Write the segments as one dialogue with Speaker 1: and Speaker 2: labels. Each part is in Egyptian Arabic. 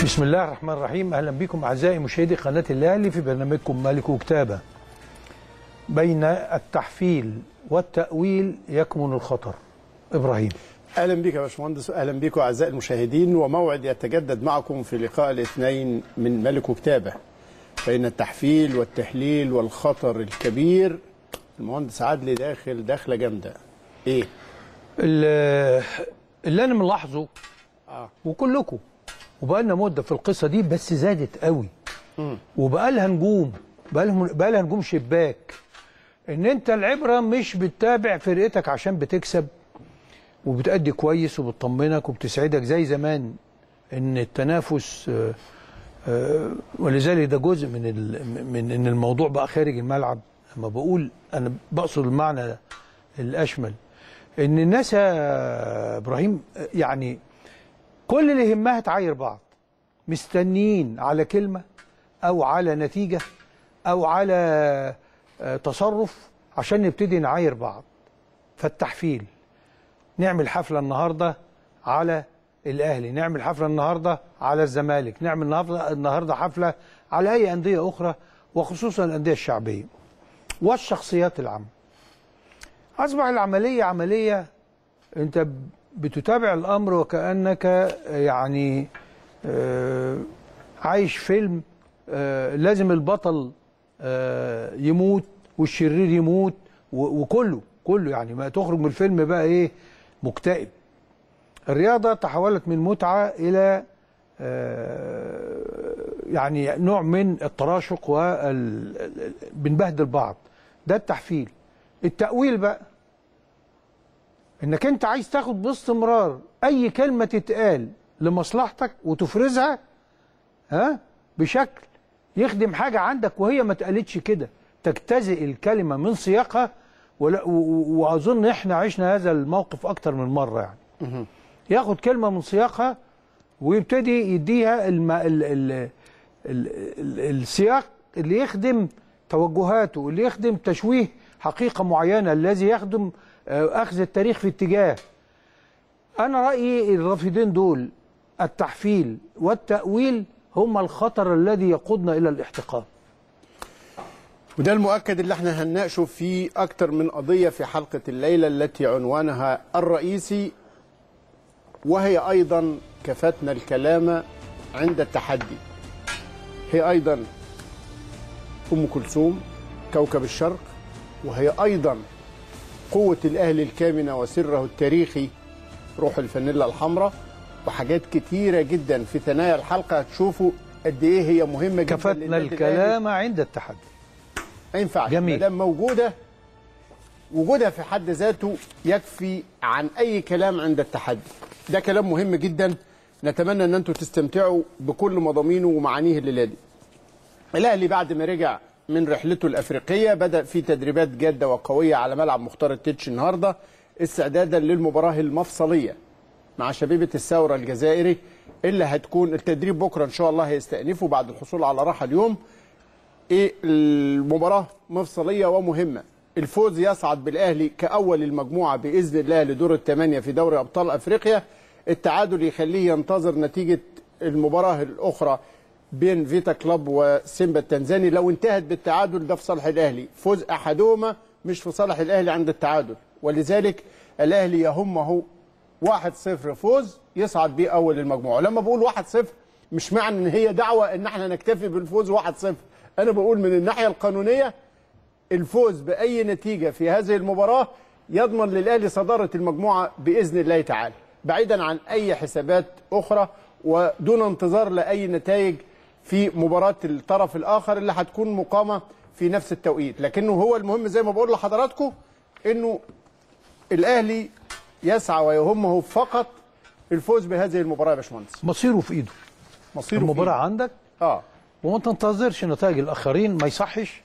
Speaker 1: بسم الله الرحمن الرحيم اهلا بكم اعزائي مشاهدي قناه الاهلي في برنامجكم ملك وكتابه بين التحفيل والتاويل يكمن الخطر ابراهيم
Speaker 2: اهلا بك يا باشمهندس اهلا بكم اعزائي المشاهدين وموعد يتجدد معكم في لقاء الاثنين من ملك وكتابه بين التحفيل والتحليل والخطر الكبير المهندس عدلي داخل داخله جامده ايه
Speaker 1: اللي اللي انا ملاحظه
Speaker 2: اه
Speaker 1: وكلكم وبقى لنا مده في القصه دي بس زادت قوي وبقى لها نجوم بقى لهم بقى لها نجوم شباك ان انت العبره مش بتتابع فرقتك عشان بتكسب وبتأدي كويس وبتطمنك وبتسعدك زي زمان ان التنافس آه، آه، ولذلك ده جزء من ال- من ان الموضوع بقى خارج الملعب لما بقول انا بقصد المعنى الاشمل ان الناس يا ابراهيم آه، يعني كل اللي يهمها تعاير بعض مستنيين على كلمة أو على نتيجة أو على آه، تصرف عشان نبتدي نعاير بعض فالتحفيل نعمل حفلة النهاردة على الأهلي نعمل حفلة النهاردة على الزمالك نعمل النهاردة, النهاردة حفلة على أي أندية أخرى وخصوصا الأندية الشعبية والشخصيات العامة أصبح العملية عملية أنت بتتابع الأمر وكأنك يعني آه، عايش فيلم آه، لازم البطل آه، يموت والشرير يموت و- وكله كله يعني ما تخرج من الفيلم بقى ايه مكتئب الرياضة تحولت من متعة إلى آه، يعني نوع من التراشق وال بنبهدل بعض ده التحفيل التأويل بقى انك انت عايز تاخد باستمرار اي كلمه تتقال لمصلحتك وتفرزها ها بشكل يخدم حاجه عندك وهي ما اتقالتش كده تجتزئ الكلمه من سياقها ولا و- و- واظن احنا عشنا هذا الموقف اكتر من مره يعني ياخد كلمه من سياقها ويبتدي يديها الم... ال... ال... ال... ال... السياق اللي يخدم توجهاته اللي يخدم تشويه حقيقه معينه الذي يخدم آه، اخذ التاريخ في اتجاه انا رايي الرافدين دول التحفيل والتاويل هم الخطر الذي يقودنا الى الاحتقان
Speaker 2: وده المؤكد اللي احنا هنناقشه في اكتر من قضيه في حلقه الليله التي عنوانها الرئيسي وهي ايضا كفتنا الكلام عند التحدي هي ايضا ام كلثوم كوكب الشرق وهي ايضا قوه الاهلي الكامنه وسره التاريخي روح الفانيلا الحمراء وحاجات كتيره جدا في ثنايا الحلقه هتشوفوا قد ايه هي مهمه جدا
Speaker 1: كفتنا
Speaker 2: للنادي الأهلي.
Speaker 1: الكلام عند التحدي
Speaker 2: ما ينفعش
Speaker 1: جميل.
Speaker 2: ما دام موجوده وجودها في حد ذاته يكفي عن اي كلام عند التحدي ده كلام مهم جدا نتمنى ان انتم تستمتعوا بكل مضامينه ومعانيه الليله دي الاهلي بعد ما رجع من رحلته الافريقيه بدا في تدريبات جاده وقويه على ملعب مختار التتش النهارده استعدادا للمباراه المفصليه مع شبيبه الثوره الجزائري اللي هتكون التدريب بكره ان شاء الله هيستأنفوا بعد الحصول على راحه اليوم ايه المباراه مفصليه ومهمه الفوز يصعد بالاهلي كاول المجموعه باذن الله لدور الثمانيه في دوري ابطال افريقيا التعادل يخليه ينتظر نتيجه المباراه الاخرى بين فيتا كلوب وسيمبا التنزاني لو انتهت بالتعادل ده في صالح الاهلي فوز احدهما مش في صالح الاهلي عند التعادل ولذلك الاهلي يهمه 1-0 فوز يصعد بيه اول المجموعه لما بقول 1-0 مش معنى ان هي دعوه ان احنا نكتفي بالفوز 1-0 انا بقول من الناحيه القانونيه الفوز باي نتيجه في هذه المباراه يضمن للاهلي صداره المجموعه باذن الله تعالى بعيدا عن اي حسابات اخرى ودون انتظار لاي نتائج في مباراه الطرف الاخر اللي هتكون مقامه في نفس التوقيت لكنه هو المهم زي ما بقول لحضراتكم انه الاهلي يسعى ويهمه فقط الفوز بهذه المباراه يا باشمهندس
Speaker 1: مصيره في ايده
Speaker 2: مصيره
Speaker 1: المباراه
Speaker 2: فيه.
Speaker 1: عندك
Speaker 2: اه
Speaker 1: وما تنتظرش نتائج الاخرين ما يصحش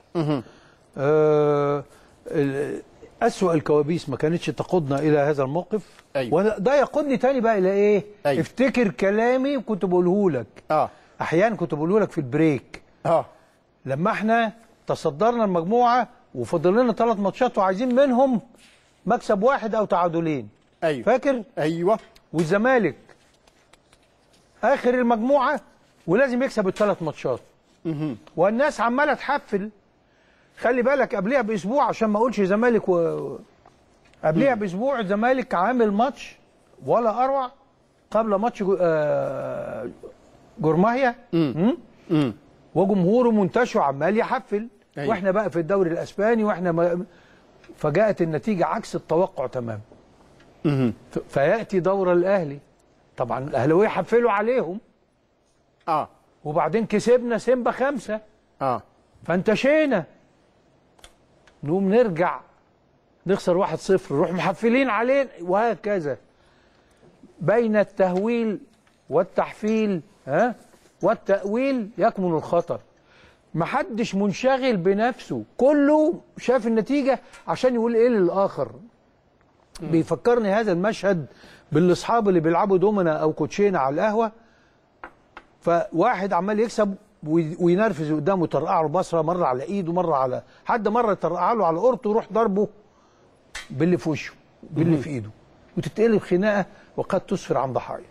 Speaker 1: آه ال- أسوأ الكوابيس ما كانتش تقودنا إلى هذا الموقف
Speaker 2: أيوة.
Speaker 1: وده يقودني تاني بقى إلى إيه
Speaker 2: أيوة.
Speaker 1: افتكر كلامي كنت بقوله لك
Speaker 2: اه
Speaker 1: أحيانا كنت بقوله لك في البريك
Speaker 2: اه
Speaker 1: لما احنا تصدرنا المجموعة وفضل لنا ثلاث ماتشات وعايزين منهم مكسب واحد أو تعادلين
Speaker 2: ايوه
Speaker 1: فاكر
Speaker 2: ايوه
Speaker 1: والزمالك آخر المجموعة ولازم يكسب الثلاث ماتشات والناس عماله تحفل خلي بالك قبلها باسبوع عشان ما اقولش زمالك و... قبلها باسبوع الزمالك عامل ماتش ولا اروع قبل ماتش جو... آه... جورماهيا مم؟ وجمهوره منتشر عمال يحفل
Speaker 2: أيوة.
Speaker 1: واحنا بقى في الدوري الاسباني واحنا ما... فجاءت النتيجه عكس التوقع تماما ف... فياتي دور الاهلي طبعا الاهلاويه حفلوا عليهم
Speaker 2: اه
Speaker 1: وبعدين كسبنا سيمبا خمسه
Speaker 2: اه
Speaker 1: فانتشينا نقوم نرجع نخسر واحد صفر نروح محفلين علينا وهكذا بين التهويل والتحفيل ها والتأويل يكمن الخطر محدش منشغل بنفسه كله شاف النتيجة عشان يقول ايه للآخر بيفكرني هذا المشهد بالاصحاب اللي بيلعبوا دومنا او كوتشينه على القهوه فواحد عمال يكسب وي- وينرفز قدامه يطرقع له بصره مره على ايده مره على حد مره يطرقع له على قرطه ويروح ضربه باللي في وشه باللي في ايده وتتقلب خناقه وقد تسفر عن ضحايا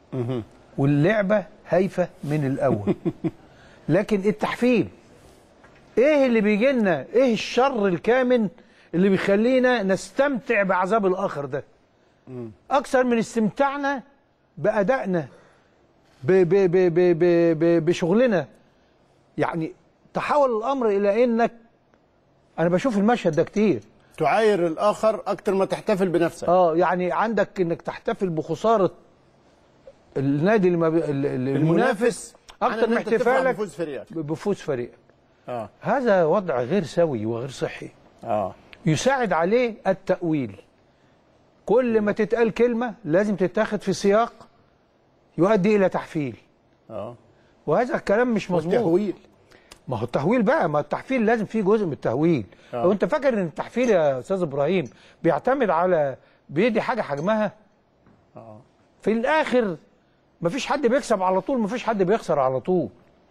Speaker 1: واللعبه هايفه من الاول لكن التحفيل ايه اللي بيجي لنا ايه الشر الكامن اللي بيخلينا نستمتع بعذاب الاخر ده اكثر من استمتاعنا بادائنا ب ب ب ب ب ب بشغلنا يعني تحول الامر الى انك انا بشوف المشهد ده كتير
Speaker 2: تعاير الاخر اكتر ما تحتفل بنفسك
Speaker 1: اه يعني عندك انك تحتفل بخساره النادي الم- ال- ال- المنافس
Speaker 2: عن
Speaker 1: اكتر
Speaker 2: إن
Speaker 1: من
Speaker 2: أنت تفرح
Speaker 1: احتفالك
Speaker 2: بفوز فريقك
Speaker 1: بفوز فريقك
Speaker 2: اه
Speaker 1: هذا وضع غير سوي وغير صحي
Speaker 2: اه
Speaker 1: يساعد عليه التأويل كل ما تتقال كلمة لازم تتاخد في سياق يؤدي إلى تحفيل
Speaker 2: اه
Speaker 1: وهذا الكلام مش مظبوط
Speaker 2: تهويل
Speaker 1: ما هو التحويل بقى ما التحفيل لازم فيه جزء من التهويل
Speaker 2: آه.
Speaker 1: لو انت فاكر ان التحفيل يا استاذ ابراهيم بيعتمد على بيدي حاجه حجمها
Speaker 2: اه
Speaker 1: في الاخر مفيش حد بيكسب على طول مفيش حد بيخسر على طول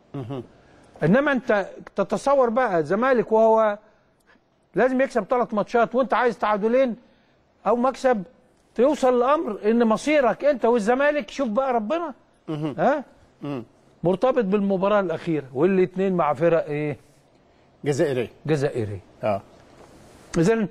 Speaker 1: انما انت تتصور بقى زمالك وهو لازم يكسب ثلاث ماتشات وانت عايز تعادلين او مكسب توصل الامر ان مصيرك انت والزمالك شوف بقى ربنا ها مرتبط بالمباراه الاخيره والاثنين مع فرق ايه
Speaker 2: جزائري
Speaker 1: جزائريه
Speaker 2: اه
Speaker 1: اذا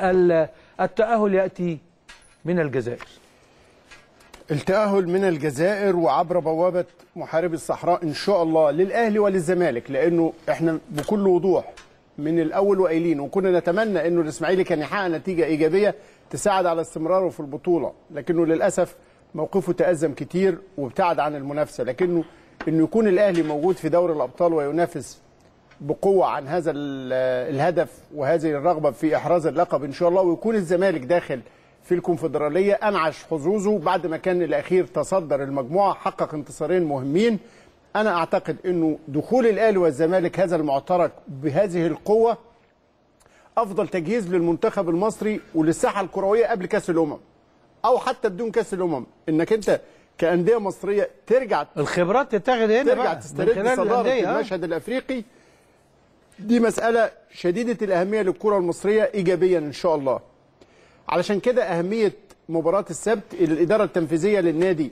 Speaker 1: التاهل ياتي من الجزائر
Speaker 2: التأهل من الجزائر وعبر بوابة محاربي الصحراء إن شاء الله للأهلي وللزمالك لأنه إحنا بكل وضوح من الأول وقايلين وكنا نتمنى إنه الإسماعيلي كان يحقق نتيجة إيجابية تساعد على استمراره في البطولة لكنه للأسف موقفه تأزم كتير وابتعد عن المنافسة لكنه إنه يكون الأهلي موجود في دوري الأبطال وينافس بقوة عن هذا ال- الهدف وهذه الرغبة في إحراز اللقب إن شاء الله ويكون الزمالك داخل في الكونفدرالية أنعش حظوظه بعد ما كان الأخير تصدر المجموعة حقق انتصارين مهمين أنا أعتقد أنه دخول الأهلي والزمالك هذا المعترك بهذه القوة أفضل تجهيز للمنتخب المصري وللساحة الكروية قبل كأس الأمم أو حتى بدون كأس الأمم إنك أنت كأندية مصرية ترجع
Speaker 1: الخبرات تتاخد هنا
Speaker 2: ترجع
Speaker 1: بقى من
Speaker 2: تسترد
Speaker 1: خلال
Speaker 2: صدارة
Speaker 1: الأندية، آه.
Speaker 2: المشهد الأفريقي دي مسألة شديدة الأهمية للكرة المصرية إيجابيا إن شاء الله علشان كده أهمية مباراة السبت الإدارة التنفيذية للنادي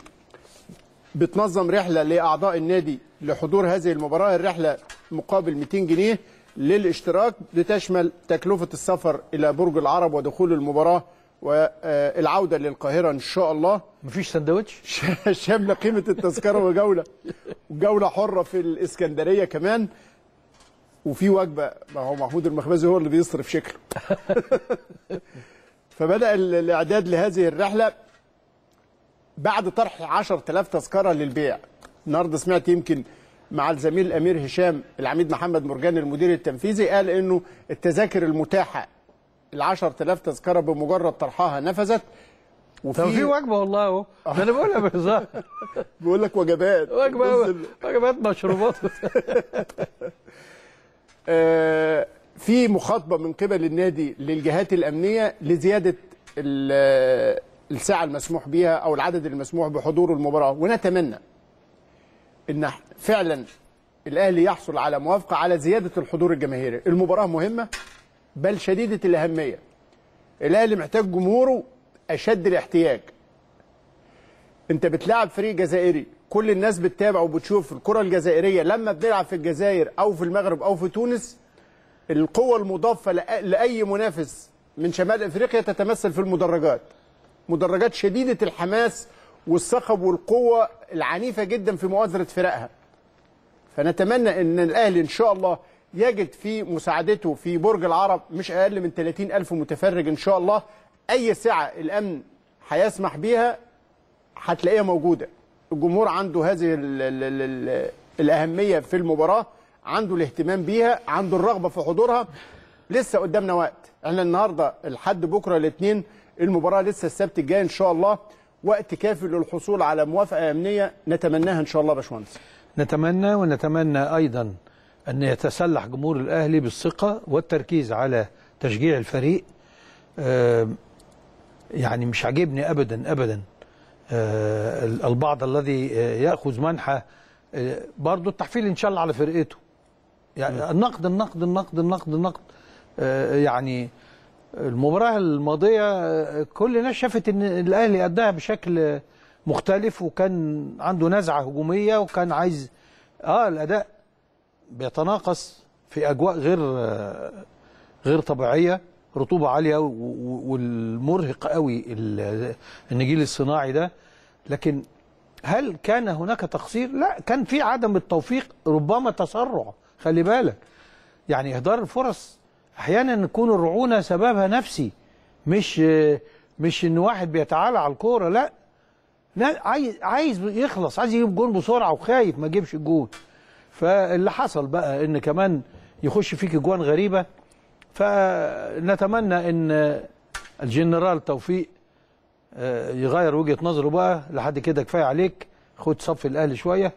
Speaker 2: بتنظم رحلة لأعضاء النادي لحضور هذه المباراة الرحلة مقابل 200 جنيه للاشتراك بتشمل تكلفة السفر إلى برج العرب ودخول المباراة والعودة للقاهرة إن شاء الله
Speaker 1: مفيش سندوتش
Speaker 2: شامله قيمه التذكره وجوله وجوله حره في الاسكندريه كمان وفي وجبه ما هو محمود المخبزي هو اللي بيصرف شكله فبدا ال- الاعداد لهذه الرحله بعد طرح 10000 تذكره للبيع النهارده سمعت يمكن مع الزميل الامير هشام العميد محمد مرجان المدير التنفيذي قال انه التذاكر المتاحه ال 10000 تذكره بمجرد طرحها نفذت
Speaker 1: طب في
Speaker 2: وفي
Speaker 1: وجبه والله اهو ده انا بقولها بهزار
Speaker 2: بيقول لك وجبات
Speaker 1: وجبه
Speaker 2: بص ال-
Speaker 1: وجبات مشروبات
Speaker 2: آه، في مخاطبه من قبل النادي للجهات الامنيه لزياده ال- الساعه المسموح بها او العدد المسموح بحضور المباراه ونتمنى ان فعلا الاهلي يحصل على موافقه على زياده الحضور الجماهيري المباراه مهمه بل شديده الاهميه الاهلي محتاج جمهوره اشد الاحتياج انت بتلعب فريق جزائري كل الناس بتتابع وبتشوف الكره الجزائريه لما بنلعب في الجزائر او في المغرب او في تونس القوه المضافه لأ- لاي منافس من شمال افريقيا تتمثل في المدرجات مدرجات شديده الحماس والصخب والقوه العنيفه جدا في مؤازره فرقها فنتمنى ان الاهلي ان شاء الله يجد في مساعدته في برج العرب مش اقل من 30 الف متفرج ان شاء الله اي سعه الامن هيسمح بيها هتلاقيها موجوده الجمهور عنده هذه ال ال ال ال الاهميه في المباراه عنده الاهتمام بيها عنده الرغبه في حضورها لسه قدامنا وقت احنا النهارده لحد بكره الاثنين المباراه لسه السبت الجاي ان شاء الله وقت كافي للحصول على موافقه امنيه نتمناها ان شاء الله يا باشمهندس
Speaker 1: نتمنى ونتمنى ايضا ان يتسلح جمهور الاهلي بالثقه والتركيز على تشجيع الفريق آم، يعني مش عاجبني ابدا ابدا آه، البعض الذي آه، ياخذ منحى آه، برضه التحفيل ان شاء الله على فرقته يعني النقد النقد النقد النقد النقد آه، يعني المباراة الماضية آه، كل الناس شافت ان الاهلي اداها بشكل آه، مختلف وكان عنده نزعة هجومية وكان عايز اه الاداء بيتناقص في اجواء غير آه، غير طبيعية رطوبة عالية و- و- والمرهق قوي ال- النجيل الصناعي ده لكن هل كان هناك تقصير؟ لا كان في عدم التوفيق ربما تسرع خلي بالك يعني اهدار الفرص احيانا يكون الرعونه سببها نفسي مش مش ان واحد بيتعالى على الكوره لا لا عايز عايز يخلص عايز يجيب جون بسرعه وخايف ما يجيبش الجون فاللي حصل بقى ان كمان يخش فيك اجوان غريبه فنتمنى ان الجنرال توفيق آه، يغير وجهه نظره بقى لحد كده كفايه عليك خد صف الاهلي شويه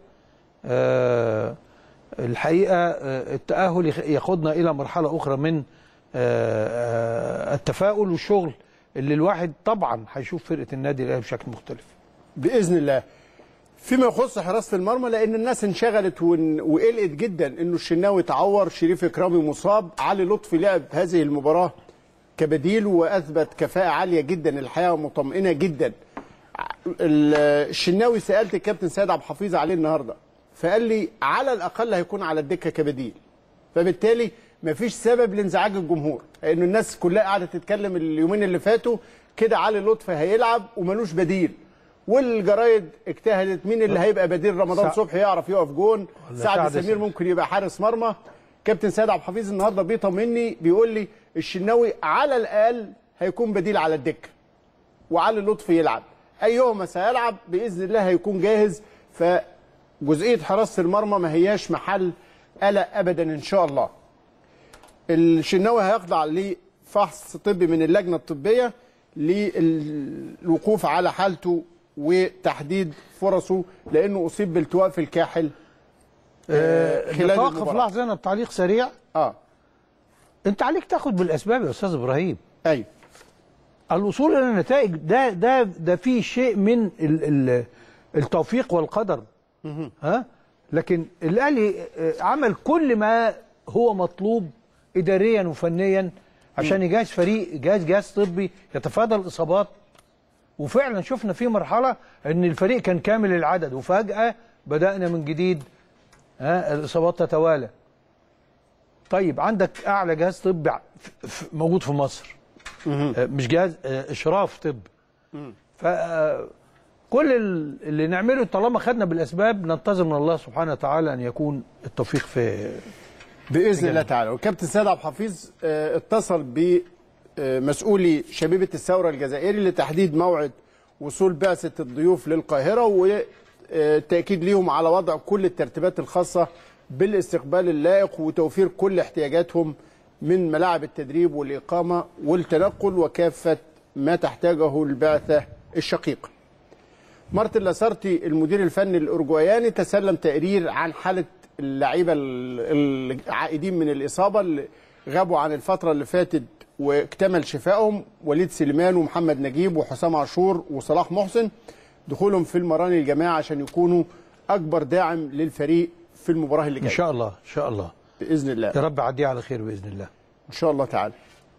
Speaker 1: آه، الحقيقه آه، التاهل يخ- ياخدنا الى مرحله اخرى من آه، آه، التفاؤل والشغل اللي الواحد طبعا هيشوف فرقه النادي الاهلي بشكل مختلف
Speaker 2: باذن الله فيما يخص حراسه المرمى لان الناس انشغلت ون- وقلقت جدا انه الشناوي تعور شريف اكرامي مصاب علي لطفي لعب هذه المباراه كبديل واثبت كفاءه عاليه جدا الحقيقه مطمئنه جدا ال- الشناوي سالت الكابتن سيد عبد الحفيظ عليه النهارده فقال لي على الاقل هيكون على الدكه كبديل فبالتالي مفيش سبب لانزعاج الجمهور لان الناس كلها قاعده تتكلم اليومين اللي فاتوا كده علي لطفي هيلعب وملوش بديل والجرايد اجتهدت مين اللي هيبقى بديل رمضان
Speaker 1: سع-
Speaker 2: صبحي يعرف يقف جون
Speaker 1: ولا
Speaker 2: سعد
Speaker 1: سعد
Speaker 2: سمير
Speaker 1: سمير.
Speaker 2: ممكن يبقى حارس مرمى كابتن سيد عبد الحفيظ النهارده بيطمني بيقول لي الشناوي على الاقل هيكون بديل على الدكه وعلي لطفي يلعب ايهما سيلعب باذن الله هيكون جاهز فجزئيه حراسه المرمى ما هياش محل قلق ابدا ان شاء الله الشناوي هيخضع لفحص طبي من اللجنه الطبيه للوقوف على حالته وتحديد فرصه لانه اصيب بالتواء في الكاحل آه، خلال
Speaker 1: نتوقف
Speaker 2: المباراه
Speaker 1: لحظه هنا بتعليق سريع
Speaker 2: اه
Speaker 1: انت عليك تاخد بالاسباب يا استاذ ابراهيم
Speaker 2: ايوه
Speaker 1: الوصول الى النتائج ده ده ده فيه شيء من ال ال التوفيق والقدر ها لكن الاهلي آه، عمل كل ما هو مطلوب اداريا وفنيا عشان يجهز فريق يجهز جهاز طبي يتفادى الاصابات وفعلا شفنا في مرحله ان الفريق كان كامل العدد وفجاه بدانا من جديد ها الاصابات تتوالى طيب عندك اعلى جهاز طبي ع- ف- ف- موجود في مصر آه، مش جهاز آه، اشراف طب ف آه، كل ال- اللي نعمله طالما خدنا بالاسباب ننتظر من الله سبحانه وتعالى ان يكون التوفيق في
Speaker 2: باذن الله تعالى والكابتن سيد عبد الحفيظ آه، اتصل بمسؤولي شبيبه الثوره الجزائري لتحديد موعد وصول بعثه الضيوف للقاهره والتاكيد ليهم على وضع كل الترتيبات الخاصه بالاستقبال اللائق وتوفير كل احتياجاتهم من ملاعب التدريب والاقامه والتنقل وكافه ما تحتاجه البعثه الشقيقه. مارتن لاسارتي المدير الفني الاورجواياني تسلم تقرير عن حاله اللعيبه ال- العائدين من الاصابه اللي غابوا عن الفتره اللي فاتت واكتمل شفائهم وليد سليمان ومحمد نجيب وحسام عاشور وصلاح محسن دخولهم في المران الجماعه عشان يكونوا اكبر داعم للفريق في المباراه اللي
Speaker 1: ان
Speaker 2: جايه
Speaker 1: شاء الله ان شاء الله
Speaker 2: باذن الله
Speaker 1: يا رب عديه على خير باذن الله
Speaker 2: ان شاء الله تعالى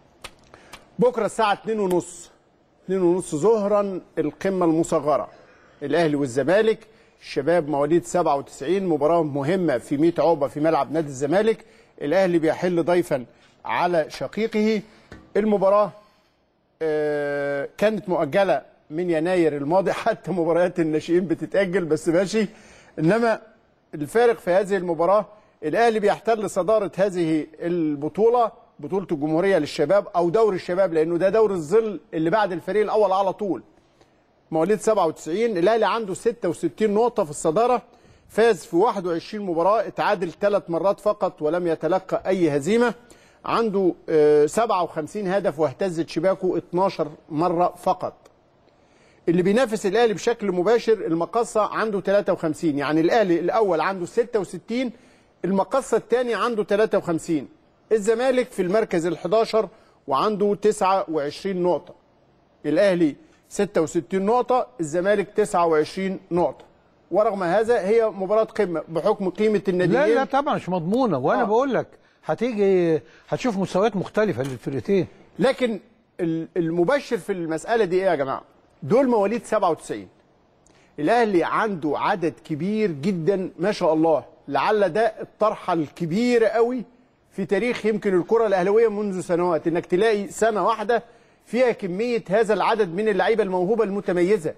Speaker 2: بكره الساعه 2:30 2:30 ظهرا القمه المصغره الاهلي والزمالك الشباب مواليد 97 مباراه مهمه في 100 عقبه في ملعب نادي الزمالك الاهلي بيحل ضيفا على شقيقه المباراه آه، كانت مؤجله من يناير الماضي حتى مباريات الناشئين بتتاجل بس ماشي انما الفارق في هذه المباراه الاهلي بيحتل صداره هذه البطوله بطوله الجمهوريه للشباب او دوري الشباب لانه ده دوري الظل اللي بعد الفريق الاول على طول مواليد 97 الاهلي عنده 66 نقطه في الصداره فاز في 21 مباراه اتعادل ثلاث مرات فقط ولم يتلقى اي هزيمه عنده آه، 57 هدف واهتزت شباكه 12 مره فقط اللي بينافس الاهلي بشكل مباشر المقصه عنده 53 يعني الاهلي الاول عنده 66 المقصه الثاني عنده 53 الزمالك في المركز ال11 وعنده 29 نقطه الاهلي 66 نقطه الزمالك 29 نقطه ورغم هذا هي مباراه قمه بحكم قيمه الناديين
Speaker 1: لا لا طبعا مش مضمونه وانا
Speaker 2: آه.
Speaker 1: بقول لك هتيجي هتشوف مستويات مختلفه للفرقتين
Speaker 2: لكن ال- المبشر في المسألة دي ايه يا جماعة؟ دول مواليد 97 الأهلي عنده عدد كبير جدا ما شاء الله لعل ده الطرحة الكبيرة قوي في تاريخ يمكن الكرة الأهلوية منذ سنوات إنك تلاقي سنة واحدة فيها كمية هذا العدد من اللعيبة الموهوبة المتميزة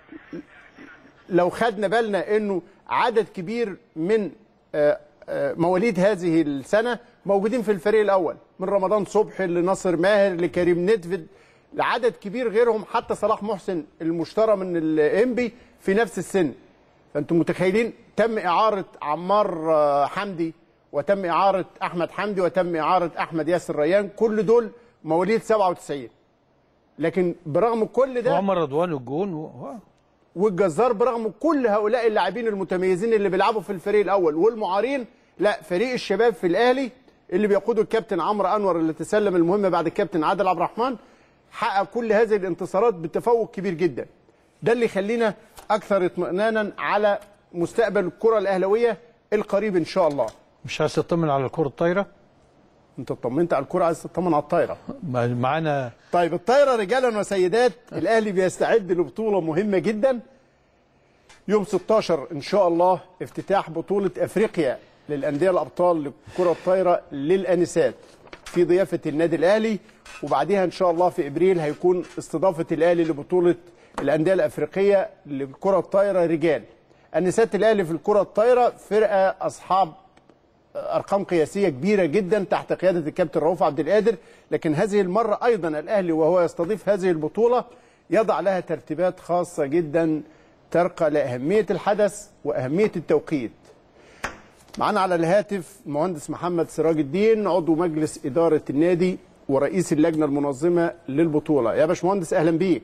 Speaker 2: لو خدنا بالنا انه عدد كبير من آه، آه، مواليد هذه السنه موجودين في الفريق الاول من رمضان صبحي لناصر ماهر لكريم ندفد لعدد كبير غيرهم حتى صلاح محسن المشترى من الانبي في نفس السن فانتم متخيلين تم اعاره عمار آه، حمدي وتم اعاره احمد حمدي وتم اعاره احمد ياسر ريان كل دول مواليد 97 لكن برغم كل ده
Speaker 1: وعمر رضوان الجون و...
Speaker 2: والجزار برغم كل هؤلاء اللاعبين المتميزين اللي بيلعبوا في الفريق الاول والمعارين لا فريق الشباب في الاهلي اللي بيقوده الكابتن عمرو انور اللي تسلم المهمه بعد الكابتن عادل عبد الرحمن حقق كل هذه الانتصارات بتفوق كبير جدا ده اللي يخلينا اكثر اطمئنانا على مستقبل الكره الاهلاويه القريب ان شاء الله
Speaker 1: مش عايز تطمن على الكره الطايره
Speaker 2: انت اطمنت على الكره عايز تطمن على الطايره
Speaker 1: ما- معانا
Speaker 2: طيب الطايره رجالا وسيدات الاهلي بيستعد لبطوله مهمه جدا يوم 16 ان شاء الله افتتاح بطوله افريقيا للانديه الابطال لكره الطايره للانسات في ضيافه النادي الاهلي وبعديها ان شاء الله في ابريل هيكون استضافه الاهلي لبطوله الانديه الافريقيه لكره الطايره رجال النسات الاهلي في الكره الطايره فرقه اصحاب ارقام قياسيه كبيره جدا تحت قياده الكابتن رؤوف عبد القادر لكن هذه المره ايضا الاهلي وهو يستضيف هذه البطوله يضع لها ترتيبات خاصه جدا ترقى لاهميه الحدث واهميه التوقيت معانا على الهاتف المهندس محمد سراج الدين عضو مجلس اداره النادي ورئيس اللجنه المنظمه للبطوله يا باشمهندس اهلا بيك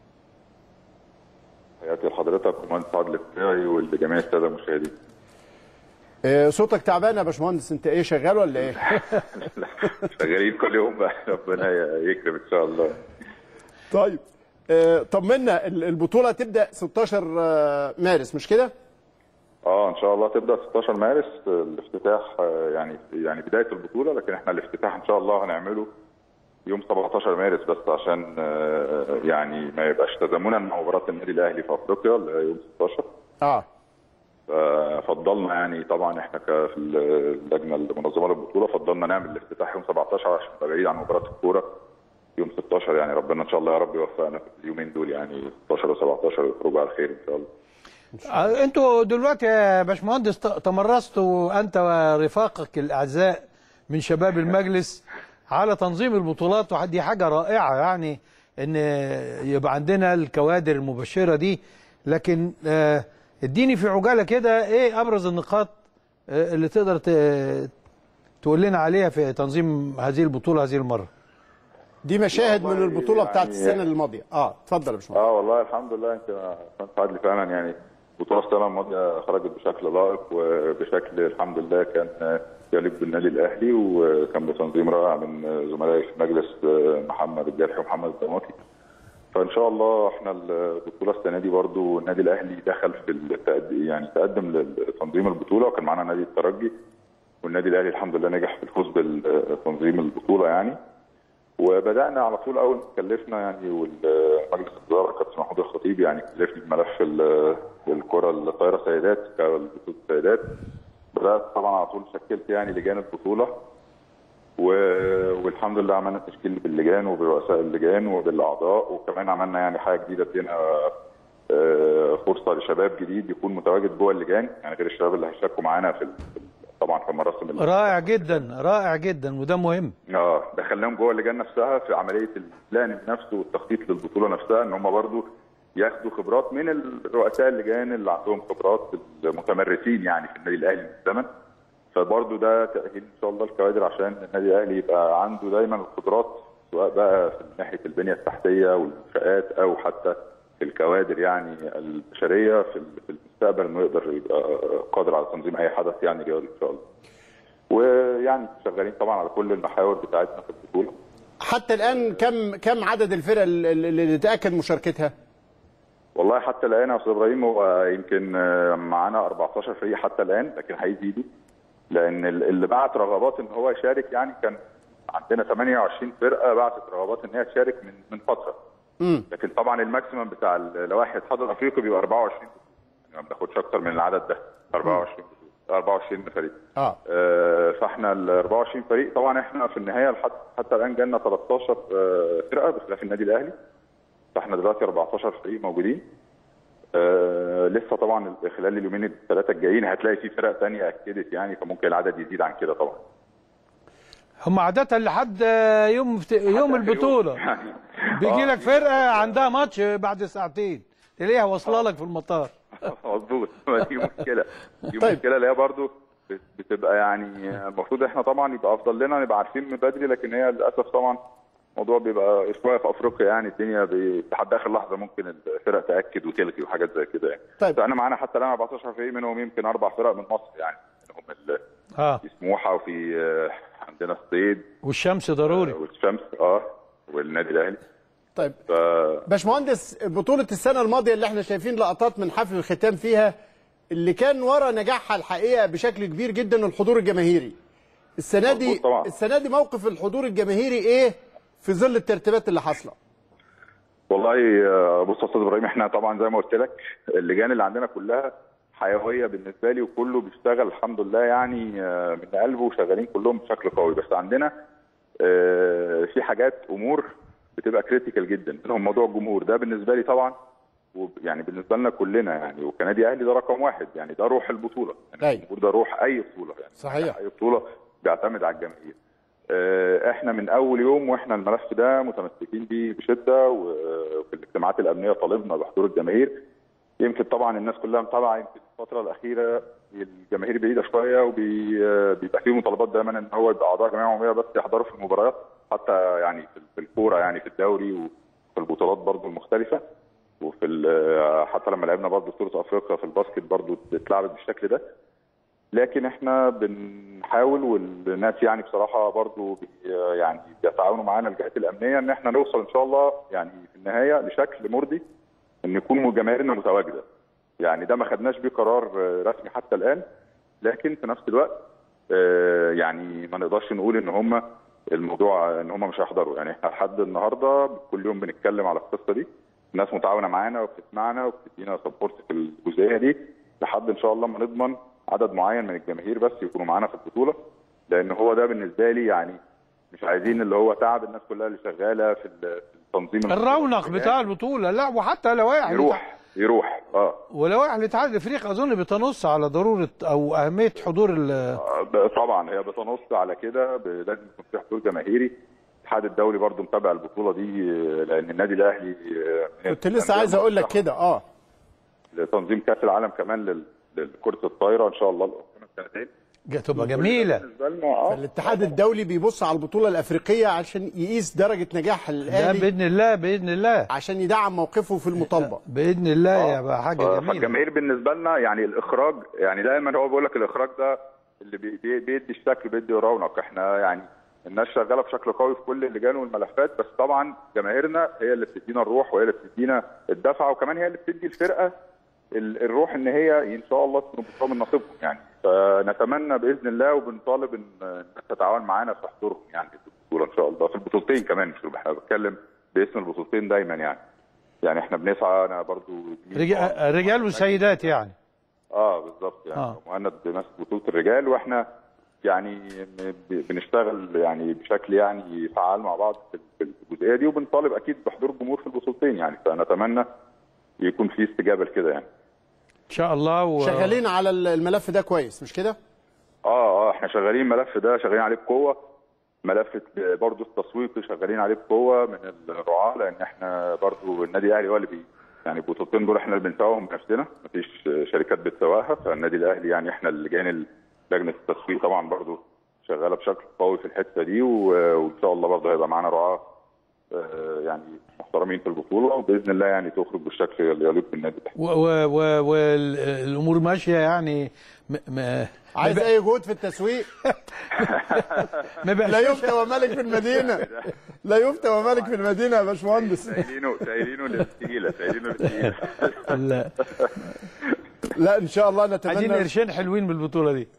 Speaker 3: تحياتي لحضرتك ومهندس عادل القطاعي ولجميع الساده المشاهدين.
Speaker 2: آه، صوتك تعبان يا باشمهندس انت ايه شغال ولا ايه
Speaker 3: شغالين كل يوم بقى ربنا يكرم ان شاء الله.
Speaker 2: طيب آه، طمنا ال- البطوله تبدا 16 آه، مارس مش كده
Speaker 3: اه ان شاء الله تبدا 16 مارس الافتتاح آه، يعني يعني بدايه البطوله لكن احنا الافتتاح ان شاء الله هنعمله يوم 17 مارس بس عشان آه، يعني ما يبقاش تزامنا مع مباراه النادي الاهلي في افريقيا اللي هي يوم 16
Speaker 2: اه
Speaker 3: ففضلنا يعني طبعا احنا ك- في اللجنه المنظمه للبطوله فضلنا نعمل الافتتاح يوم 17 عشان نبقى بعيد عن مباراه الكوره يوم 16 يعني ربنا ان شاء الله يا رب يوفقنا في اليومين دول يعني 16 و17 ويخرجوا على خير ان شاء الله.
Speaker 1: آه، انتوا دلوقتي يا باشمهندس ت- تمرستوا انت ورفاقك الاعزاء من شباب المجلس على تنظيم البطولات ودي حاجه رائعه يعني ان يبقى عندنا الكوادر المبشره دي لكن آه، اديني في عجاله كده ايه ابرز النقاط آه، اللي تقدر ت- تقول لنا عليها في تنظيم هذه البطوله هذه المره
Speaker 2: دي مشاهد من
Speaker 3: والله
Speaker 2: البطوله بتاعت
Speaker 3: يعني-
Speaker 2: السنه الماضيه اه اتفضل يا باشمهندس
Speaker 3: اه والله الحمد لله انت كنت عادل فعلا يعني البطوله السنه الماضيه خرجت بشكل لائق وبشكل الحمد لله كان يليق بالنادي الاهلي وكان بتنظيم رائع من زملائي في المجلس محمد الجرحي ومحمد الدماطي فان شاء الله احنا البطوله السنه دي برضو النادي الاهلي دخل في التقد... يعني تقدم لتنظيم البطوله وكان معانا نادي الترجي والنادي الاهلي الحمد لله نجح في الفوز بتنظيم البطوله يعني وبدانا على طول اول ما كلفنا يعني والمجلس الاداره كابتن محمود الخطيب يعني كلفني بملف ال- الكره الطايره سيدات كبطوله السيدات بدات طبعا على طول شكلت يعني لجان البطوله و- والحمد لله عملنا تشكيل باللجان وبرؤساء اللجان وبالاعضاء وكمان عملنا يعني حاجه جديده ادينا آه، فرصه لشباب جديد يكون متواجد جوه اللجان يعني غير الشباب اللي هيشاركوا معانا في ال- في ال- طبعا في مراسم ال-
Speaker 1: رائع جدا رائع جدا وده مهم
Speaker 3: اه دخلناهم جوه اللجان نفسها في عمليه البلان نفسه والتخطيط للبطوله نفسها ان هم برضو ياخدوا خبرات من الرؤساء اللجان اللي عندهم خبرات المتمرسين يعني في النادي الاهلي من الزمن فبرضو ده تاهيل ان شاء الله الكوادر عشان النادي الاهلي يبقى عنده دايما القدرات سواء بقى في ناحيه البنيه التحتيه والمنشات او حتى في الكوادر يعني البشريه في في المستقبل انه يقدر يبقى قادر على تنظيم اي حدث يعني رياضي ان شاء الله. ويعني شغالين طبعا على كل المحاور بتاعتنا في البطوله
Speaker 2: حتى الان كم كم عدد الفرق اللي اللي تاكد مشاركتها
Speaker 3: والله حتى الان يا استاذ ابراهيم هو يمكن آه، معانا 14 فريق حتى الان لكن هيزيدوا لان ال- اللي بعت رغبات ان هو يشارك يعني كان عندنا 28 فرقه بعتت رغبات ان هي تشارك من من فتره
Speaker 2: امم
Speaker 3: لكن طبعا الماكسيمم بتاع لوائح الاتحاد الافريقي بيبقى 24 يعني ما بناخدش اكتر من العدد ده 24 24 فريق
Speaker 2: اه
Speaker 3: آه، فاحنا ال 24 فريق طبعا احنا في النهايه لحد حتى الان جالنا 13 آه، فرقه بخلاف النادي الاهلي فاحنا دلوقتي 14 فريق موجودين آه، لسه طبعا خلال اليومين الثلاثه الجايين هتلاقي في فرق تانية اكدت يعني فممكن العدد يزيد عن كده طبعا
Speaker 1: هم عادة لحد يوم فت... يوم البطولة
Speaker 3: يعني
Speaker 1: بيجي
Speaker 3: آه،
Speaker 1: لك فرقة عندها ماتش بعد ساعتين تلاقيها واصلة لك في المطار
Speaker 3: مظبوط ما دي مشكله دي
Speaker 2: طيب.
Speaker 3: مشكله اللي هي برضو بت- بتبقى يعني المفروض احنا طبعا يبقى افضل لنا نبقى عارفين من بدري لكن هي للاسف طبعا الموضوع بيبقى شويه في افريقيا يعني الدنيا بي- لحد اخر لحظه ممكن الفرق تاكد وتلغي وحاجات زي كده يعني
Speaker 2: طيب.
Speaker 3: فانا معانا حتى الان 14 فريق منهم يمكن اربع فرق من مصر يعني منهم ال-
Speaker 1: اه
Speaker 3: في سموحه وفي آه، عندنا الصيد
Speaker 1: والشمس ضروري
Speaker 3: والشمس اه والنادي الاهلي
Speaker 2: طيب
Speaker 3: ف
Speaker 2: باشمهندس بطولة السنة الماضية اللي احنا شايفين لقطات من حفل الختام فيها اللي كان ورا نجاحها الحقيقة بشكل كبير جدا الحضور الجماهيري. السنة دي
Speaker 3: مظبوط طبعا.
Speaker 2: السنة دي موقف الحضور الجماهيري ايه في ظل الترتيبات اللي حاصلة؟
Speaker 3: والله آه، بص يا استاذ ابراهيم احنا طبعا زي ما قلت لك اللجان اللي عندنا كلها حيويه بالنسبه لي وكله بيشتغل الحمد لله يعني آه، من قلبه وشغالين كلهم بشكل قوي بس عندنا آه، في حاجات امور بتبقى كريتيكال جدا منهم موضوع الجمهور ده بالنسبه لي طبعا وب- يعني بالنسبه لنا كلنا يعني وكنادي اهلي ده رقم واحد يعني ده روح البطوله يعني
Speaker 2: أيوة.
Speaker 3: الجمهور ده روح اي بطوله يعني
Speaker 2: صحيح.
Speaker 3: اي بطوله بيعتمد على الجماهير آه، احنا من اول يوم واحنا الملف ده متمسكين بيه بشده وفي الاجتماعات الامنيه طالبنا بحضور الجماهير يمكن طبعا الناس كلها متابعه يمكن الفتره الاخيره الجماهير بعيده شويه وبيبقى فيه مطالبات دايما ان هو يبقى اعضاء جمعيه عموميه بس يحضروا في المباريات حتى يعني في- في الكوره يعني في الدوري وفي البطولات برضو المختلفه وفي ال- حتى لما لعبنا برضو بطوله افريقيا في الباسكت برضو اتلعبت بالشكل ده لكن احنا بنحاول والناس يعني بصراحه برضو بي يعني بيتعاونوا معانا الجهات الامنيه ان احنا نوصل ان شاء الله يعني في النهايه لشكل مرضي ان يكون جماهيرنا متواجده. يعني ده ما خدناش بيه قرار آه، رسمي حتى الان لكن في نفس الوقت آه، يعني ما نقدرش نقول ان هم الموضوع ان هم مش هيحضروا يعني احنا لحد النهارده كل يوم بنتكلم على القصه دي الناس متعاونه معانا وبتسمعنا وبتدينا سبورت في الجزئيه دي لحد ان شاء الله ما نضمن عدد معين من الجماهير بس يكونوا معانا في البطوله لان هو ده بالنسبه لي يعني مش عايزين اللي هو تعب الناس كلها اللي شغاله في ال- في التنظيم
Speaker 1: الرونق بتاع البطولة لا وحتى لوائح
Speaker 3: يروح يروح اه
Speaker 1: ولوائح الاتحاد الافريقي اظن بتنص على ضرورة او اهمية حضور ال
Speaker 3: آه، طبعا هي بتنص على كده ب- لازم يكون في حضور جماهيري الاتحاد الدولي برضو متابع البطوله دي آه، لان النادي الاهلي آه،
Speaker 2: كنت لسه عايز اقول لك كده اه
Speaker 3: لتنظيم كاس العالم كمان لل- لكره الطايره ان شاء الله القادمه سنتين
Speaker 1: تبقى جميلة
Speaker 3: بالنسبه لنا اه
Speaker 2: الاتحاد الدولي بيبص على البطولة الأفريقية عشان يقيس درجة نجاح
Speaker 1: ده
Speaker 2: الأهلي
Speaker 1: باذن الله باذن الله
Speaker 2: عشان يدعم موقفه في المطالبة
Speaker 1: باذن الله يبقى حاجة
Speaker 3: ف-
Speaker 1: جميلة
Speaker 3: فالجماهير بالنسبه لنا يعني الاخراج يعني دايما هو بيقول لك الاخراج ده اللي بي- بي- بيدي الشكل بيدي رونق احنا يعني الناس شغاله بشكل قوي في كل اللجان والملفات بس طبعا جماهيرنا هي اللي بتدينا الروح وهي اللي بتدينا الدفعه وكمان هي اللي بتدي الفرقه ال- الروح ان هي ان شاء الله تكون بتقوم من نصيبهم يعني فنتمنى باذن الله وبنطالب ان الناس تتعاون معانا في حضورهم يعني في البطوله ان شاء الله في البطولتين كمان مش انا بتكلم باسم البطولتين دايما يعني يعني احنا بنسعى انا برضو
Speaker 1: رجال, رجال وسيدات يعني
Speaker 3: اه بالظبط يعني
Speaker 1: آه.
Speaker 3: آه. مهند ماسك بطوله الرجال واحنا يعني ب- بنشتغل يعني بشكل يعني فعال مع بعض في في الجزئيه دي وبنطالب اكيد بحضور الجمهور في البطولتين يعني فنتمنى يكون في استجابه لكده يعني
Speaker 1: ان شاء الله و...
Speaker 2: شغالين على الملف ده كويس مش كده؟
Speaker 3: اه اه احنا شغالين الملف ده شغالين عليه بقوه ملف برضه التسويق شغالين عليه بقوه من الرعاه لان احنا برضه النادي الاهلي هو اللي بي يعني البطولتين دول احنا اللي بنسوقهم بنفسنا مفيش شركات بتسوقها فالنادي الاهلي يعني احنا اللي جايين لجنه التسويق طبعا برضه شغاله بشكل قوي في الحته دي و- وان شاء الله برضه هيبقى معانا رعاه آه، يعني محترمين في البطوله وباذن الله يعني تخرج بالشكل اللي يليق بالنادي الاهلي
Speaker 1: والامور ماشيه يعني م... م...
Speaker 2: عايز اي جهود في التسويق
Speaker 1: ما بقاش
Speaker 2: لا يفتى وملك في المدينه لا يفتى وملك في المدينه يا باشمهندس
Speaker 3: سايلينه سايلينه للثقيله سايلينه للثقيله
Speaker 1: لا.
Speaker 2: لا ان شاء الله
Speaker 1: عايزين
Speaker 2: نتمنى
Speaker 1: قرشين حلوين بالبطوله دي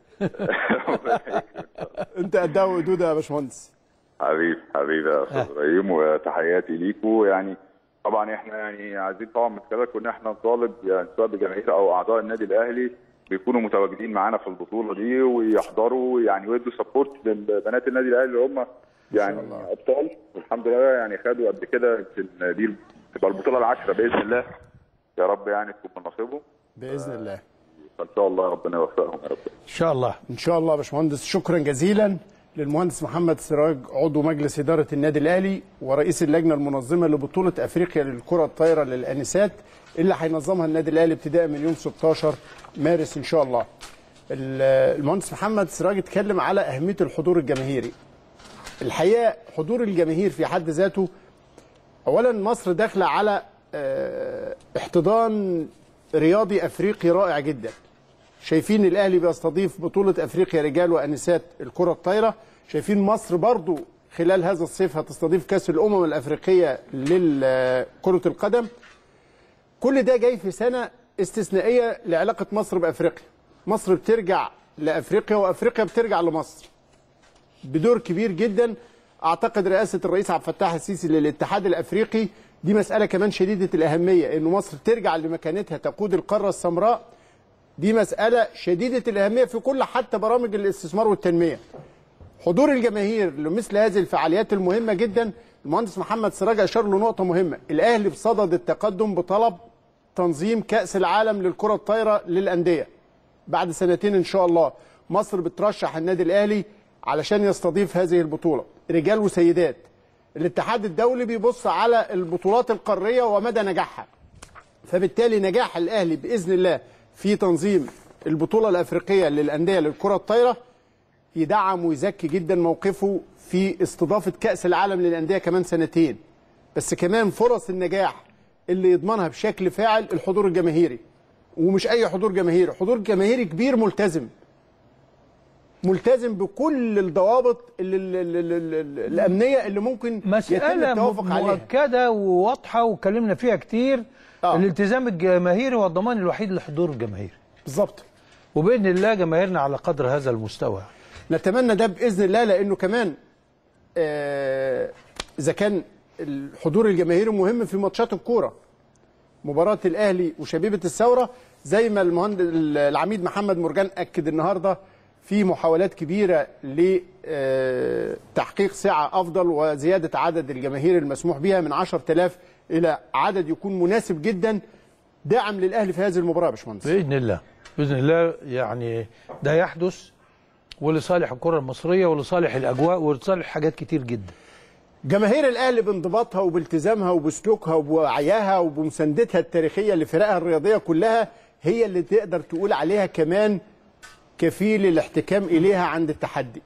Speaker 2: انت قدها وقدود يا باشمهندس
Speaker 3: حبيب حبيبي يا استاذ ابراهيم وتحياتي ليكوا يعني طبعا احنا يعني عايزين طبعا من خلالك ان احنا نطالب يعني سواء بجماهير او اعضاء النادي الاهلي بيكونوا متواجدين معانا في البطوله دي ويحضروا يعني ويدوا سبورت لبنات النادي الاهلي اللي هم يعني ابطال والحمد لله يعني خدوا قبل كده يمكن دي تبقى البطوله العاشره باذن الله يا رب يعني تكون من نصيبهم
Speaker 2: باذن الله
Speaker 3: فان شاء الله ربنا يوفقهم يا رب
Speaker 1: ان شاء الله
Speaker 2: ان شاء الله يا باشمهندس شكرا جزيلا للمهندس محمد سراج عضو مجلس اداره النادي الاهلي ورئيس اللجنه المنظمه لبطوله افريقيا للكره الطايره للانسات اللي هينظمها النادي الاهلي ابتداء من يوم 16 مارس ان شاء الله. ال- المهندس محمد سراج اتكلم على اهميه الحضور الجماهيري. الحقيقه حضور الجماهير في حد ذاته اولا مصر داخله على آه، احتضان رياضي افريقي رائع جدا. شايفين الاهلي بيستضيف بطوله افريقيا رجال وانسات الكره الطايره شايفين مصر برضو خلال هذا الصيف هتستضيف كاس الامم الافريقيه لكره القدم كل ده جاي في سنه استثنائيه لعلاقه مصر بافريقيا مصر بترجع لافريقيا وافريقيا بترجع لمصر بدور كبير جدا اعتقد رئاسه الرئيس عبد الفتاح السيسي للاتحاد الافريقي دي مساله كمان شديده الاهميه ان مصر ترجع لمكانتها تقود القاره السمراء دي مسألة شديدة الأهمية في كل حتى برامج الاستثمار والتنمية حضور الجماهير لمثل هذه الفعاليات المهمة جدا المهندس محمد سراج أشار له نقطة مهمة الأهلي بصدد التقدم بطلب تنظيم كأس العالم للكرة الطايرة للأندية بعد سنتين إن شاء الله مصر بترشح النادي الأهلي علشان يستضيف هذه البطولة رجال وسيدات الاتحاد الدولي بيبص على البطولات القارية ومدى نجاحها فبالتالي نجاح الاهلي باذن الله في تنظيم البطوله الافريقيه للانديه للكره الطايره يدعم ويزكي جدا موقفه في استضافه كاس العالم للانديه كمان سنتين بس كمان فرص النجاح اللي يضمنها بشكل فاعل الحضور الجماهيري ومش اي حضور جماهيري حضور جماهيري كبير ملتزم ملتزم بكل الضوابط اللي اللي اللي اللي الامنيه اللي ممكن يتم
Speaker 1: مسألة
Speaker 2: التوافق عليها
Speaker 1: مؤكدة وواضحة واتكلمنا فيها كتير
Speaker 2: آه.
Speaker 1: الالتزام الجماهيري هو الضمان الوحيد لحضور الجماهير
Speaker 2: بالظبط
Speaker 1: وبإذن الله جماهيرنا على قدر هذا المستوى
Speaker 2: نتمنى ده باذن الله لانه كمان آه، اذا كان الحضور الجماهيري مهم في ماتشات الكوره مباراه الاهلي وشبيبه الثوره زي ما المهندس العميد محمد مرجان اكد النهارده في محاولات كبيره لتحقيق سعه افضل وزياده عدد الجماهير المسموح بها من 10000 الى عدد يكون مناسب جدا داعم للاهلي في هذه المباراه يا باشمهندس
Speaker 1: بإذن الله بإذن الله يعني ده يحدث ولصالح الكرة المصرية ولصالح الأجواء ولصالح حاجات كتير جدا
Speaker 2: جماهير الاهلي بانضباطها وبالتزامها وبسلوكها وبوعيها وبمساندتها التاريخيه لفرقها الرياضيه كلها هي اللي تقدر تقول عليها كمان كفيل الاحتكام اليها عند التحدي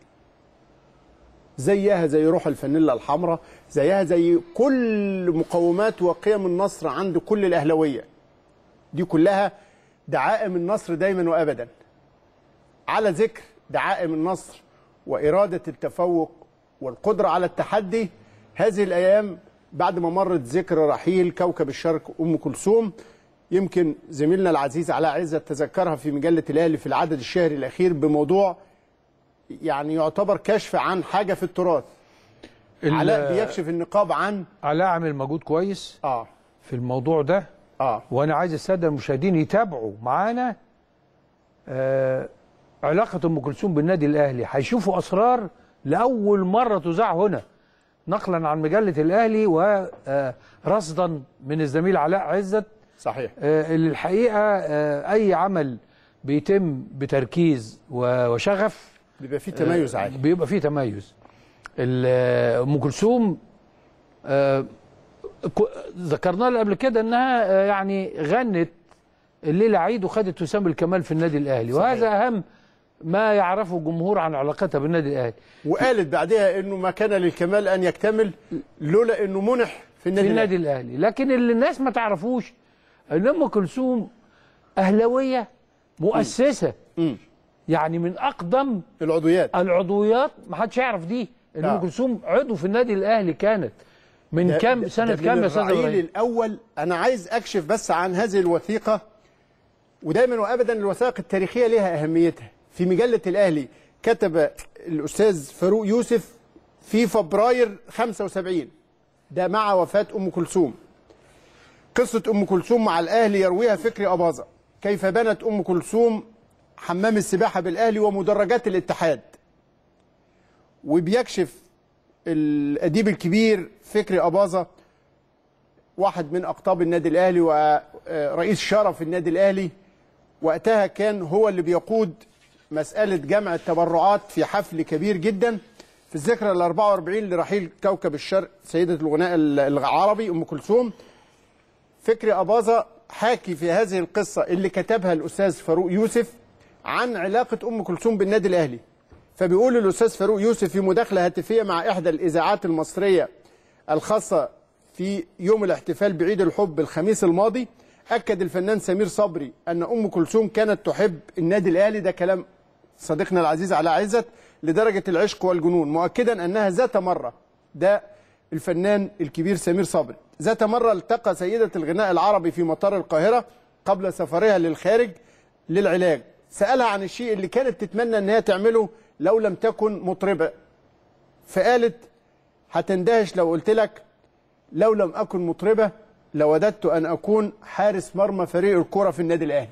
Speaker 2: زيها زي روح الفانيلا الحمراء زيها زي كل مقومات وقيم النصر عند كل الاهلاويه دي كلها دعائم النصر دايما وابدا على ذكر دعائم النصر وإرادة التفوق والقدرة على التحدي هذه الأيام بعد ما مرت ذكر رحيل كوكب الشرق أم كلثوم يمكن زميلنا العزيز علاء عزت تذكرها في مجلة الأهلي في العدد الشهري الأخير بموضوع يعني يعتبر كشف عن حاجة في التراث
Speaker 1: ال-
Speaker 2: علاء بيكشف النقاب عن
Speaker 1: علاء عامل مجهود كويس
Speaker 2: اه
Speaker 1: في الموضوع ده
Speaker 2: اه
Speaker 1: وانا عايز الساده المشاهدين يتابعوا معانا آه علاقه ام كلثوم بالنادي الاهلي هيشوفوا اسرار لاول مره تذاع هنا نقلا عن مجله الاهلي ورصدا من الزميل علاء عزت
Speaker 2: صحيح
Speaker 1: آه اللي الحقيقه آه اي عمل بيتم بتركيز و- وشغف
Speaker 2: بيبقى فيه تميز عالي
Speaker 1: بيبقى فيه تميز ال- آه، ام كلثوم آه، كو- ذكرنا لها قبل كده انها آه، يعني غنت الليله عيد وخدت وسام الكمال في النادي الاهلي
Speaker 2: صحيح.
Speaker 1: وهذا اهم ما يعرفه الجمهور عن علاقتها بالنادي الاهلي
Speaker 2: وقالت بعدها انه ما كان للكمال ان يكتمل لولا انه منح في النادي,
Speaker 1: في النادي الاهلي لكن اللي الناس ما تعرفوش ان ام كلثوم اهلاويه مؤسسه
Speaker 2: مم.
Speaker 1: يعني من اقدم
Speaker 2: العضويات
Speaker 1: العضويات ما حدش يعرف دي ان
Speaker 2: آه.
Speaker 1: ام كلثوم عضو في النادي الاهلي كانت من
Speaker 2: ده-
Speaker 1: كام
Speaker 2: ده-
Speaker 1: سنه
Speaker 2: ده
Speaker 1: كام
Speaker 2: من
Speaker 1: يا استاذ
Speaker 2: الرعيل
Speaker 1: ابراهيم
Speaker 2: الاول انا عايز اكشف بس عن هذه الوثيقه ودايما وابدا الوثائق التاريخيه لها اهميتها في مجله الاهلي كتب الاستاذ فاروق يوسف في فبراير 75 ده مع وفاه ام كلثوم قصه ام كلثوم مع الاهلي يرويها فكري اباظه كيف بنت ام كلثوم حمام السباحه بالاهلي ومدرجات الاتحاد وبيكشف الاديب الكبير فكري اباظه واحد من اقطاب النادي الاهلي ورئيس شرف النادي الاهلي وقتها كان هو اللي بيقود مساله جمع التبرعات في حفل كبير جدا في الذكرى ال 44 لرحيل كوكب الشرق سيده الغناء العربي ام كلثوم فكري اباظه حاكي في هذه القصه اللي كتبها الاستاذ فاروق يوسف عن علاقه ام كلثوم بالنادي الاهلي فبيقول الاستاذ فاروق يوسف في مداخله هاتفيه مع احدى الاذاعات المصريه الخاصه في يوم الاحتفال بعيد الحب الخميس الماضي اكد الفنان سمير صبري ان ام كلثوم كانت تحب النادي الاهلي ده كلام صديقنا العزيز علاء عزت لدرجه العشق والجنون مؤكدا انها ذات مره ده الفنان الكبير سمير صبري ذات مره التقى سيده الغناء العربي في مطار القاهره قبل سفرها للخارج للعلاج سالها عن الشيء اللي كانت تتمنى ان هي تعمله لو لم تكن مطربه فقالت هتندهش لو قلت لك لو لم اكن مطربه لوددت ان اكون حارس مرمى فريق الكره في النادي الاهلي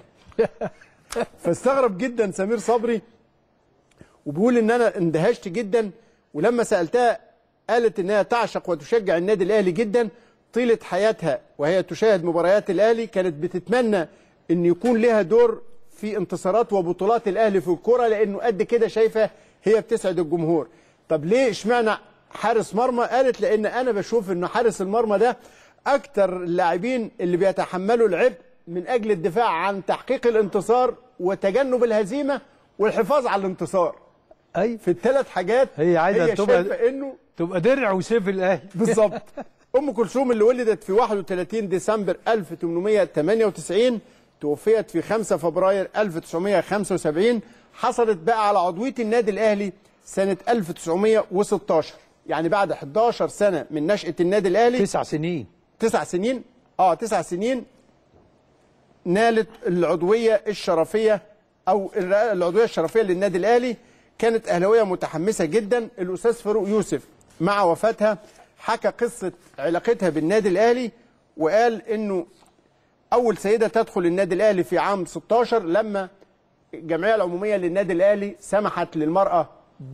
Speaker 2: فاستغرب جدا سمير صبري وبيقول ان انا اندهشت جدا ولما سالتها قالت انها تعشق وتشجع النادي الاهلي جدا طيله حياتها وهي تشاهد مباريات الاهلي كانت بتتمنى ان يكون لها دور في انتصارات وبطولات الاهلي في الكره لانه قد كده شايفه هي بتسعد الجمهور طب ليه اشمعنى حارس مرمى قالت لان انا بشوف ان حارس المرمى ده اكتر اللاعبين اللي بيتحملوا العبء من اجل الدفاع عن تحقيق الانتصار وتجنب الهزيمه والحفاظ على الانتصار
Speaker 1: اي
Speaker 2: في الثلاث حاجات
Speaker 1: هي عايزة
Speaker 2: هي
Speaker 1: تبقى-
Speaker 2: شايفه انه
Speaker 1: تبقى درع وسيف الاهلي
Speaker 2: بالظبط ام كلثوم اللي ولدت في 31 ديسمبر 1898 توفيت في 5 فبراير 1975 حصلت بقى على عضويه النادي الاهلي سنه 1916 يعني بعد 11 سنه من نشاه النادي الاهلي
Speaker 1: تسع سنين
Speaker 2: تسع سنين اه تسع سنين نالت العضويه الشرفيه او الر- العضويه الشرفيه للنادي الاهلي كانت اهلاويه متحمسه جدا الاستاذ فاروق يوسف مع وفاتها حكى قصه علاقتها بالنادي الاهلي وقال انه اول سيده تدخل النادي الاهلي في عام 16 لما الجمعيه العموميه للنادي الاهلي سمحت للمراه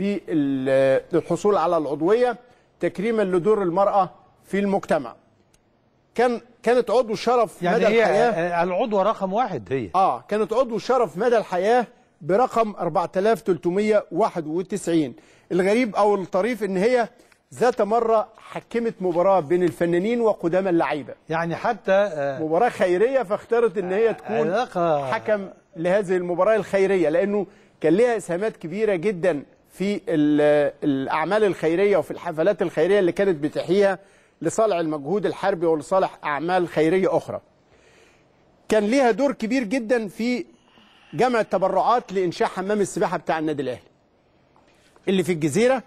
Speaker 2: بالحصول على العضويه تكريما لدور المراه في المجتمع كان كانت عضو شرف
Speaker 1: يعني
Speaker 2: مدى
Speaker 1: هي
Speaker 2: الحياه
Speaker 1: آه، العضوة رقم واحد هي
Speaker 2: اه كانت عضو شرف مدى الحياه برقم 4391 الغريب او الطريف ان هي ذات مره حكمت مباراه بين الفنانين وقدامى اللعيبه
Speaker 1: يعني حتى آه،
Speaker 2: مباراه خيريه فاختارت ان هي تكون
Speaker 1: علاقة
Speaker 2: حكم لهذه المباراه الخيريه لانه كان ليها اسهامات كبيره جدا في ال- الاعمال الخيريه وفي الحفلات الخيريه اللي كانت بتحييها لصالح المجهود الحربي ولصالح اعمال خيريه اخرى. كان ليها دور كبير جدا في جمع التبرعات لانشاء حمام السباحه بتاع النادي الاهلي. اللي في الجزيره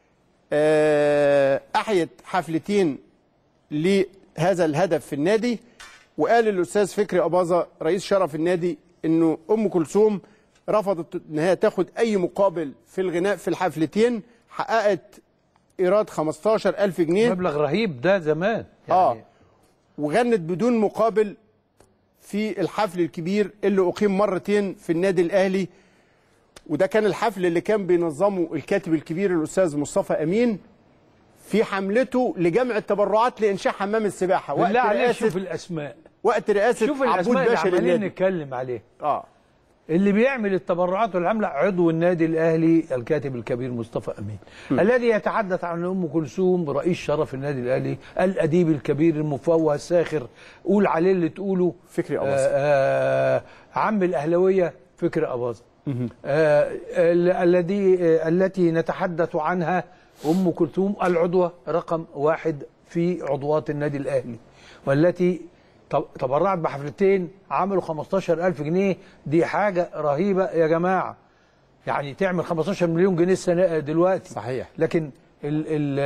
Speaker 2: آه، احيت حفلتين لهذا الهدف في النادي وقال الاستاذ فكري اباظه رئيس شرف النادي انه ام كلثوم رفضت ان هي تاخد اي مقابل في الغناء في الحفلتين حققت ايراد 15000 جنيه
Speaker 1: مبلغ رهيب ده زمان
Speaker 2: اه وغنت بدون مقابل في الحفل الكبير اللي اقيم مرتين في النادي الاهلي وده كان الحفل اللي كان بينظمه الكاتب الكبير الاستاذ مصطفى امين في حملته لجمع التبرعات لانشاء حمام السباحه وقت
Speaker 1: بالله عليك
Speaker 2: رئاسه
Speaker 1: شوف الاسماء
Speaker 2: وقت رئاسه
Speaker 1: شوف
Speaker 2: عبود
Speaker 1: الاسماء اللي
Speaker 2: باشا
Speaker 1: عمالين
Speaker 2: للنادي
Speaker 1: نتكلم عليه
Speaker 2: اه
Speaker 1: اللي بيعمل التبرعات والعملة عضو النادي الأهلي الكاتب الكبير مصطفى أمين م. الذي يتحدث عن أم كلثوم رئيس شرف النادي الأهلي الأديب الكبير المفوه الساخر قول عليه اللي تقوله
Speaker 2: فكري أباظة.
Speaker 1: آه آه عم الأهلوية فكري أباظة آه ال- الذي آه التي نتحدث عنها أم كلثوم العضوة رقم واحد في عضوات النادي الأهلي والتي طب- تبرعت بحفلتين عملوا 15000 جنيه دي حاجة رهيبة يا جماعة يعني تعمل 15 مليون جنيه السنة دلوقتي
Speaker 2: صحيح.
Speaker 1: لكن ال ال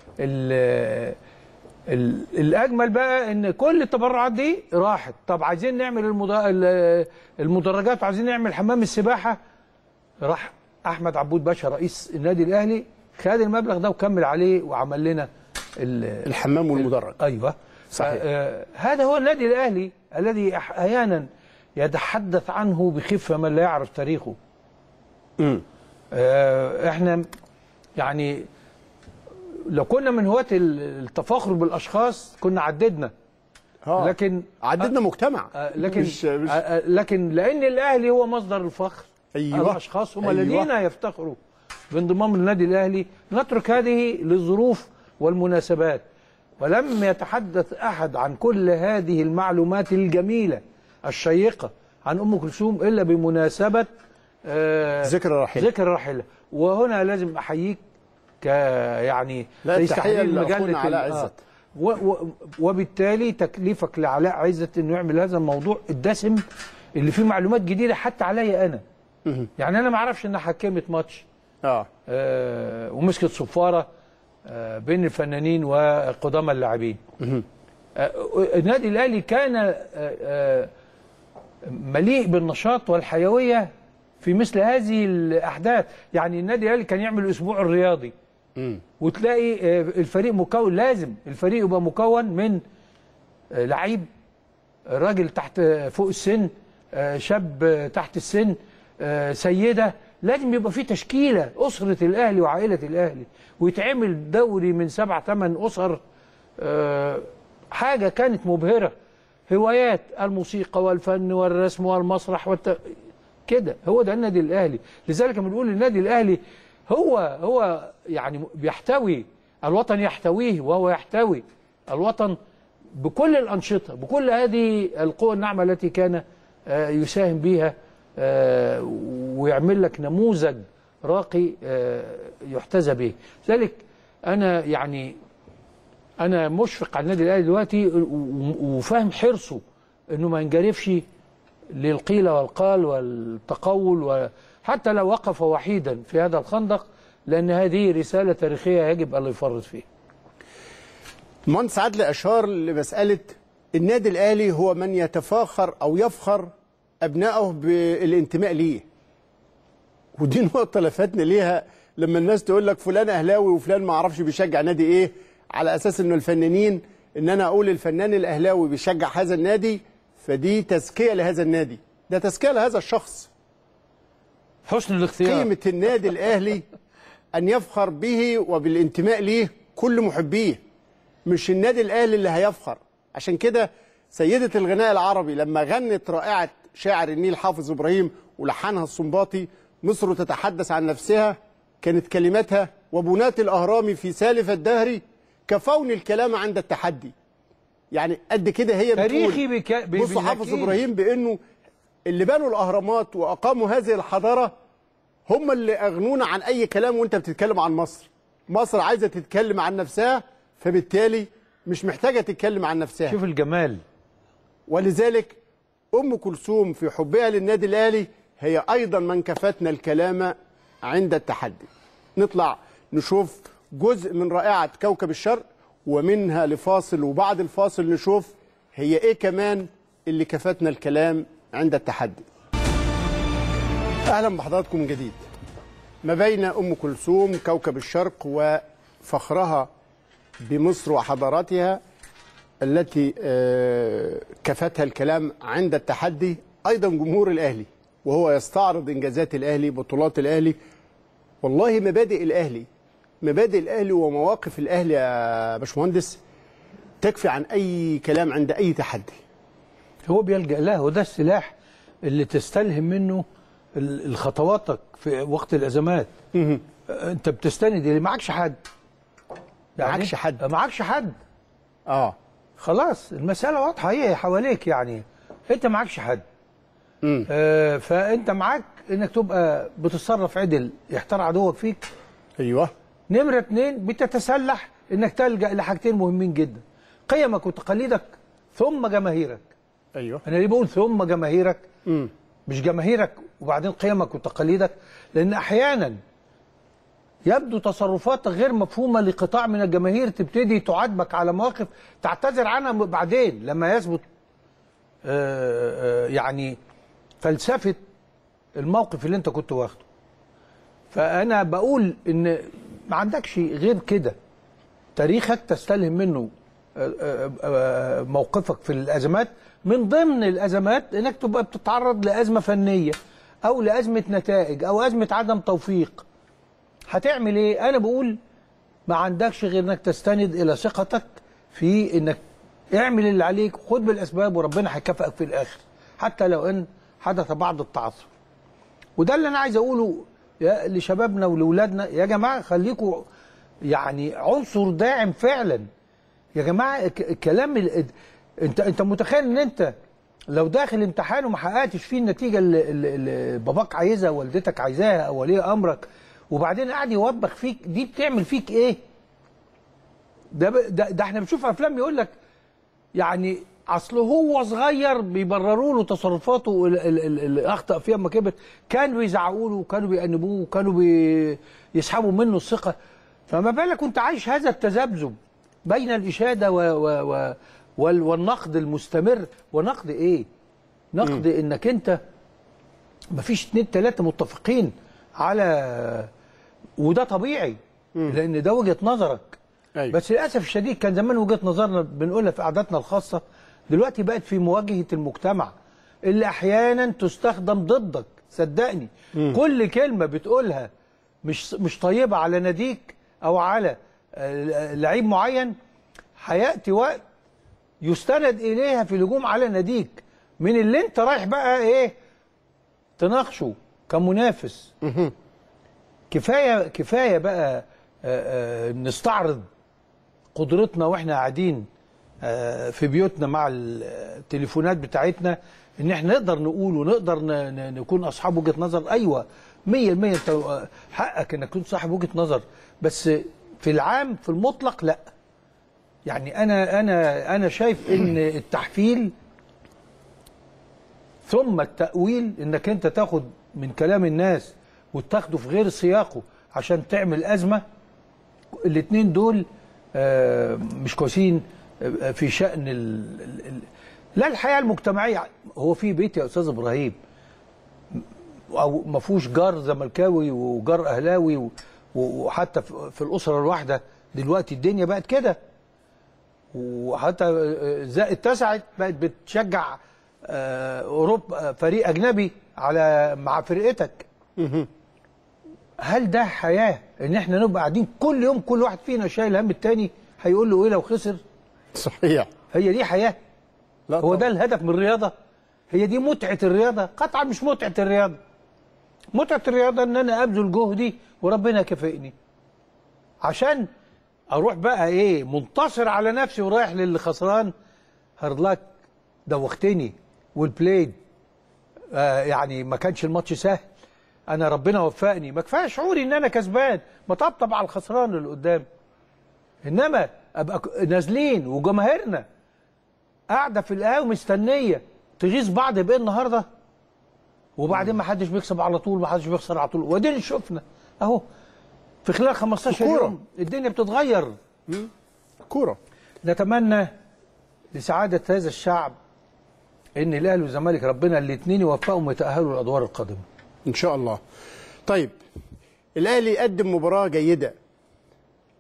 Speaker 1: ال ال الاجمل بقى ان كل التبرعات دي راحت طب عايزين نعمل المد... ال- المدرجات وعايزين نعمل حمام السباحه راح احمد عبود باشا رئيس النادي الاهلي خد المبلغ ده وكمل عليه وعمل لنا ال...
Speaker 2: الحمام والمدرج
Speaker 1: ايوه
Speaker 2: صحيح.
Speaker 1: آه هذا هو النادي الاهلي الذي احيانا يتحدث عنه بخفه من لا يعرف تاريخه
Speaker 2: امم
Speaker 1: آه احنا يعني لو كنا من هواة ال- التفاخر بالاشخاص كنا عددنا
Speaker 2: آه.
Speaker 1: لكن
Speaker 2: عددنا مجتمع
Speaker 1: آه لكن
Speaker 2: مش, مش
Speaker 1: آه آه لكن لان الاهلي هو مصدر الفخر
Speaker 2: أيوة.
Speaker 1: الاشخاص هم
Speaker 2: أيوة.
Speaker 1: الذين يفتخروا بانضمام النادي الاهلي نترك هذه للظروف والمناسبات ولم يتحدث احد عن كل هذه المعلومات الجميله الشيقه عن ام كلثوم الا بمناسبه آه
Speaker 2: ذكرى راحلة.
Speaker 1: ذكرى راحله وهنا لازم احييك ك يعني
Speaker 2: لا،
Speaker 1: رئيس
Speaker 2: التحية
Speaker 1: تحرير
Speaker 2: لأخونا
Speaker 1: مجلة
Speaker 2: علاء
Speaker 1: ال- آه.
Speaker 2: عزت.
Speaker 1: و و وبالتالي تكليفك لعلاء عزت انه يعمل هذا الموضوع الدسم اللي فيه معلومات جديده حتى عليا انا يعني انا ما اعرفش انها حكمت ماتش
Speaker 2: اه
Speaker 1: آه ومسكت صفاره آه بين الفنانين وقدامى اللاعبين آه النادي الاهلي كان آه آه مليء بالنشاط والحيويه في مثل هذه الاحداث يعني النادي الاهلي كان يعمل الاسبوع الرياضي
Speaker 2: امم
Speaker 1: وتلاقي آه، الفريق مكون لازم الفريق يبقى مكون من آه، لعيب راجل تحت آه، فوق السن آه، شاب آه، تحت السن آه، سيده لازم يبقى في تشكيله اسره الاهلي وعائله الاهلي ويتعمل دوري من سبع ثمان اسر آه، حاجه كانت مبهره هوايات الموسيقى والفن والرسم والمسرح والت... كده هو ده النادي الاهلي لذلك لما بنقول النادي الاهلي هو هو يعني بيحتوي الوطن يحتويه وهو يحتوي الوطن بكل الانشطه بكل هذه القوى الناعمه التي كان آه، يساهم بها آه، ويعمل لك نموذج راقي آه، يحتذى به لذلك انا يعني انا مشفق على النادي الاهلي دلوقتي و- و- وفاهم حرصه انه ما ينجرفش للقيل والقال والتقول وحتى لو وقف وحيدا في هذا الخندق لان هذه رساله تاريخيه يجب ان لا يفرط فيها
Speaker 2: المهندس عادل اشار لمساله النادي الاهلي هو من يتفاخر او يفخر ابنائه بالانتماء ليه ودي نقطه لفتنا ليها لما الناس تقول لك فلان اهلاوي وفلان ما اعرفش بيشجع نادي ايه على اساس انه الفنانين ان انا اقول الفنان الاهلاوي بيشجع هذا النادي فدي تزكيه لهذا النادي ده تزكيه لهذا الشخص
Speaker 1: حسن الاختيار
Speaker 2: قيمة النادي الأهلي أن يفخر به وبالانتماء ليه كل محبيه مش النادي الأهلي اللي هيفخر عشان كده سيدة الغناء العربي لما غنت رائعة شاعر النيل حافظ إبراهيم ولحنها السنباطي مصر تتحدث عن نفسها كانت كلماتها وبناة الأهرام في سالف الدهر كفون الكلام عند التحدي يعني قد كده هي بتقول
Speaker 1: تاريخي بك... ب-
Speaker 2: بص حافظ
Speaker 1: بنكيل.
Speaker 2: ابراهيم بانه اللي بنوا الاهرامات واقاموا هذه الحضاره هم اللي اغنونا عن اي كلام وانت بتتكلم عن مصر مصر عايزه تتكلم عن نفسها فبالتالي مش محتاجه تتكلم عن نفسها
Speaker 1: شوف الجمال
Speaker 2: ولذلك ام كلثوم في حبها للنادي الاهلي هي ايضا من كفتنا الكلام عند التحدي نطلع نشوف جزء من رائعه كوكب الشرق ومنها لفاصل وبعد الفاصل نشوف هي ايه كمان اللي كفتنا الكلام عند التحدي اهلا بحضراتكم من جديد ما بين ام كلثوم كوكب الشرق فخرها بمصر وحضاراتها التي آه، كفتها الكلام عند التحدي ايضا جمهور الاهلي وهو يستعرض انجازات الاهلي بطولات الاهلي والله مبادئ الاهلي مبادئ الاهلي ومواقف الاهلي يا باشمهندس تكفي عن اي كلام عند اي تحدي
Speaker 1: هو بيلجأ لها وده السلاح اللي تستلهم منه ال- الخطواتك في وقت الازمات انت بتستند اللي معكش حد
Speaker 2: معكش حد.
Speaker 1: معكش حد
Speaker 2: اه
Speaker 1: خلاص المسألة واضحة هي حواليك يعني انت معكش حد
Speaker 2: مم.
Speaker 1: آه فانت معاك انك تبقى بتتصرف عدل يحتار عدوك فيك
Speaker 2: ايوه
Speaker 1: نمرة اتنين بتتسلح انك تلجأ لحاجتين مهمين جدا قيمك وتقاليدك ثم جماهيرك
Speaker 2: ايوه
Speaker 1: انا ليه بقول ثم جماهيرك
Speaker 2: مم.
Speaker 1: مش جماهيرك وبعدين قيمك وتقاليدك لان احيانا يبدو تصرفاتك غير مفهومه لقطاع من الجماهير تبتدي تعاتبك على مواقف تعتذر عنها بعدين لما يثبت آه، آه، يعني فلسفه الموقف اللي انت كنت واخده فانا بقول ان ما عندكش غير كده تاريخك تستلهم منه آه، آه، آه، موقفك في الازمات من ضمن الازمات انك تبقى بتتعرض لازمه فنيه او لازمه نتائج او ازمه عدم توفيق هتعمل ايه انا بقول ما عندكش غير انك تستند الى ثقتك في انك اعمل اللي عليك خد بالاسباب وربنا هيكافئك في الاخر حتى لو ان حدث بعض التعثر وده اللي انا عايز اقوله يا لشبابنا ولولادنا يا جماعه خليكوا يعني عنصر داعم فعلا يا جماعه الك- الكلام ال- انت انت متخيل ان انت لو داخل امتحان وما حققتش فيه النتيجه اللي, اللي, اللي باباك عايزها والدتك عايزاها او ولي امرك وبعدين قاعد يوبخ فيك دي بتعمل فيك ايه؟ ده ب- ده, ده احنا بنشوف افلام يقول لك يعني اصل هو صغير بيبرروا له تصرفاته ال- ال- ال- اللي اخطا فيها اما كبر كانوا بيزعقوا له وكانوا بيأنبوه وكانوا بيسحبوا منه الثقه فما بالك وانت عايش هذا التذبذب بين الاشاده و و و وال- والنقد المستمر ونقد ايه؟ نقد انك انت مفيش اتنين تلاته متفقين على وده طبيعي لان ده وجهه نظرك
Speaker 2: أيوة.
Speaker 1: بس للاسف الشديد كان زمان وجهه نظرنا بنقولها في قعداتنا الخاصه دلوقتي بقت في مواجهه المجتمع اللي احيانا تستخدم ضدك صدقني كل كلمه بتقولها مش مش طيبه على ناديك او على آه، لعيب معين هياتي وقت يستند اليها في الهجوم على ناديك من اللي انت رايح بقى ايه تناقشه كمنافس كفايه كفايه بقى آه، آه، نستعرض قدرتنا واحنا قاعدين آه، في بيوتنا مع التليفونات بتاعتنا ان احنا نقدر نقول ونقدر ن- ن- نكون اصحاب وجهه نظر ايوه 100% انت آه، حقك انك تكون صاحب وجهه نظر بس في العام في المطلق لا يعني انا انا انا شايف ان التحفيل ثم التأويل انك انت تاخد من كلام الناس وتاخده في غير سياقه عشان تعمل أزمة الاتنين دول آه، مش كويسين آه، في شأن ال ال ال لا الحياة المجتمعية هو في بيت يا أستاذ إبراهيم أو ما فيهوش جار زملكاوي وجار أهلاوي و- وحتى في في الأسرة الواحدة دلوقتي الدنيا بقت كده وحتى آه، زائد اتسعت بقت بتشجع آه، اوروبا آه، فريق اجنبي على مع فرقتك هل ده حياه ان احنا نبقى قاعدين كل يوم كل واحد فينا شايل هم التاني هيقول له ايه لو خسر
Speaker 2: صحيح
Speaker 1: هي دي حياه
Speaker 2: لا
Speaker 1: هو
Speaker 2: طبعا.
Speaker 1: ده الهدف من الرياضه هي دي متعه الرياضه قطعا مش متعه الرياضه متعه الرياضه ان انا ابذل جهدي وربنا يكافئني عشان اروح بقى ايه منتصر على نفسي ورايح للي خسران هارد لك دوختني والبلايد آه يعني ما كانش الماتش سهل انا ربنا وفقني ما كفايه شعوري ان انا كسبان ما طبطب على الخسران اللي قدام انما ابقى ك- نازلين وجماهيرنا قاعده في القهوه مستنيه تغيظ بعض بايه النهارده وبعدين ما حدش بيكسب على طول ما حدش بيخسر على طول وادينا شفنا اهو في خلال 15
Speaker 2: الكورة.
Speaker 1: يوم الدنيا بتتغير
Speaker 2: كوره
Speaker 1: نتمنى لسعادة هذا الشعب ان الاهلي والزمالك ربنا الاثنين يوفقهم ويتأهلوا للادوار القادمة
Speaker 2: ان شاء الله طيب الاهلي قدم مباراه جيده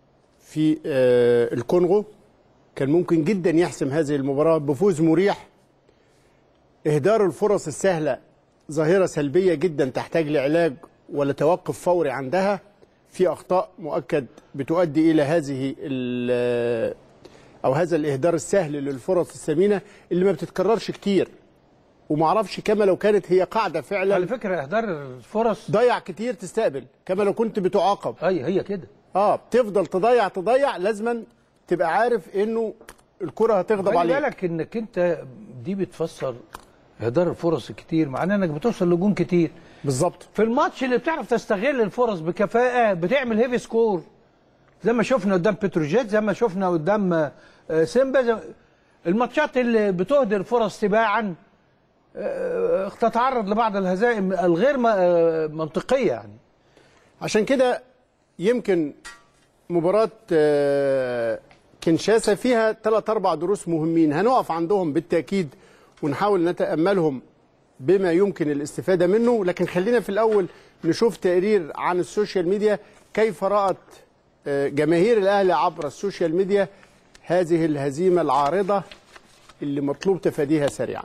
Speaker 2: في آه، الكونغو كان ممكن جدا يحسم هذه المباراة بفوز مريح إهدار الفرص السهلة ظاهرة سلبية جدا تحتاج لعلاج ولا توقف فوري عندها في أخطاء مؤكد بتؤدي إلى هذه ال- أو هذا الإهدار السهل للفرص الثمينة اللي ما بتتكررش كتير ومعرفش كما لو كانت هي قاعدة
Speaker 1: على
Speaker 2: فعلا
Speaker 1: فكره اهدار الفرص
Speaker 2: ضيع كتير تستقبل كما لو كنت بتعاقب
Speaker 1: اي هي كده
Speaker 2: اه بتفضل تضيع تضيع لازما تبقى عارف انه الكره هتغضب
Speaker 1: خلي
Speaker 2: عليك
Speaker 1: بالك انك انت دي بتفسر اهدار الفرص كتير معناه انك بتوصل لجون كتير
Speaker 2: بالظبط
Speaker 1: في الماتش اللي بتعرف تستغل الفرص بكفاءه بتعمل هيفي سكور زي ما شفنا قدام بتروجيت زي ما شفنا قدام آه، سيمبا زي الماتشات اللي بتهدر فرص تباعا آه، تتعرض لبعض الهزائم الغير م- آه، منطقيه يعني
Speaker 2: عشان كده يمكن مباراة آه، كينشاسا فيها ثلاث أربع دروس مهمين هنقف عندهم بالتأكيد ونحاول نتأملهم بما يمكن الاستفادة منه لكن خلينا في الأول نشوف تقرير عن السوشيال ميديا كيف رأت آه، جماهير الأهلي عبر السوشيال ميديا هذه الهزيمة العارضة اللي مطلوب تفاديها سريعا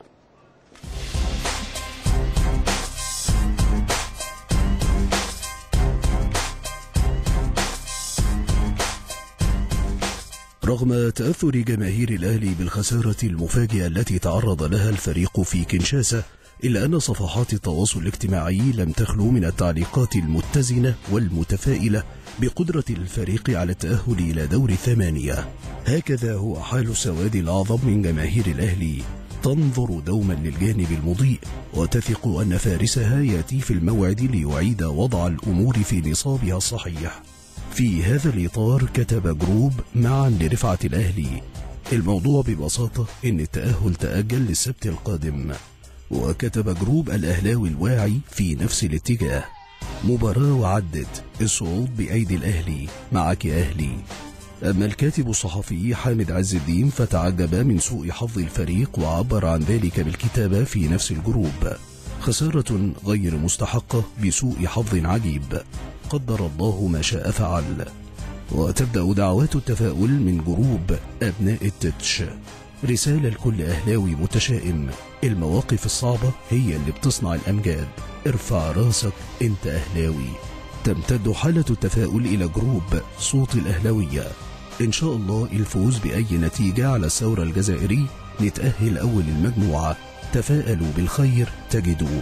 Speaker 4: رغم تأثر جماهير الأهلي بالخسارة المفاجئة التي تعرض لها الفريق في كينشاسا إلا أن صفحات التواصل الاجتماعي لم تخلو من التعليقات المتزنة والمتفائلة بقدرة الفريق على التأهل إلى دور الثمانية هكذا هو حال السواد الأعظم من جماهير الأهلي تنظر دوما للجانب المضيء وتثق أن فارسها يأتي في الموعد ليعيد وضع الأمور في نصابها الصحيح في هذا الإطار كتب جروب معا لرفعة الأهلي الموضوع ببساطة إن التأهل تأجل للسبت القادم وكتب جروب الأهلاوي الواعي في نفس الاتجاه مباراة وعدت الصعود بأيدي الأهلي معك يا أهلي أما الكاتب الصحفي حامد عز الدين فتعجب من سوء حظ الفريق وعبر عن ذلك بالكتابة في نفس الجروب خسارة غير مستحقة بسوء حظ عجيب قدر الله ما شاء فعل وتبدأ دعوات التفاؤل من جروب أبناء التتش رسالة لكل أهلاوي متشائم المواقف الصعبة هي اللي بتصنع الأمجاد ارفع راسك انت أهلاوي تمتد حالة التفاؤل إلى جروب صوت الأهلاوية إن شاء الله الفوز بأي نتيجة على الثورة الجزائري نتأهل أول المجموعة تفاءلوا بالخير تجدوه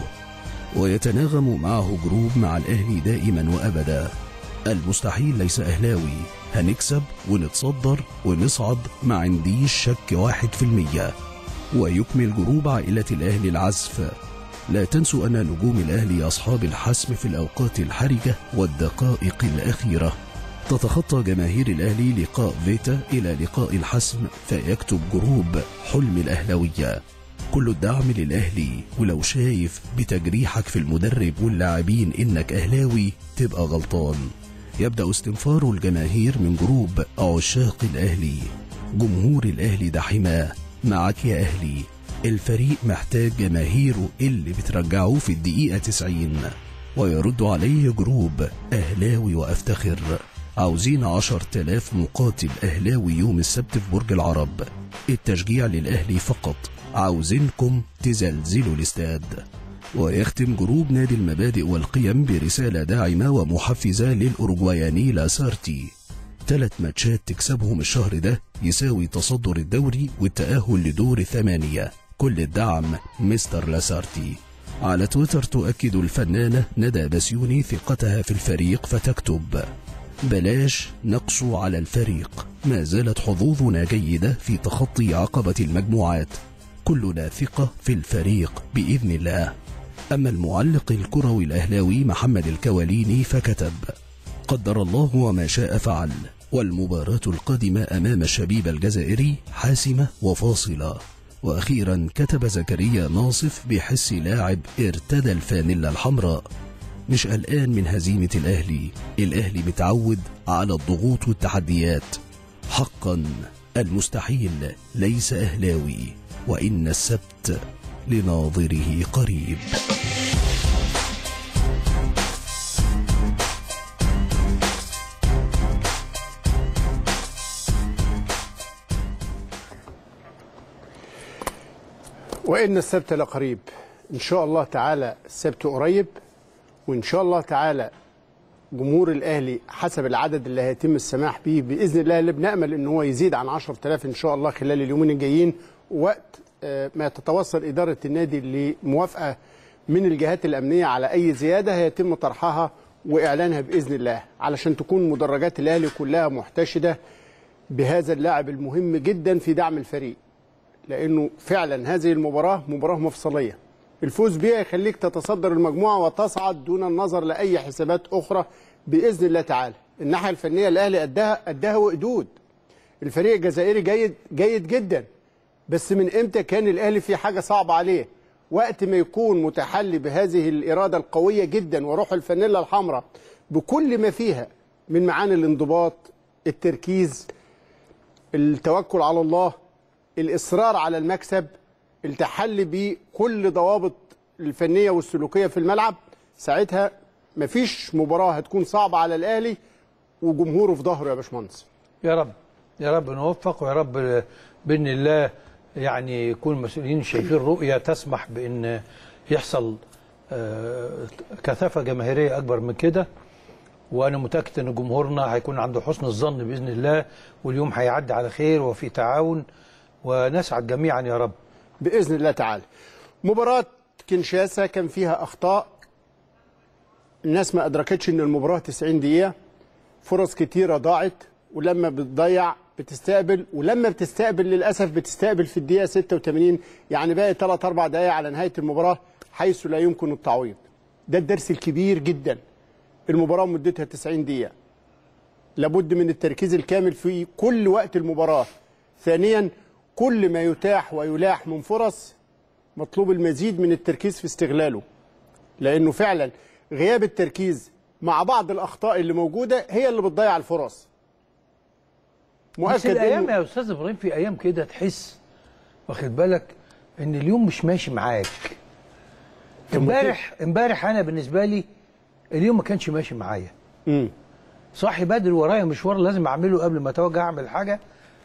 Speaker 4: ويتناغم معه جروب مع الأهلي دائما وأبدا المستحيل ليس أهلاوي هنكسب ونتصدر ونصعد ما عنديش شك واحد في المية ويكمل جروب عائلة الأهلي العزف لا تنسوا أن نجوم الأهلي أصحاب الحسم في الأوقات الحرجة والدقائق الأخيرة تتخطى جماهير الأهلي لقاء فيتا إلى لقاء الحسم فيكتب جروب حلم الأهلوية كل الدعم للأهلي ولو شايف بتجريحك في المدرب واللاعبين إنك أهلاوي تبقى غلطان يبدأ استنفار الجماهير من جروب عشاق الأهلي جمهور الأهلي ده حماه معك يا أهلي الفريق محتاج جماهيره اللي بترجعه في الدقيقة 90 ويرد عليه جروب أهلاوي وأفتخر عاوزين عشر تلاف مقاتل أهلاوي يوم السبت في برج العرب التشجيع للأهلي فقط عاوزينكم تزلزلوا الاستاد ويختم جروب نادي المبادئ والقيم برسالة داعمة ومحفزة للأوروغواياني لاسارتي ثلاث ماتشات تكسبهم الشهر ده يساوي تصدر الدوري والتأهل لدور الثمانية كل الدعم مستر لاسارتي على تويتر تؤكد الفنانة ندى بسيوني ثقتها في الفريق فتكتب بلاش نقسو على الفريق ما زالت حظوظنا جيدة في تخطي عقبة المجموعات كلنا ثقة في الفريق بإذن الله أما المعلق الكروي الأهلاوي محمد الكواليني فكتب قدر الله وما شاء فعل والمباراة القادمة أمام الشبيب الجزائري حاسمة وفاصلة وأخيرا كتب زكريا ناصف بحس لاعب ارتدى الفانيلا الحمراء مش قلقان من هزيمة الأهلي الأهلي متعود على الضغوط والتحديات حقا المستحيل ليس أهلاوي وإن السبت لناظره قريب
Speaker 2: وإن السبت لقريب إن شاء الله تعالى السبت قريب وإن شاء الله تعالى جمهور الأهلي حسب العدد اللي هيتم السماح به بإذن الله اللي بنأمل إن هو يزيد عن 10000 إن شاء الله خلال اليومين الجايين وقت آه، ما تتوصل إدارة النادي لموافقة من الجهات الأمنية على أي زيادة هيتم طرحها وإعلانها بإذن الله علشان تكون مدرجات الأهلي كلها محتشدة بهذا اللاعب المهم جدا في دعم الفريق لانه فعلا هذه المباراه مباراه مفصليه الفوز بها يخليك تتصدر المجموعه وتصعد دون النظر لاي حسابات اخرى باذن الله تعالى الناحيه الفنيه الاهلي قدها قدها وقدود الفريق الجزائري جيد جيد جدا بس من امتى كان الاهلي في حاجه صعبه عليه وقت ما يكون متحلي بهذه الاراده القويه جدا وروح الفانيلا الحمراء بكل ما فيها من معاني الانضباط التركيز التوكل على الله الاصرار على المكسب التحلي بكل ضوابط الفنيه والسلوكيه في الملعب ساعتها مفيش مباراه هتكون صعبه على الاهلي وجمهوره في ظهره يا باشمهندس
Speaker 1: يا رب يا رب نوفق ويا رب باذن الله يعني يكون المسؤولين شايفين رؤيه تسمح بان يحصل آه، كثافه جماهيريه اكبر من كده وانا متاكد ان جمهورنا هيكون عنده حسن الظن باذن الله واليوم هيعدي على خير وفي تعاون ونسعد جميعا يا رب
Speaker 2: باذن الله تعالى مباراه كنشاسا كان فيها اخطاء الناس ما ادركتش ان المباراه 90 دقيقه فرص كتيره ضاعت ولما بتضيع بتستقبل ولما بتستقبل للاسف بتستقبل في الدقيقه 86 يعني باقي 3 4 دقائق على نهايه المباراه حيث لا يمكن التعويض ده الدرس الكبير جدا المباراه مدتها 90 دقيقه لابد من التركيز الكامل في كل وقت المباراه ثانيا كل ما يتاح ويلاح من فرص مطلوب المزيد من التركيز في استغلاله لانه فعلا غياب التركيز مع بعض الاخطاء اللي موجوده هي اللي بتضيع الفرص
Speaker 1: بس الايام
Speaker 2: إنه-
Speaker 1: يا استاذ ابراهيم في ايام كده تحس واخد بالك ان اليوم مش ماشي معاك امبارح امبارح انا بالنسبه لي اليوم ما كانش ماشي معايا
Speaker 2: مم.
Speaker 1: صاحي بدري ورايا مشوار لازم اعمله قبل ما اتوجه اعمل حاجه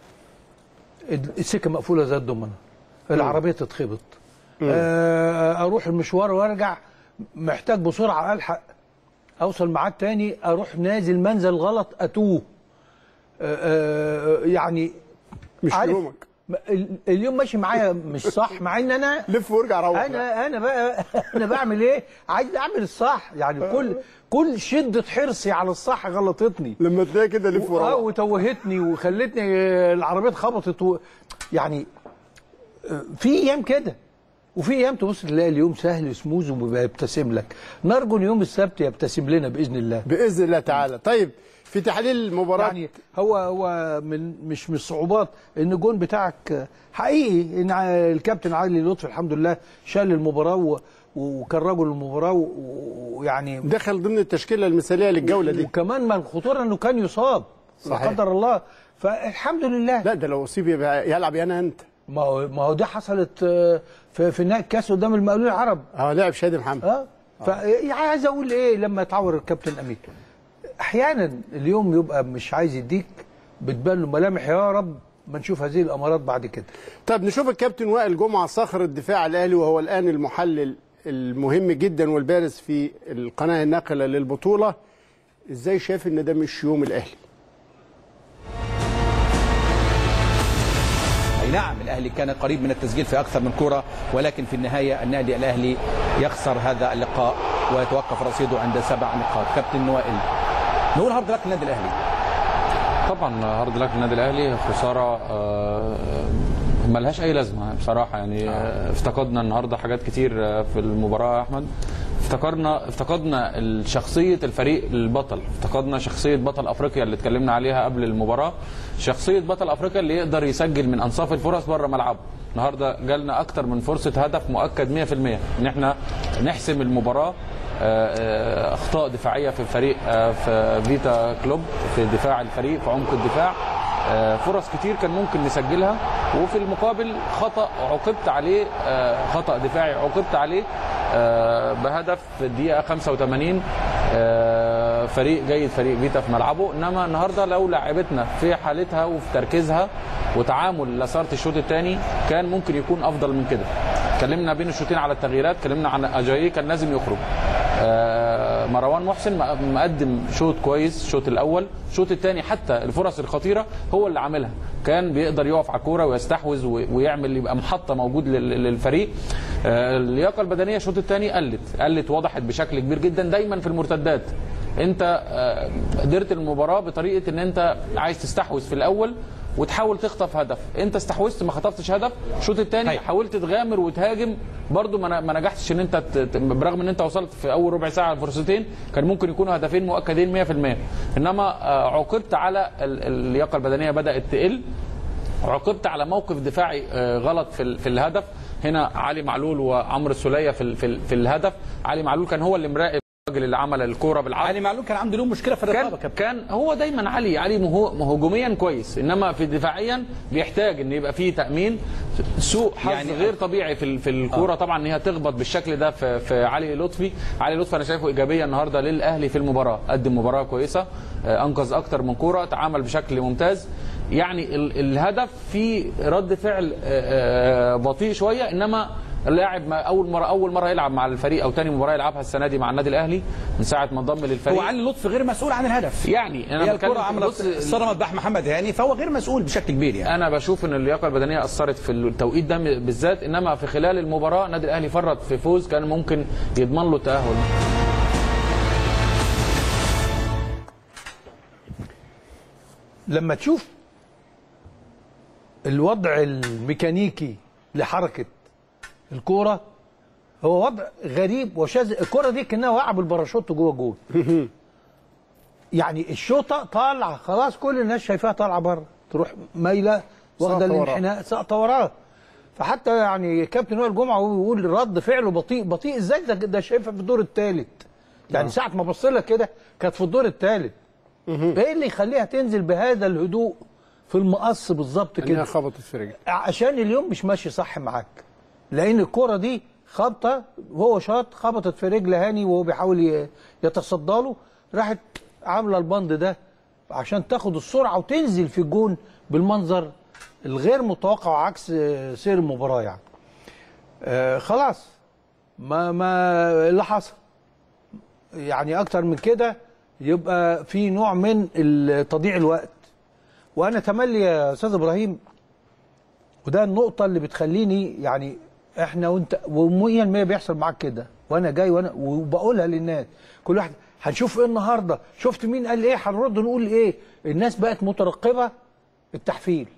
Speaker 1: السكه مقفوله زي الضمنه العربيه تتخبط آه، اروح المشوار وارجع محتاج بسرعه الحق اوصل ميعاد تاني اروح نازل منزل غلط اتوه آه، آه، يعني
Speaker 2: مش
Speaker 1: عارف،
Speaker 2: يومك
Speaker 1: م- ال- اليوم ماشي معايا مش صح مع ان انا
Speaker 2: لف وارجع روح بقى.
Speaker 1: انا انا بقى انا بعمل ايه عايز اعمل الصح يعني كل كل شده حرصي على الصح غلطتني
Speaker 2: لما تلاقي كده لف
Speaker 1: اه
Speaker 2: وروح
Speaker 1: وتوهتني وخلتني آه، العربيه اتخبطت و... يعني آه، في ايام كده وفي ايام تبص تلاقي اليوم سهل سموز وبيبتسم لك نرجو ان يوم السبت يبتسم لنا باذن الله
Speaker 2: باذن الله تعالى طيب في تحليل المباراه
Speaker 1: يعني هو هو من مش من الصعوبات ان الجون بتاعك حقيقي ان الكابتن علي لطفي الحمد لله شال المباراه و- وكان رجل المباراه و- ويعني
Speaker 2: دخل ضمن التشكيله المثاليه للجوله دي
Speaker 1: وكمان ما الخطوره انه كان يصاب لا
Speaker 2: صحيح.
Speaker 1: قدر الله فالحمد لله
Speaker 2: لا ده لو اصيب يبقى يلعب انا انت
Speaker 1: ما هو ما هو ده حصلت آه، في في نهائي الكاس قدام المقاولين العرب
Speaker 2: اه لاعب شادي محمد
Speaker 1: اه فعايز اقول ايه لما يتعور الكابتن امين احيانا اليوم يبقى مش عايز يديك بتبان له ملامح يا رب ما نشوف هذه الامارات بعد كده
Speaker 2: طب نشوف الكابتن وائل جمعه صخر الدفاع الاهلي وهو الان المحلل المهم جدا والبارز في القناه الناقله للبطوله ازاي شايف ان ده مش يوم الاهلي
Speaker 5: اي نعم الاهلي كان قريب من التسجيل في اكثر من كره ولكن في النهايه النادي الاهلي يخسر هذا اللقاء ويتوقف رصيده عند سبع نقاط كابتن وائل نقول هارد لك للنادي الاهلي
Speaker 6: طبعا هارد لك النادي الاهلي خساره آه، ملهاش اي لازمه بصراحه يعني آه، افتقدنا النهارده حاجات كتير آه، في المباراه يا احمد افتكرنا افتقدنا شخصيه الفريق البطل افتقدنا شخصيه بطل افريقيا اللي اتكلمنا عليها قبل المباراه شخصيه بطل افريقيا اللي يقدر يسجل من انصاف الفرص بره ملعبه النهارده جالنا اكتر من فرصه هدف مؤكد 100% ان احنا نحسم المباراه آه، آه، اخطاء دفاعيه في الفريق آه، في فيتا كلوب في دفاع الفريق في عمق الدفاع آه، فرص كتير كان ممكن نسجلها وفي المقابل خطا عوقبت عليه آه، خطا دفاعي عوقبت عليه آه، بهدف في الدقيقه 85 آه، فريق جيد فريق فيتا في ملعبه انما النهارده لو لعبتنا في حالتها وفي تركيزها وتعامل لصارت الشوط الثاني كان ممكن يكون افضل من كده اتكلمنا بين الشوطين على التغييرات اتكلمنا عن اجاييه كان لازم يخرج آه، مروان محسن م- مقدم شوط كويس الشوط الاول الشوط الثاني حتى الفرص الخطيره هو اللي عاملها كان بيقدر يقف على الكوره ويستحوذ و- ويعمل يبقى محطه موجود لل- للفريق آه، اللياقه البدنيه الشوط الثاني قلت قلت وضحت بشكل كبير جدا دايما في المرتدات انت آه، قدرت المباراه بطريقه ان انت عايز تستحوذ في الاول وتحاول تخطف هدف انت استحوذت ما خطفتش هدف الشوط الثاني
Speaker 5: هاي.
Speaker 6: حاولت تغامر وتهاجم برضو ما ما نجحتش ان انت ت- ت- برغم ان انت وصلت في اول ربع ساعه لفرصتين كان ممكن يكونوا هدفين مؤكدين 100% انما آه، عوقبت على ال- اللياقه البدنيه بدات تقل عوقبت على موقف دفاعي آه، غلط في ال- في الهدف هنا علي معلول وعمرو السوليه في ال- في ال- في الهدف علي معلول كان هو اللي مراقب الراجل اللي عمل الكوره بالعرض
Speaker 5: علي معلول كان عنده له مشكله في الرقابه
Speaker 6: كان
Speaker 5: كابتن
Speaker 6: كان هو دايما علي علي مهو- هجوميا كويس انما في دفاعيا بيحتاج ان يبقى فيه تامين سوء حظ
Speaker 5: يعني-
Speaker 6: يعني غير طبيعي في ال- في الكوره طبعا ان هي تخبط بالشكل ده في, في علي لطفي علي لطفي انا شايفه ايجابيه النهارده للاهلي في المباراه قدم مباراه كويسه آه، انقذ اكتر من كوره تعامل بشكل ممتاز يعني ال- الهدف فيه رد فعل آه، آه، بطيء شويه انما اللاعب ما- اول مره اول مره يلعب مع الفريق او تاني مباراه يلعبها السنه دي مع النادي الاهلي من ساعه ما انضم للفريق
Speaker 5: هو علي لطفي غير مسؤول عن الهدف
Speaker 6: يعني انا
Speaker 5: هي
Speaker 6: بتكلم
Speaker 5: الكره
Speaker 6: في-
Speaker 5: عملت
Speaker 6: بص،
Speaker 5: صدمت بح محمد هاني فهو غير مسؤول بشكل كبير يعني
Speaker 6: انا بشوف ان اللياقه البدنيه اثرت في التوقيت ده بالذات انما في خلال المباراه النادي الاهلي فرط في فوز كان ممكن يضمن له التاهل
Speaker 1: لما تشوف الوضع الميكانيكي لحركه الكوره هو وضع غريب وشاذ الكوره دي كانها واقعه بالباراشوت جوه جول يعني الشوطه طالعه خلاص كل الناس شايفاها طالعه بره تروح مايله واخده
Speaker 2: ساقطة وراه.
Speaker 1: الانحناء ساقطه وراه فحتى يعني كابتن وائل جمعه وهو بيقول رد فعله بطيء بطيء ازاي ده, ده شايفها في الدور الثالث يعني ساعه ما بص لها كده كانت في الدور الثالث ايه اللي يخليها تنزل بهذا الهدوء في المقص بالظبط
Speaker 2: انها
Speaker 1: كده
Speaker 2: خبطت في رجل
Speaker 1: عشان اليوم مش ماشي صح معاك لان الكرة دي خبطه وهو شاط خبطت في رجل هاني وهو بيحاول ي- يتصدى له راحت عامله البند ده عشان تاخد السرعه وتنزل في الجون بالمنظر الغير متوقع عكس آه، سير المباراه يعني آه خلاص ما ما اللي حصل يعني اكتر من كده يبقى في نوع من ال- تضييع الوقت وانا تملي يا استاذ ابراهيم وده النقطة اللي بتخليني يعني احنا وانت ومية المية بيحصل معاك كده وانا جاي وانا وبقولها للناس كل واحد هنشوف ايه النهارده شفت مين قال ايه هنرد نقول ايه الناس بقت مترقبة التحفيل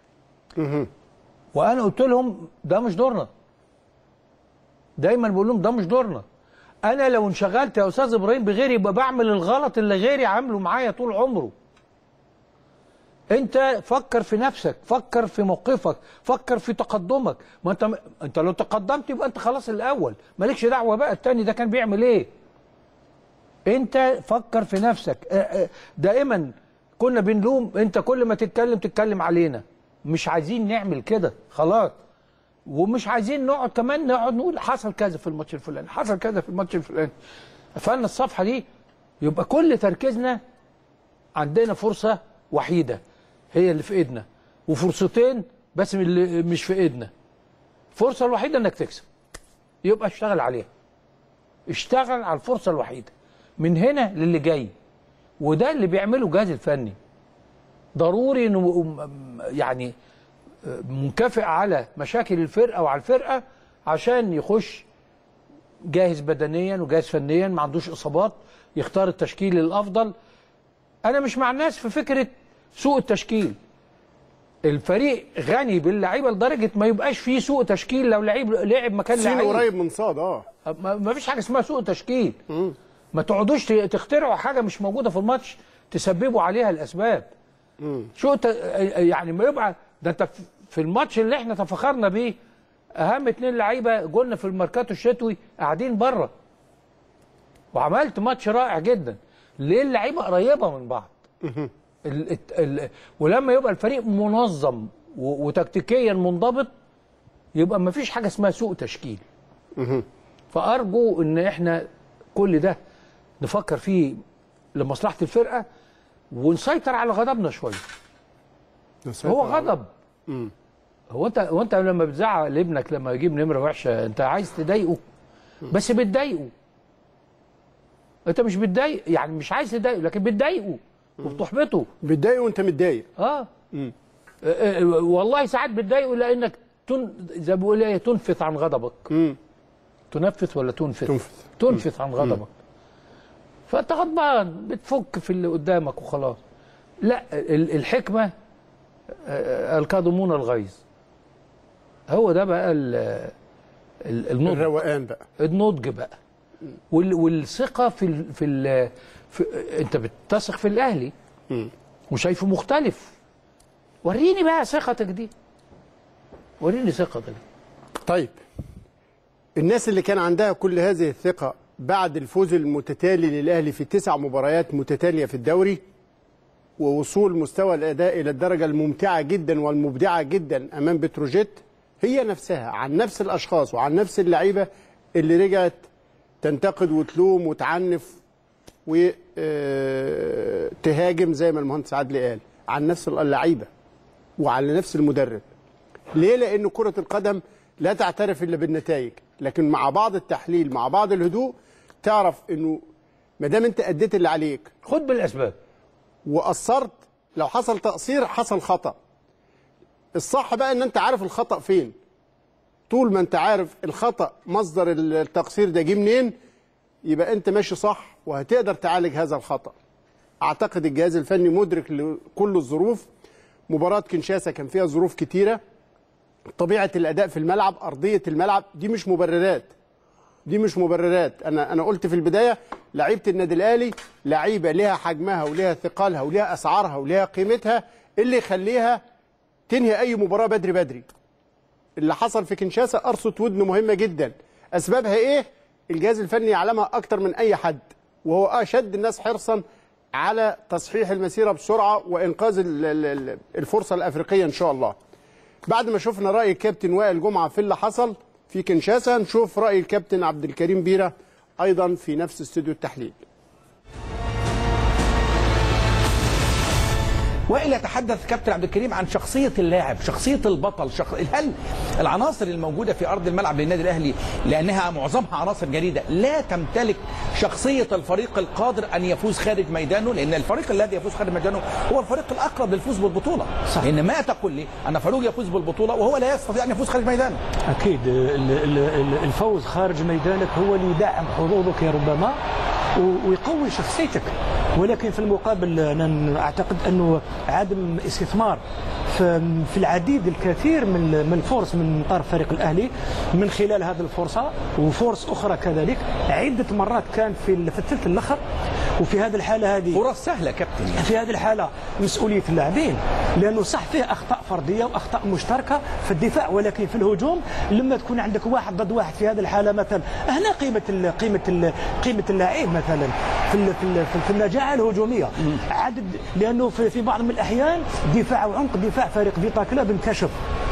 Speaker 1: وانا قلت لهم ده مش دورنا دايما بقول لهم ده مش دورنا انا لو انشغلت يا استاذ ابراهيم بغيري يبقى بعمل الغلط اللي غيري عامله معايا طول عمره انت فكر في نفسك فكر في موقفك فكر في تقدمك ما انت انت لو تقدمت يبقى انت خلاص الاول مالكش دعوه بقى التاني ده كان بيعمل ايه انت فكر في نفسك اه اه دائما كنا بنلوم انت كل ما تتكلم تتكلم علينا مش عايزين نعمل كده خلاص ومش عايزين نقعد كمان نقعد نقول حصل كذا في الماتش الفلاني حصل كذا في الماتش الفلاني قفلنا الصفحه دي يبقى كل تركيزنا عندنا فرصة وحيدة هي اللي في ايدنا وفرصتين بس من اللي مش في ايدنا الفرصة الوحيدة انك تكسب يبقى اشتغل عليها اشتغل على الفرصة الوحيدة من هنا للي جاي وده اللي بيعمله الجهاز الفني ضروري انه م- يعني منكفئ على مشاكل الفرقة وعلى الفرقة عشان يخش جاهز بدنيا وجاهز فنيا ما عندوش اصابات يختار التشكيل الافضل انا مش مع الناس في فكره سوء التشكيل الفريق غني باللعيبه لدرجه ما يبقاش فيه سوء تشكيل لو لعيب لعب مكان
Speaker 2: سين
Speaker 1: لعيب
Speaker 2: قريب من صاد اه
Speaker 1: ما ما فيش حاجه اسمها سوء تشكيل ما تقعدوش ت- تخترعوا حاجه مش موجوده في الماتش تسببوا عليها الاسباب شو ت... يعني ما يبقى ده انت في- في الماتش اللي احنا تفخرنا بيه اهم اتنين لعيبه جولنا في الماركاتو الشتوي قاعدين بره وعملت ماتش رائع جدا ليه اللعيبه قريبه من بعض ال... ال... ال... ولما يبقى الفريق منظم و... وتكتيكيا منضبط يبقى ما فيش حاجه اسمها سوء تشكيل فارجو ان احنا كل ده نفكر فيه لمصلحه الفرقه ونسيطر على غضبنا شويه هو غضب هو انت هو انت لما بتزعق لابنك لما يجيب نمره وحشه انت عايز تضايقه بس بتضايقه انت مش بتضايق يعني مش عايز تضايقه لكن بتضايقه وبتحبطه
Speaker 2: بتضايق وانت متضايق
Speaker 1: اه آه، آه، والله ساعات بتضايقه لانك تن زي ما بيقول ايه تنفث عن غضبك
Speaker 2: مم.
Speaker 1: تنفث ولا تنفث
Speaker 2: تنفث.
Speaker 1: تنفث عن غضبك فانت غضبان بتفك في اللي قدامك وخلاص لا ال- الحكمه آه، الكاظمون الغيظ هو ده بقى ال- ال- النضج
Speaker 2: الروقان بقى
Speaker 1: النضج بقى وال- والثقه في ال في, ال في انت بتثق في الاهلي وشايفه مختلف وريني بقى ثقتك دي وريني ثقتك
Speaker 2: طيب الناس اللي كان عندها كل هذه الثقة بعد الفوز المتتالي للأهلي في تسع مباريات متتالية في الدوري ووصول مستوى الأداء إلى الدرجة الممتعة جدا والمبدعة جدا أمام بتروجيت هي نفسها عن نفس الأشخاص وعن نفس اللعيبة اللي رجعت تنتقد وتلوم وتعنف وتهاجم زي ما المهندس عادل قال عن نفس اللعيبة وعلى نفس المدرب ليه؟ لأن كرة القدم لا تعترف إلا بالنتائج، لكن مع بعض التحليل مع بعض الهدوء تعرف إنه ما دام أنت أديت اللي عليك
Speaker 1: خد بالاسباب
Speaker 2: وقصرت لو حصل تقصير حصل خطأ. الصح بقى إن أنت عارف الخطأ فين. طول ما أنت عارف الخطأ مصدر التقصير ده جه منين يبقى أنت ماشي صح وهتقدر تعالج هذا الخطأ. أعتقد الجهاز الفني مدرك لكل الظروف. مباراة كنشاسا كان فيها ظروف كتيرة طبيعه الاداء في الملعب ارضيه الملعب دي مش مبررات دي مش مبررات انا انا قلت في البدايه لعيبه النادي الاهلي لعيبه ليها حجمها وليها ثقلها وليها اسعارها وليها قيمتها اللي يخليها تنهي اي مباراه بدري بدري اللي حصل في كنشاسا قرصه ودن مهمه جدا اسبابها ايه الجهاز الفني يعلمها اكتر من اي حد وهو اشد الناس حرصا على تصحيح المسيره بسرعه وانقاذ ال- ال- ال- الفرصه الافريقيه ان شاء الله بعد ما شفنا راي الكابتن وائل جمعه في اللي حصل في كنشاسا نشوف راي الكابتن عبد الكريم بيره ايضا في نفس استوديو التحليل
Speaker 5: وإلا يتحدث كابتن عبد الكريم عن شخصية اللاعب شخصية البطل شخ... هل العناصر الموجودة في أرض الملعب للنادي الأهلي لأنها معظمها عناصر جديدة لا تمتلك شخصية الفريق القادر أن يفوز خارج ميدانه لأن الفريق الذي يفوز خارج ميدانه هو الفريق الأقرب للفوز بالبطولة صح. لأن ما تقول لي أن فريق يفوز بالبطولة وهو لا يستطيع أن يفوز خارج ميدانه
Speaker 7: اكيد ال- ال- ال- الفوز خارج ميدانك هو اللي يدعم حظوظك ربما و- ويقوي شخصيتك ولكن في المقابل انا اعتقد انه عدم استثمار في في العديد الكثير من من الفرص من طرف فريق الاهلي من خلال هذه الفرصه وفرص اخرى كذلك عده مرات كان في ال- في الثلث الاخر وفي هذه الحاله هذه
Speaker 5: فرص سهلة كابتن يعني.
Speaker 7: في هذه الحالة مسؤولية اللاعبين لأنه صح فيه أخطاء فردية وأخطاء مشتركة في الدفاع ولكن في الهجوم لما تكون عندك واحد ضد واحد في هذه الحالة مثلا هنا قيمة ال قيمة ال قيمة اللاعب مثلا في ال في, ال في النجاعة الهجومية عدد لأنه في, في بعض من الأحيان دفاع وعمق دفاع فريق فيتا كلوب انكشف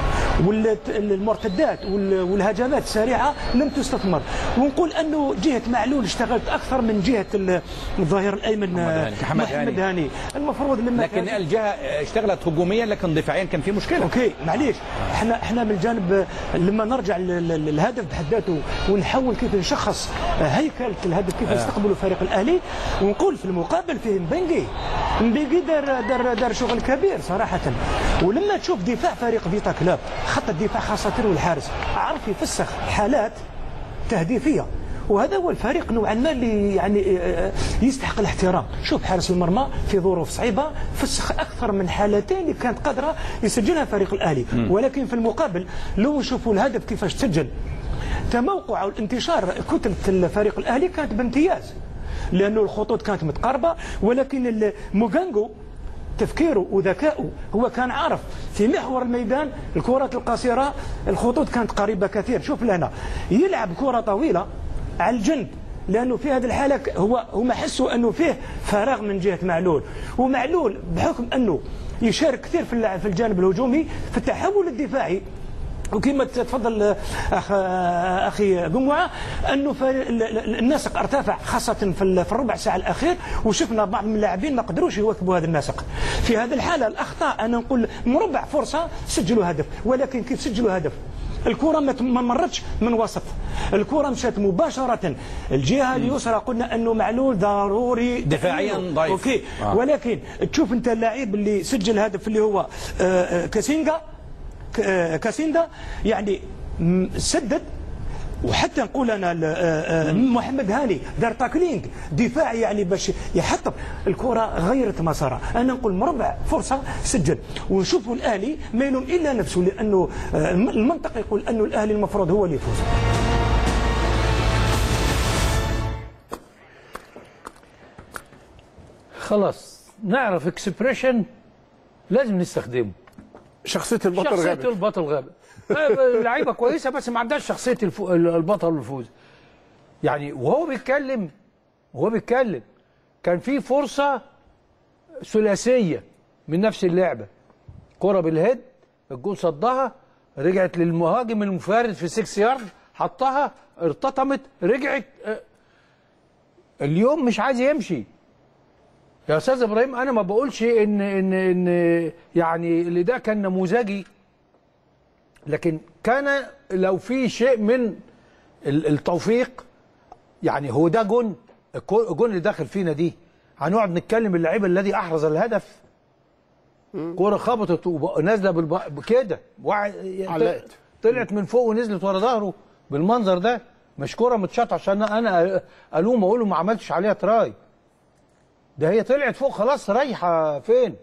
Speaker 7: والمرتدات وال- والهجمات السريعه لم تستثمر ونقول انه جهه معلول اشتغلت اكثر من جهه ال- الظهير الايمن
Speaker 5: محمد هاني.
Speaker 7: محمد, محمد هاني المفروض لما
Speaker 5: لكن
Speaker 7: كان-
Speaker 5: الجهة اشتغلت هجوميا لكن دفاعيا كان في مشكلة
Speaker 7: اوكي معليش احنا احنا من الجانب لما نرجع لل- لل- للهدف بحد ذاته ونحاول كيف نشخص هيكله الهدف كيف يستقبل الفريق الاهلي ونقول في المقابل فيه مبنجي مبنجي دار دار دار شغل كبير صراحه ولما تشوف دفاع فريق فيتا كلاب خط الدفاع خاصه والحارس عرف يفسخ حالات تهديفيه وهذا هو الفريق نوعا ما اللي يعني آه، يستحق الاحترام شوف حارس المرمى في ظروف صعيبه فسخ اكثر من حالتين اللي كانت قادره يسجلها فريق الاهلي ولكن في المقابل لو نشوفوا الهدف كيفاش تسجل تموقع والانتشار كتله الفريق الاهلي كانت بامتياز لانه الخطوط كانت متقاربه ولكن ال- موغانجو تفكيره وذكائه هو كان عارف في محور الميدان الكرات القصيرة الخطوط كانت قريبة كثير شوف لهنا يلعب كرة طويلة على الجنب لانه في هذه الحاله ك- هو هم حسوا انه فيه فراغ من جهه معلول ومعلول بحكم انه يشارك كثير في اللعب في الجانب الهجومي في التحول الدفاعي وكما تفضل اخ اخي جمعه انه ف- ال- ال- الناسق ارتفع خاصه في ال- في الربع ساعه الاخير وشفنا بعض من اللاعبين ما قدروش يواكبوا هذا الناسق في هذه الحاله الاخطاء انا نقول مربع فرصه سجلوا هدف ولكن كيف سجلوا هدف الكره ما ما مرتش من وسط الكره مشات مباشره الجهه اليسرى قلنا انه معلول ضروري
Speaker 5: دفاعياً
Speaker 7: تحميله.
Speaker 5: ضعيف.
Speaker 7: اوكي
Speaker 5: آه.
Speaker 7: ولكن تشوف انت اللاعب اللي سجل هدف اللي هو آه، آه، كاسينجا ك- آه، كاسيندا يعني م- سدد وحتى نقول انا ل- آه، آه، محمد هاني دار تاكلينج دفاعي يعني باش يحطم الكره غيرت مسارها انا نقول مربع فرصه سجل ونشوفوا الاهلي ما يلوم الا نفسه لانه آه، الم- المنطق يقول انه الاهلي المفروض هو اللي يفوز
Speaker 1: خلاص نعرف اكسبريشن لازم نستخدمه
Speaker 2: شخصيه البطل
Speaker 1: شخصية
Speaker 2: غابت
Speaker 1: البطل غابت آه، لعيبه كويسه بس ما عندهاش شخصيه الفو... البطل والفوز يعني وهو بيتكلم وهو بيتكلم كان في فرصه ثلاثيه من نفس اللعبه كره بالهيد الجول صدها رجعت للمهاجم المنفرد في 6 يارد حطها ارتطمت رجعت آه، اليوم مش عايز يمشي يا استاذ ابراهيم انا ما بقولش ان ان ان يعني اللي ده كان نموذجي لكن كان لو في شيء من ال- التوفيق يعني هو ده جون الكو- الجون اللي داخل فينا دي هنقعد نتكلم اللعيب الذي احرز الهدف كوره خبطت وب- نازله بالب... كده واحد-
Speaker 2: علقت.
Speaker 1: طلعت من فوق ونزلت ورا ظهره بالمنظر ده مش كوره متشاط عشان انا الوم اقول له ما عملتش عليها تراي ده هي طلعت فوق خلاص رايحه فين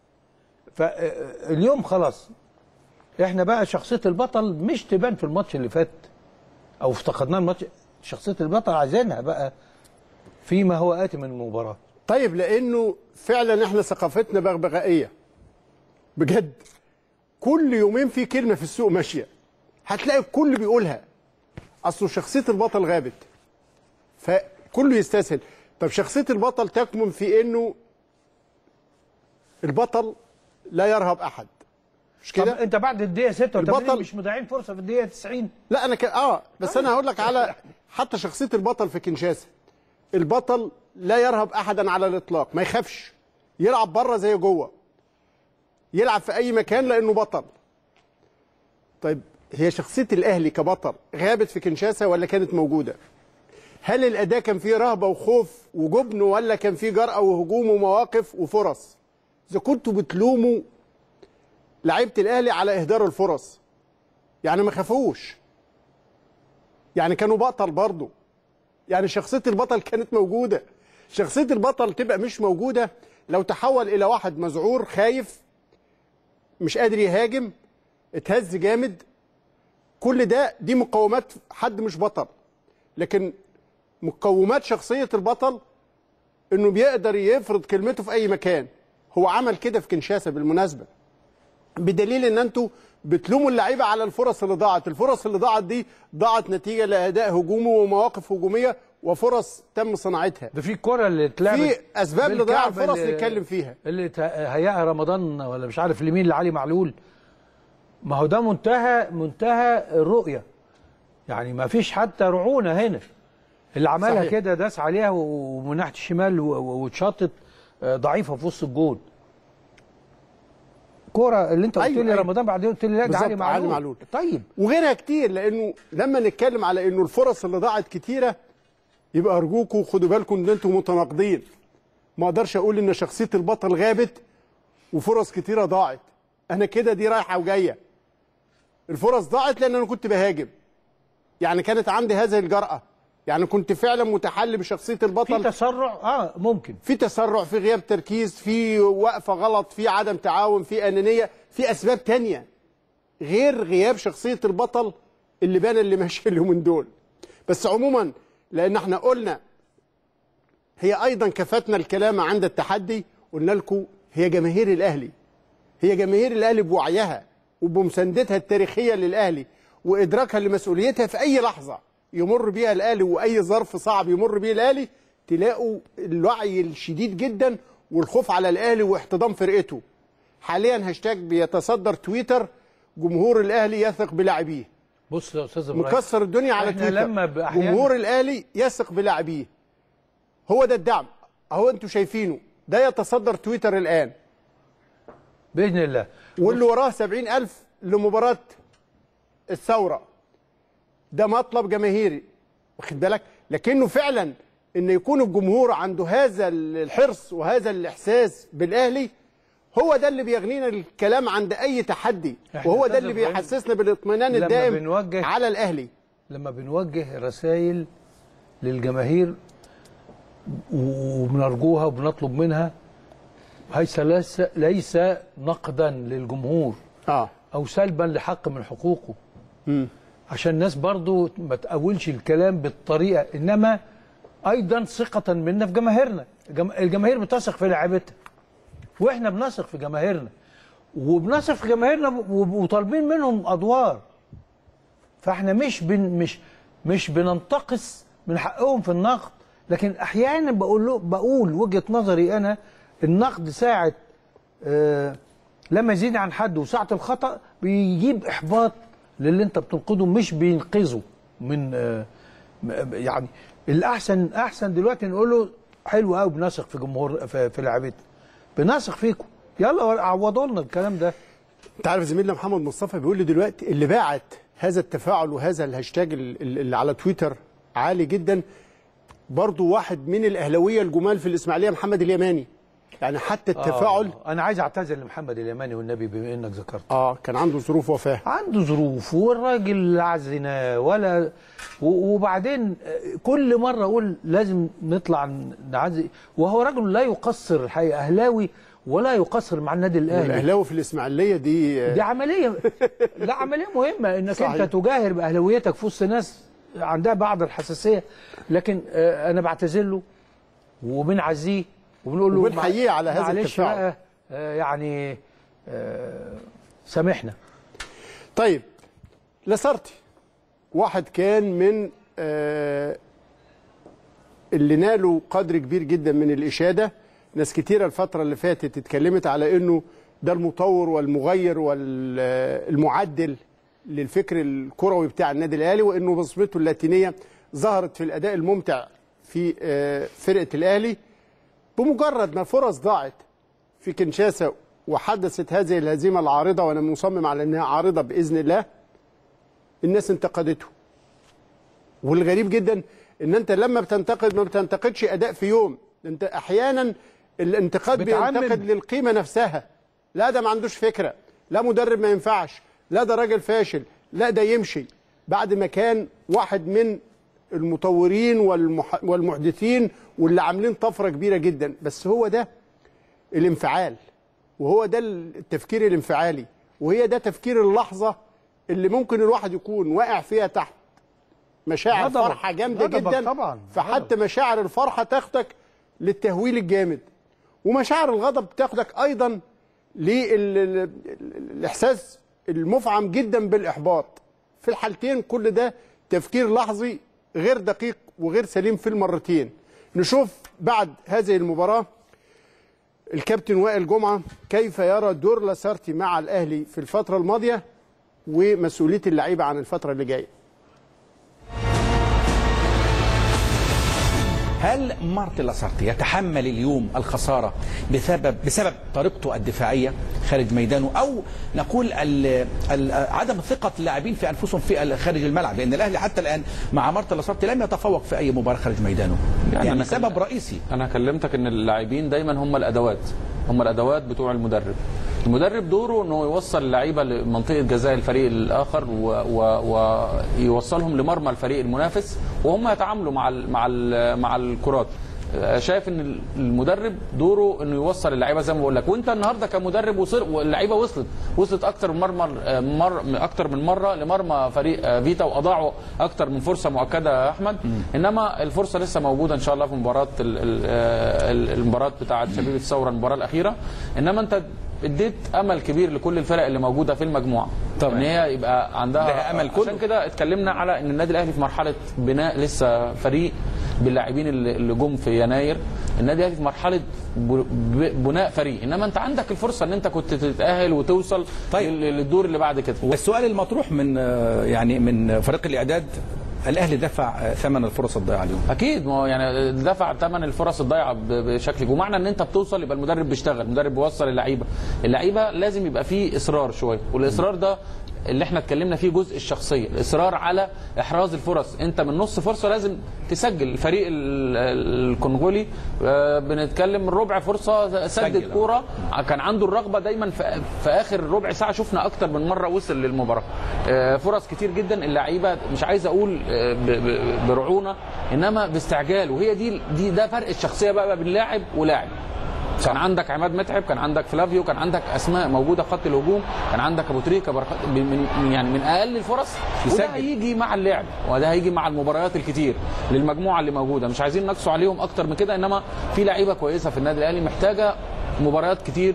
Speaker 1: فاليوم خلاص احنا بقى شخصيه البطل مش تبان في الماتش اللي فات او افتقدناه الماتش شخصيه البطل عايزينها بقى فيما هو اتي من المباراه
Speaker 2: طيب لانه فعلا احنا ثقافتنا بغبغائيه بجد كل يومين في كلمه في السوق ماشيه هتلاقي الكل بيقولها اصله شخصيه البطل غابت فكله يستسهل طب شخصيه البطل تكمن في انه البطل لا يرهب احد مش
Speaker 1: طب
Speaker 2: كده
Speaker 1: انت بعد الدقيقه 86
Speaker 2: البطل-
Speaker 1: مش مضيعين فرصه في الدقيقه 90
Speaker 2: لا انا ك... اه بس انا هقول لك على حتى شخصيه البطل في كنشاسه البطل لا يرهب احدا على الاطلاق ما يخافش يلعب بره زي جوه يلعب في اي مكان لانه بطل طيب هي شخصيه الاهلي كبطل غابت في كنشاسه ولا كانت موجوده هل الاداء كان فيه رهبه وخوف وجبن ولا كان فيه جرأه وهجوم ومواقف وفرص اذا كنتوا بتلوموا لعيبه الاهلي على اهدار الفرص يعني ما خافوش يعني كانوا بطل برضه يعني شخصيه البطل كانت موجوده شخصيه البطل تبقى مش موجوده لو تحول الى واحد مذعور خايف مش قادر يهاجم اتهز جامد كل ده دي مقومات حد مش بطل لكن مقومات شخصيه البطل انه بيقدر يفرض كلمته في اي مكان هو عمل كده في كنشاسه بالمناسبه بدليل ان انتوا بتلوموا اللعيبه على الفرص اللي ضاعت الفرص اللي ضاعت دي ضاعت نتيجه لاداء هجومي ومواقف هجوميه وفرص تم صناعتها
Speaker 1: ده في الكره اللي اتلعبت
Speaker 2: في اسباب لضياع
Speaker 1: بالكعب
Speaker 2: الفرص
Speaker 1: اللي-
Speaker 2: نتكلم فيها
Speaker 1: اللي ت- هيأها رمضان ولا مش عارف لمين لعلي معلول ما هو ده منتهى منتهى الرؤيه يعني ما فيش حتى رعونه هنا اللي عملها
Speaker 2: صحيح.
Speaker 1: كده داس عليها و- ومن ناحيه الشمال و- و- واتشطت آه، ضعيفه في وسط الجول كرة اللي انت قلت
Speaker 2: أيوة،
Speaker 1: لي
Speaker 2: أيوة.
Speaker 1: رمضان بعدين قلت لي لا ده
Speaker 2: بالظبط،
Speaker 1: علي معلول.
Speaker 2: علي معلول.
Speaker 1: طيب
Speaker 2: وغيرها كتير لانه لما نتكلم على انه الفرص اللي ضاعت كتيره يبقى ارجوكم خدوا بالكم ان انتم متناقضين ما اقدرش اقول ان شخصيه البطل غابت وفرص كتيره ضاعت انا كده دي رايحه وجايه الفرص ضاعت لان انا كنت بهاجم يعني كانت عندي هذه الجرأة يعني كنت فعلا متحلي بشخصية
Speaker 1: في
Speaker 2: البطل
Speaker 1: تسرع اه ممكن
Speaker 2: في تسرع في غياب تركيز في وقفة غلط في عدم تعاون في أنانية في أسباب تانية غير غياب شخصية البطل اللي بان اللي ماشي اليومين دول بس عموما لأن احنا قلنا هي أيضا كفتنا الكلام عند التحدي قلنا لكم هي جماهير الأهلي هي جماهير الأهلي بوعيها وبمساندتها التاريخية للأهلي وإدراكها لمسؤوليتها في أي لحظة يمر بيها الأهلي وأي ظرف صعب يمر بيه الأهلي تلاقوا الوعي الشديد جدا والخوف على الأهلي واحتضان فرقته حاليا هاشتاج بيتصدر تويتر جمهور الاهلي يثق بلاعبيه
Speaker 1: بص يا استاذ ابراهيم
Speaker 2: مكسر الدنيا على
Speaker 1: إحنا
Speaker 2: تويتر
Speaker 1: لما بأحيان-
Speaker 2: جمهور الاهلي يثق بلاعبيه هو ده الدعم اهو انتوا شايفينه ده يتصدر تويتر الان
Speaker 1: باذن الله
Speaker 2: واللي وراه سبعين ألف لمباراة الثورة ده مطلب جماهيري واخد بالك لكنه فعلا ان يكون الجمهور عنده هذا الحرص وهذا الإحساس بالأهلي هو ده اللي بيغنينا الكلام عند أي تحدي
Speaker 1: إحنا
Speaker 2: وهو ده
Speaker 1: أستاذ
Speaker 2: اللي
Speaker 1: إبراهيم
Speaker 2: بيحسسنا بالاطمئنان
Speaker 1: لما
Speaker 2: الدائم
Speaker 1: بنوجه-
Speaker 2: على الأهلي
Speaker 1: لما بنوجه رسائل للجماهير و- وبنرجوها وبنطلب منها ليس ليس ليس نقدا للجمهور
Speaker 2: اه
Speaker 1: او سلبا لحق من حقوقه عشان الناس برضو ما تقولش الكلام بالطريقه انما ايضا ثقه منا في جماهيرنا الجم- الجماهير بتثق في لاعبتها واحنا بنثق في جماهيرنا وبنثق في جماهيرنا وب- وطالبين منهم ادوار فاحنا مش بن مش مش بننتقص من حقهم في النقد لكن احيانا بقول له بقول وجهه نظري انا النقد ساعه آه لما يزيد عن حد وساعه الخطا بيجيب احباط للي انت بتنقده مش بينقذه من آه م- يعني الاحسن احسن دلوقتي نقول له حلو قوي بنثق في جمهور في, في لعيبتنا بنثق فيكم يلا عوضوا لنا الكلام ده
Speaker 2: انت عارف زميلنا محمد مصطفى بيقول لي دلوقتي اللي باعت هذا التفاعل وهذا الهاشتاج ال- ال- اللي على تويتر عالي جدا برضو واحد من الاهلاويه الجمال في الاسماعيليه محمد اليماني يعني حتى التفاعل
Speaker 1: آه انا عايز اعتذر لمحمد اليماني والنبي بما انك ذكرت
Speaker 2: اه كان عنده ظروف وفاه
Speaker 1: عنده ظروف والراجل لا عزنا ولا و- وبعدين آه، كل مره اقول لازم نطلع نعزي وهو رجل لا يقصر الحقيقه اهلاوي ولا يقصر مع النادي الاهلي
Speaker 2: الاهلاوي في الاسماعيليه دي
Speaker 1: دي عمليه لا عمليه مهمه انك
Speaker 2: صحيح.
Speaker 1: انت تجاهر باهلاويتك في وسط ناس عندها بعض الحساسيه لكن آه، انا بعتذر له وبنعزيه وبنقول له
Speaker 2: وبنحييه على هذا
Speaker 1: معلش
Speaker 2: التفاعل.
Speaker 1: بقى آه، يعني آه، سامحنا
Speaker 2: طيب لاسارتي واحد كان من آه اللي نالوا قدر كبير جدا من الإشادة ناس كتيرة الفترة اللي فاتت اتكلمت على انه ده المطور والمغير والمعدل للفكر الكروي بتاع النادي الاهلي وانه بصمته اللاتينيه ظهرت في الاداء الممتع في آه، فرقه الاهلي بمجرد ما فرص ضاعت في كنشاسا وحدثت هذه الهزيمه العارضه وانا مصمم على انها عارضه باذن الله الناس انتقدته والغريب جدا ان انت لما بتنتقد ما بتنتقدش اداء في يوم انت احيانا الانتقاد
Speaker 1: بتعمم.
Speaker 2: بينتقد للقيمه نفسها لا ده ما عندوش فكره لا مدرب ما ينفعش لا ده راجل فاشل لا ده يمشي بعد ما كان واحد من المطورين والمح... والمحدثين واللي عاملين طفره كبيره جدا بس هو ده الانفعال وهو ده التفكير الانفعالي وهي ده تفكير اللحظه اللي ممكن الواحد يكون واقع فيها تحت مشاعر
Speaker 1: غضبك.
Speaker 2: فرحه جامده
Speaker 1: غضبك
Speaker 2: جدا
Speaker 1: طبعا.
Speaker 2: فحتى مشاعر الفرحه تاخدك للتهويل الجامد ومشاعر الغضب تاخدك ايضا للاحساس المفعم جدا بالاحباط في الحالتين كل ده تفكير لحظي غير دقيق وغير سليم في المرتين نشوف بعد هذه المباراه الكابتن وائل جمعه كيف يرى دور لاسارتي مع الاهلي في الفتره الماضيه ومسؤوليه اللعيبه عن الفتره اللي جايه
Speaker 5: هل مارتن لاسارتي يتحمل اليوم الخساره بسبب بسبب طريقته الدفاعيه خارج ميدانه او نقول ال ال عدم ثقه اللاعبين في انفسهم في ال- خارج الملعب لان الاهلي حتى الان مع مارتن لاسارتي لم يتفوق في اي مباراه خارج ميدانه يعني,
Speaker 6: أنا
Speaker 5: سبب
Speaker 6: كل-
Speaker 5: رئيسي
Speaker 6: انا كلمتك ان اللاعبين دايما هم الادوات هم الادوات بتوع المدرب المدرب دوره انه يوصل اللعيبه لمنطقه جزاء الفريق الاخر ويوصلهم لمرمى الفريق المنافس وهم يتعاملوا مع ال مع ال مع الكرات آه، شايف ان المدرب دوره انه يوصل اللعيبه زي ما بقول لك وانت النهارده كمدرب وصل واللعيبه وصلت وصلت اكتر من مرمى آه، مر اكتر من مره لمرمى فريق آه، فيتا واضاعوا اكتر من فرصه مؤكده يا احمد انما الفرصه لسه موجوده ان شاء الله في مباراه ال- ال- آه، ال- المباراه بتاعه شبيبه الثوره المباراه الاخيره انما انت اديت امل كبير لكل الفرق اللي موجوده في المجموعه
Speaker 5: طبعاً.
Speaker 6: ان هي يبقى عندها
Speaker 5: لها أمل كله.
Speaker 6: عشان كده اتكلمنا على ان النادي الاهلي في مرحله بناء لسه فريق باللاعبين اللي اللي جم في يناير النادي الاهلي في مرحله ب- ب- بناء فريق انما انت عندك الفرصه ان انت كنت تتاهل وتوصل
Speaker 5: طيب.
Speaker 6: لل- للدور اللي بعد كده
Speaker 5: والسؤال المطروح من آه، يعني من فريق الاعداد الاهلي دفع آه، ثمن الفرص الضائعه اليوم
Speaker 6: اكيد ما هو يعني دفع ثمن الفرص الضايعه ب- بشكل ومعنى ان انت بتوصل يبقى المدرب بيشتغل المدرب بيوصل اللعيبه اللعيبه لازم يبقى فيه اصرار شويه والاصرار ده اللي احنا اتكلمنا فيه جزء الشخصيه الاصرار على احراز الفرص انت من نص فرصه لازم تسجل الفريق ال- ال- الكونغولي آه، بنتكلم من ربع فرصه سدد
Speaker 5: سجل.
Speaker 6: كوره كان عنده الرغبه دايما في, في اخر ربع ساعه شفنا اكتر من مره وصل للمباراه آه، فرص كتير جدا اللعيبه مش عايز اقول آه، ب- ب- برعونه انما باستعجال وهي دي دي ده فرق الشخصيه بقى بين لاعب ولاعب كان عندك عماد متعب كان عندك فلافيو كان عندك اسماء موجوده في خط الهجوم كان عندك ابو تريكه بركات من من- يعني من اقل الفرص وده
Speaker 5: يسجل.
Speaker 6: هيجي مع اللعب وده هيجي مع المباريات الكتير للمجموعه اللي موجوده مش عايزين نقصوا عليهم اكتر من كده انما في لعيبه كويسه في النادي الاهلي محتاجه مباريات كتير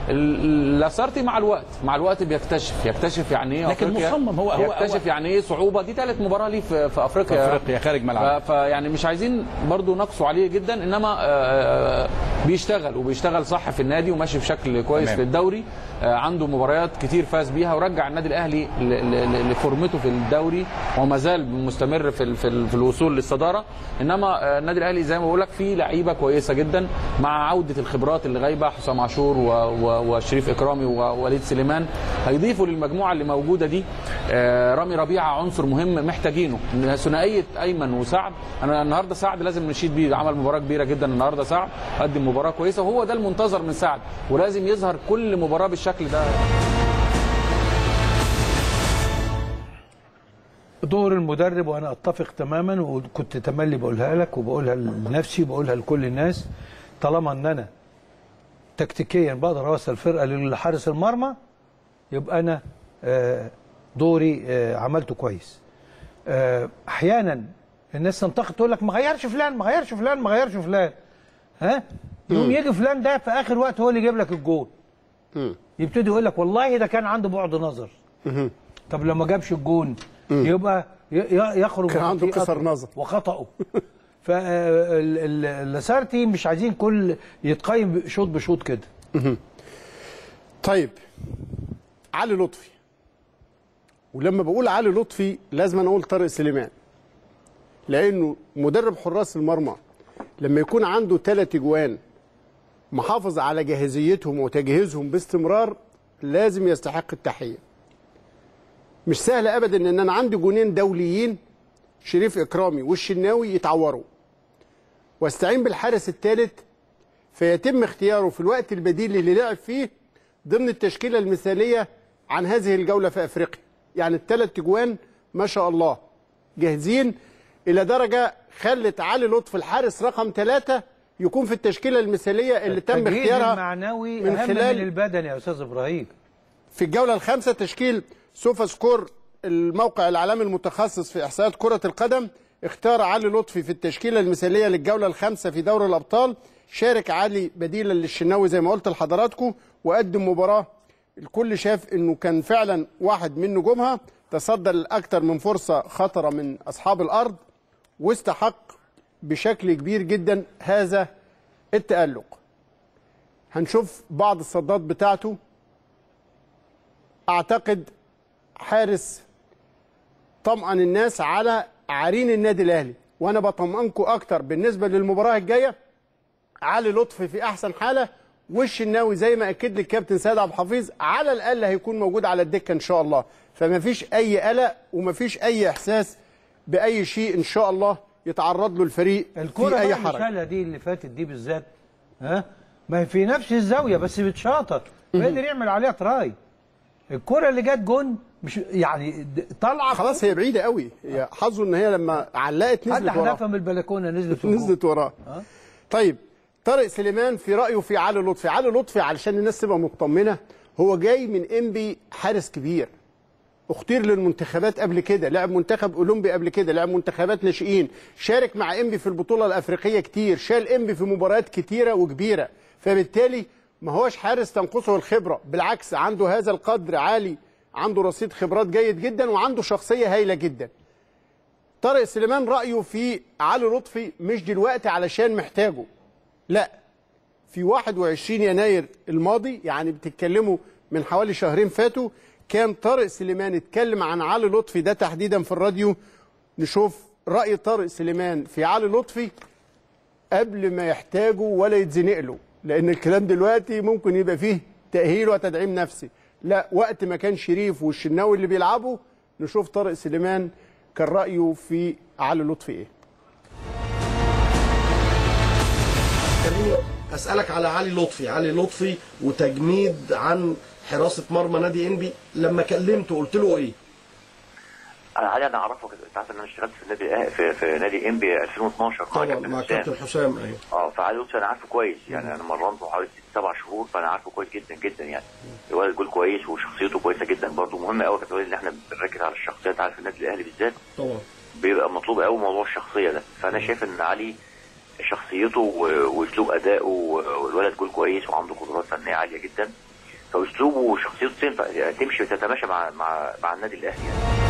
Speaker 6: ال- لاسارتي مع الوقت مع الوقت بيكتشف يكتشف يعني ايه
Speaker 5: لكن
Speaker 6: أفريقيا،
Speaker 5: مصمم هو- هو-
Speaker 6: يكتشف
Speaker 5: هو-
Speaker 6: يعني ايه صعوبه دي ثالث مباراه ليه في, في افريقيا
Speaker 5: في أفريقيا خارج ملعب.
Speaker 6: ف- فيعني مش عايزين برضو نقصوا عليه جدا انما آه، بيشتغل وبيشتغل صح في النادي وماشي بشكل كويس
Speaker 5: تمام.
Speaker 6: في الدوري آه، عنده مباريات كتير فاز بيها ورجع النادي الاهلي ل- ل- ل- لفورمته في الدوري وما زال مستمر في ال- في, ال- في الوصول للصداره انما آه، النادي الاهلي زي ما بقول لك فيه لعيبه كويسه جدا مع عوده الخبرات اللي غايبه حسام عاشور و- و- وشريف اكرامي ووليد سليمان هيضيفوا للمجموعه اللي موجوده دي آه، رامي ربيعه عنصر مهم محتاجينه ثنائيه ايمن وسعد انا النهارده سعد لازم نشيد بيه عمل مباراه كبيره جدا النهارده سعد قدم مباراه كويسه وهو ده المنتظر من سعد ولازم يظهر كل مباراه بالشكل ده
Speaker 1: دور المدرب وانا اتفق تماما وكنت تملي بقولها لك وبقولها لنفسي وبقولها لكل الناس طالما ان انا تكتيكيا بقدر اوصل الفرقه لحارس المرمى يبقى انا آه، دوري آه، عملته كويس آه، احيانا الناس تنتقد تقول لك ما غيرش فلان ما غيرش فلان ما غيرش فلان ها يقوم يجي فلان ده في اخر وقت هو اللي يجيب لك الجول يبتدي يقول لك والله ده كان عنده بعد نظر طب لما جابش الجون يبقى ي- ي- يخرج
Speaker 2: كان عنده
Speaker 1: خطيئته
Speaker 2: قصر نظر.
Speaker 1: وخطأه فاللاسارتي مش عايزين كل يتقيم شوط بشوط كده
Speaker 2: طيب علي لطفي ولما بقول علي لطفي لازم أنا اقول طارق سليمان لانه مدرب حراس المرمى لما يكون عنده ثلاث اجوان محافظ على جاهزيتهم وتجهيزهم باستمرار لازم يستحق التحيه مش سهل ابدا ان انا عندي جونين دوليين شريف اكرامي والشناوي يتعوروا واستعين بالحارس الثالث فيتم اختياره في الوقت البديل اللي لعب فيه ضمن التشكيله المثاليه عن هذه الجوله في افريقيا يعني الثلاث اجوان ما شاء الله جاهزين الى درجه خلت علي لطفي الحارس رقم ثلاثة يكون في التشكيله المثاليه اللي تم
Speaker 1: التجهيز
Speaker 2: اختيارها
Speaker 1: المعنوي
Speaker 2: من
Speaker 1: اهم
Speaker 2: خلال
Speaker 1: من البدني يا استاذ ابراهيم
Speaker 2: في الجولة الخامسة تشكيل سوفا سكور الموقع العالمي المتخصص في إحصاءات كرة القدم اختار علي لطفي في التشكيلة المثالية للجولة الخامسة في دوري الأبطال شارك علي بديلا للشناوي زي ما قلت لحضراتكم وقدم مباراة الكل شاف انه كان فعلا واحد من نجومها تصدى لأكثر من فرصة خطرة من أصحاب الأرض واستحق بشكل كبير جدا هذا التألق هنشوف بعض الصدات بتاعته اعتقد حارس طمأن الناس على عرين النادي الاهلي وانا بطمئنكم اكتر بالنسبه للمباراه الجايه علي لطفي في احسن حاله والشناوي زي ما اكد لي الكابتن سيد عبد الحفيظ على الاقل هيكون موجود على الدكه ان شاء الله فما فيش اي قلق وما فيش اي احساس باي شيء ان شاء الله يتعرض له الفريق
Speaker 1: الكرة
Speaker 2: في اي
Speaker 1: بقى اللي
Speaker 2: حرج
Speaker 1: شالها دي اللي فاتت دي بالذات ها ما هي في نفس الزاويه بس بتشاطر فقدر يعمل عليها تراي الكرة اللي جت جون مش يعني د- طالعه
Speaker 2: خلاص هي بعيده قوي هي حظه ان هي لما علقت
Speaker 1: حتى
Speaker 2: نزلت وراه
Speaker 1: حدفها من البلكونه نزلت في الجون.
Speaker 2: نزلت وراه طيب طارق سليمان في رايه في علي لطفي علي لطفي علشان الناس تبقى مطمنه هو جاي من انبي حارس كبير اختير للمنتخبات قبل كده لعب منتخب اولمبي قبل كده لعب منتخبات ناشئين شارك مع انبي في البطوله الافريقيه كتير شال انبي في مباريات كتيره وكبيره فبالتالي ما هوش حارس تنقصه الخبره بالعكس عنده هذا القدر عالي عنده رصيد خبرات جيد جدا وعنده شخصيه هايله جدا طارق سليمان رايه في علي لطفي مش دلوقتي علشان محتاجه لا في 21 يناير الماضي يعني بتتكلموا من حوالي شهرين فاتوا كان طارق سليمان اتكلم عن علي لطفي ده تحديدا في الراديو نشوف رأي طارق سليمان في علي لطفي قبل ما يحتاجه ولا يتزنق له لأن الكلام دلوقتي ممكن يبقى فيه تأهيل وتدعيم نفسي لا وقت ما كان شريف والشناوي اللي بيلعبوا نشوف طارق سليمان كان رأيه في علي لطفي ايه
Speaker 8: خليني اسالك على علي لطفي علي لطفي وتجميد عن حراسه مرمى نادي انبي لما كلمته قلت له ايه
Speaker 9: انا علي انا اعرفه كده انت عارف ان انا اشتغلت في النادي في, في نادي انبي 2012 مع
Speaker 8: طبعا
Speaker 9: كابتن
Speaker 8: مع
Speaker 9: حسام.
Speaker 8: كابتن حسام ايوه
Speaker 9: اه فعلي لطفي انا عارفه كويس يعني انا مرنته حوالي ست سبع شهور فانا عارفه كويس جدا جدا يعني الولد جول كويس وشخصيته كويسه جدا برضه مهم قوي كابتن وليد ان احنا بنركز على الشخصيات عارف النادي الاهلي بالذات
Speaker 8: طبعا
Speaker 9: بيبقى مطلوب قوي موضوع الشخصيه ده فانا شايف ان علي شخصيته و- واسلوب ادائه والولد جول كويس وعنده قدرات فنيه عاليه جدا فاسلوبه وشخصيته تنفع تمشي وتتماشى مع مع مع النادي الاهلي يعني.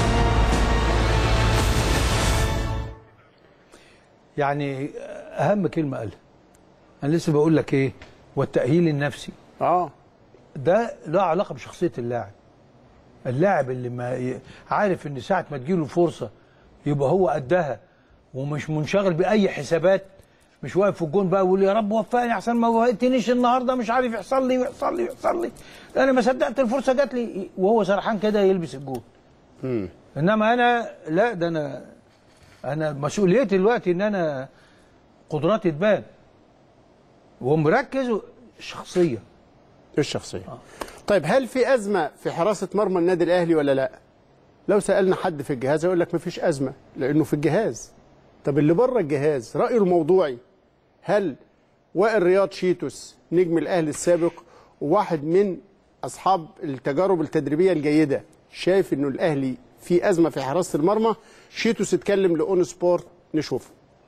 Speaker 1: يعني اهم كلمه قالها انا لسه بقول لك ايه والتاهيل النفسي
Speaker 2: اه
Speaker 1: ده له علاقه بشخصيه اللاعب اللاعب اللي ما ي... عارف ان ساعه ما تجيله فرصه يبقى هو قدها ومش منشغل باي حسابات مش واقف في الجون بقى ويقول يا رب وفقني احسن ما وفقتنيش النهارده مش عارف يحصل لي ويحصل لي ويحصل لي انا ما صدقت الفرصه جات لي وهو سرحان كده يلبس الجون انما انا لا ده انا انا مسؤوليتي دلوقتي ان انا قدراتي تبان ومركز و- شخصيه
Speaker 2: الشخصيه طيب هل في ازمه في حراسه مرمى النادي الاهلي ولا لا لو سالنا حد في الجهاز يقول لك مفيش ازمه لانه في الجهاز طب اللي بره الجهاز رايه الموضوعي هل وائل رياض شيتوس نجم الاهلي السابق وواحد من اصحاب التجارب التدريبيه الجيده شايف انه الاهلي في ازمه في حراسه المرمى شيتوس اتكلم لاون سبورت نشوفه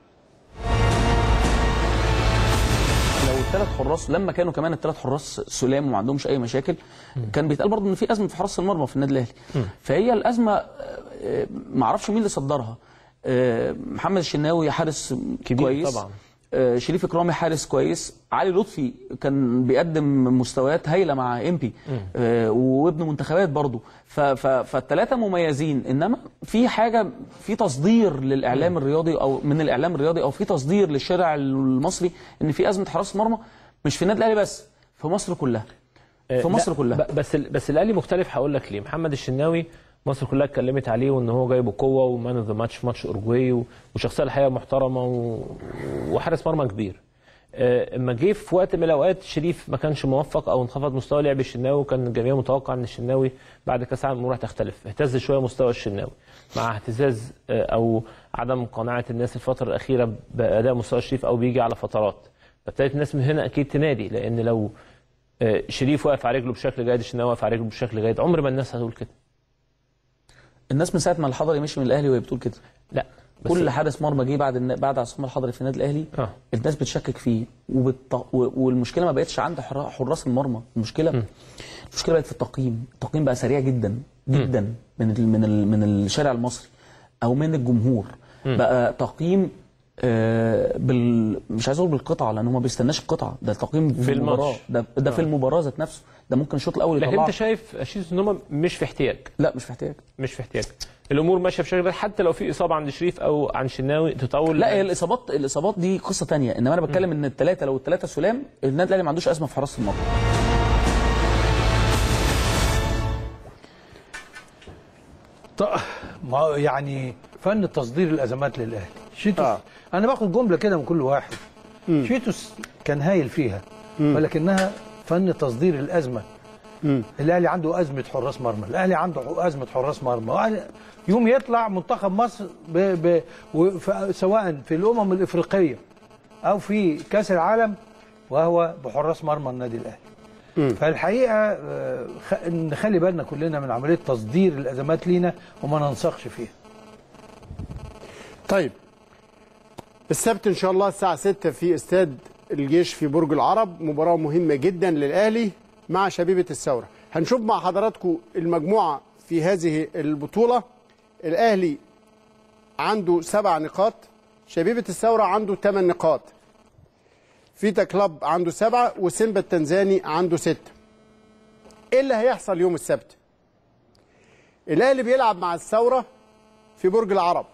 Speaker 10: لو الثلاث حراس لما كانوا كمان الثلاث حراس سلام وما عندهمش اي مشاكل كان بيتقال برضه ان في ازمه في حراسه المرمى في النادي الاهلي فهي الازمه آه، ما اعرفش مين اللي صدرها آه، محمد الشناوي حارس
Speaker 11: كبير
Speaker 10: كويس
Speaker 11: طبعا.
Speaker 10: آه، شريف اكرامي حارس كويس علي لطفي كان بيقدم مستويات هايله مع امبي آه، وابن منتخبات برضه فالثلاثه مميزين انما في حاجه في تصدير للاعلام الرياضي او من الاعلام الرياضي او في تصدير للشارع المصري ان في ازمه حراسه مرمى مش في النادي الاهلي بس في مصر كلها في
Speaker 11: آه،
Speaker 10: مصر
Speaker 11: لا،
Speaker 10: كلها
Speaker 11: ب- بس ال- بس الاهلي مختلف هقول لك ليه محمد الشناوي مصر كلها اتكلمت عليه وان هو جاي بقوه ومان اوف ذا ماتش في ماتش اورجواي و- وشخصيه الحقيقه محترمه و... وحارس مرمى كبير آه، اما جه في وقت من الاوقات شريف ما كانش موفق او انخفض مستوى لعب الشناوي وكان الجميع متوقع ان الشناوي بعد كاس العالم الامور هتختلف اهتز شويه مستوى الشناوي مع اهتزاز آه، او عدم قناعه الناس الفتره الاخيره باداء مستوى شريف او بيجي على فترات فابتدت الناس من هنا اكيد تنادي لان لو آه، شريف واقف على رجله بشكل جيد الشناوي واقف على رجله بشكل جيد عمر ما الناس هتقول كده
Speaker 10: الناس من ساعه ما الحضري مشي من الاهلي وهي بتقول كده
Speaker 11: لا بس
Speaker 10: كل حارس مرمى جه بعد النا- بعد عصام الحضري في النادي الاهلي
Speaker 11: آه.
Speaker 10: الناس بتشكك فيه وبالط... و- والمشكله ما بقتش عند حرا- حراس المرمى المشكله المشكله بقت في التقييم التقييم بقى سريع جدا جدا من ال... من ال... من الشارع المصري او من الجمهور بقى تقييم آه بال مش عايز اقول بالقطعه لان هو ما بيستناش القطعه ده تقييم في,
Speaker 11: في
Speaker 10: المباراه
Speaker 11: الماتش.
Speaker 10: ده ده في المباراه ذات نفسه ده ممكن الشوط الاول
Speaker 11: لكن
Speaker 10: يطلعه
Speaker 11: انت شايف اشيس ان هم مش في احتياج
Speaker 10: لا مش محتاج
Speaker 11: مش في احتياج الامور ماشيه بشكل جيد حتى لو في اصابه عند شريف او عند شناوي تطول
Speaker 10: لا هي الاصابات الاصابات دي قصه تانية انما انا بتكلم ان الثلاثه لو الثلاثه سلام النادي الاهلي ما عندوش ازمه في حراسه المرمى
Speaker 1: ط- ما يعني فن تصدير الازمات للاهلي شيتوس
Speaker 2: آه.
Speaker 1: آه. انا باخد جمله كده من كل واحد شيتوس كان هايل فيها ولكنها فن تصدير الازمه الاهلي عنده ازمه حراس مرمى الاهلي عنده ازمه حراس مرمى وأنا- يوم يطلع منتخب مصر ب... ب... وف- سواء في الامم الافريقيه او في كاس العالم وهو بحراس مرمى النادي الاهلي فالحقيقه آه، خ- نخلي بالنا كلنا من عمليه تصدير الازمات لينا وما ننسقش فيها
Speaker 2: طيب السبت ان شاء الله الساعه 6 في استاد الجيش في برج العرب مباراه مهمه جدا للاهلي مع شبيبه الثوره هنشوف مع حضراتكم المجموعه في هذه البطوله الاهلي عنده سبع نقاط شبيبه الثوره عنده ثمان نقاط فيتا كلاب عنده سبعه وسيمبا التنزاني عنده سته ايه اللي هيحصل يوم السبت الاهلي بيلعب مع الثوره في برج العرب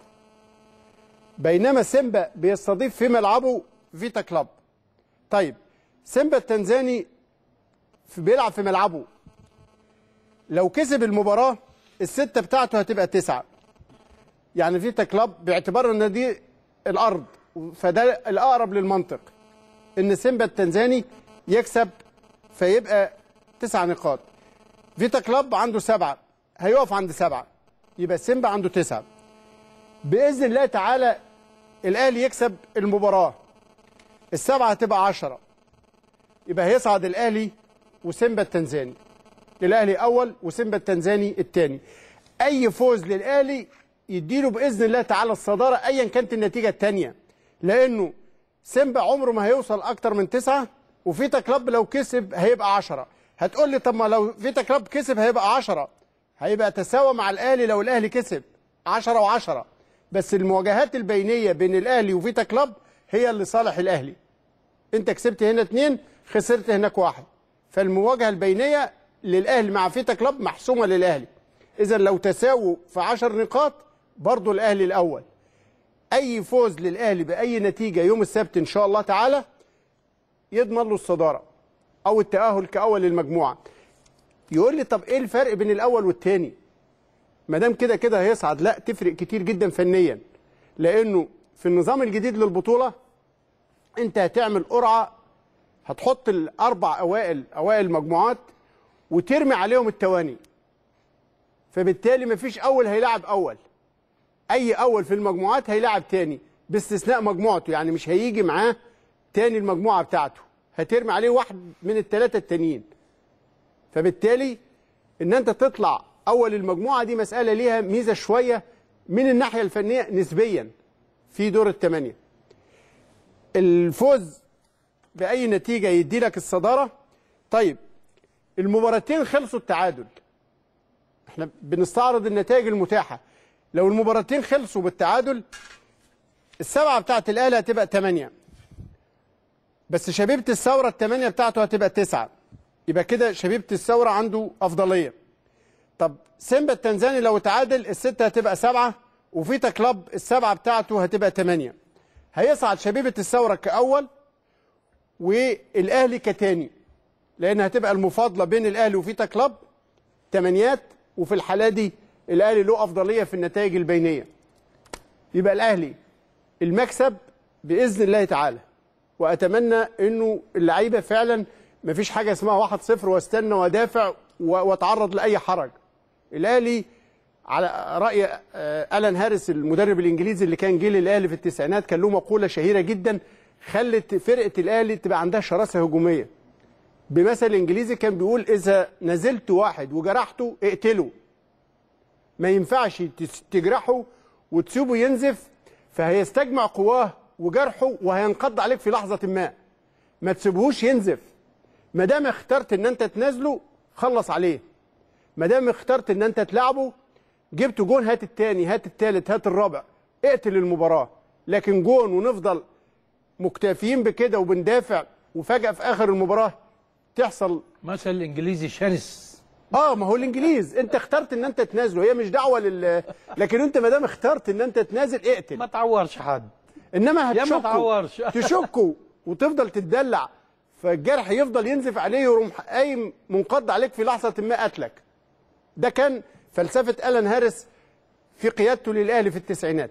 Speaker 2: بينما سيمبا بيستضيف في ملعبه فيتا كلاب طيب سيمبا التنزاني في بيلعب في ملعبه لو كسب المباراة الستة بتاعته هتبقى تسعة يعني فيتا كلاب باعتبار ان دي الارض فده الاقرب للمنطق ان سيمبا التنزاني يكسب فيبقى تسع نقاط فيتا كلاب عنده سبعة هيقف عند سبعة يبقى سيمبا عنده تسعة بإذن الله تعالى الأهلي يكسب المباراة السبعة هتبقى عشرة يبقى هيصعد الأهلي وسيمبا التنزاني الأهلي أول وسيمبا التنزاني الثاني أي فوز للأهلي يديله بإذن الله تعالى الصدارة أيا كانت النتيجة الثانية لأنه سيمبا عمره ما هيوصل أكتر من تسعة وفيتا كلاب لو كسب هيبقى عشرة هتقول لي طب ما لو فيتا كلاب كسب هيبقى عشرة هيبقى تساوى مع الأهلي لو الأهلي كسب عشرة وعشرة بس المواجهات البينية بين الأهلي وفيتا كلاب هي اللي صالح الأهلي أنت كسبت هنا اتنين خسرت هناك واحد فالمواجهة البينية للأهلي مع فيتا كلاب محسومة للأهلي إذا لو تساووا في عشر نقاط برضو الأهلي الأول أي فوز للأهلي بأي نتيجة يوم السبت إن شاء الله تعالى يضمن له الصدارة أو التأهل كأول المجموعة يقول لي طب إيه الفرق بين الأول والتاني ما دام كده كده هيصعد لا تفرق كتير جدا فنيا لانه في النظام الجديد للبطوله انت هتعمل قرعه هتحط الاربع اوائل اوائل مجموعات وترمي عليهم التواني فبالتالي مفيش اول هيلاعب اول اي اول في المجموعات هيلاعب تاني باستثناء مجموعته يعني مش هيجي معاه تاني المجموعه بتاعته هترمي عليه واحد من الثلاثه التانيين فبالتالي ان انت تطلع اول المجموعه دي مساله ليها ميزه شويه من الناحيه الفنيه نسبيا في دور الثمانيه الفوز باي نتيجه يدي لك الصداره طيب المباراتين خلصوا التعادل احنا بنستعرض النتائج المتاحه لو المباراتين خلصوا بالتعادل السبعه بتاعت الاهلي هتبقى ثمانيه بس شبيبه الثوره الثمانيه بتاعته هتبقى تسعه يبقى كده شبيبه الثوره عنده افضليه طب سيمبا التنزاني لو تعادل الستة هتبقى سبعة وفيتا كلاب السبعة بتاعته هتبقى ثمانية هيصعد شبيبة الثورة كأول والأهلي كتاني لأن هتبقى المفاضلة بين الأهلي وفيتا كلاب تمانيات وفي الحالة دي الأهلي له أفضلية في النتائج البينية يبقى الأهلي المكسب بإذن الله تعالى وأتمنى إنه اللعيبة فعلا مفيش حاجة اسمها واحد صفر واستنى ودافع واتعرض لأي حرج الاهلي على راي آه، الان هارس المدرب الانجليزي اللي كان جه للاهلي في التسعينات كان له مقوله شهيره جدا خلت فرقه الاهلي تبقى عندها شراسه هجوميه بمثل انجليزي كان بيقول اذا نزلت واحد وجرحته اقتله ما ينفعش تس- تجرحه وتسيبه ينزف فهيستجمع قواه وجرحه وهينقض عليك في لحظه ما ما تسيبهوش ينزف ما دام اخترت ان انت تنازله خلص عليه ما دام اخترت ان انت تلعبه جبت جون هات التاني هات التالت هات الرابع اقتل المباراه لكن جون ونفضل مكتفيين بكده وبندافع وفجاه في اخر المباراه تحصل
Speaker 1: مثل الانجليزي شرس
Speaker 2: اه ما هو الانجليز انت اخترت ان انت تنازله هي مش دعوه لل لكن انت ما دام اخترت ان انت تنازل اقتل
Speaker 1: ما تعورش حد
Speaker 2: انما
Speaker 1: يا ما
Speaker 2: هتشكه
Speaker 1: تعورش.
Speaker 2: تشكه وتفضل تتدلع فالجرح يفضل ينزف عليه ويقوم قايم منقض عليك في لحظه ما قتلك ده كان فلسفه الان هارس في قيادته للاهلي في التسعينات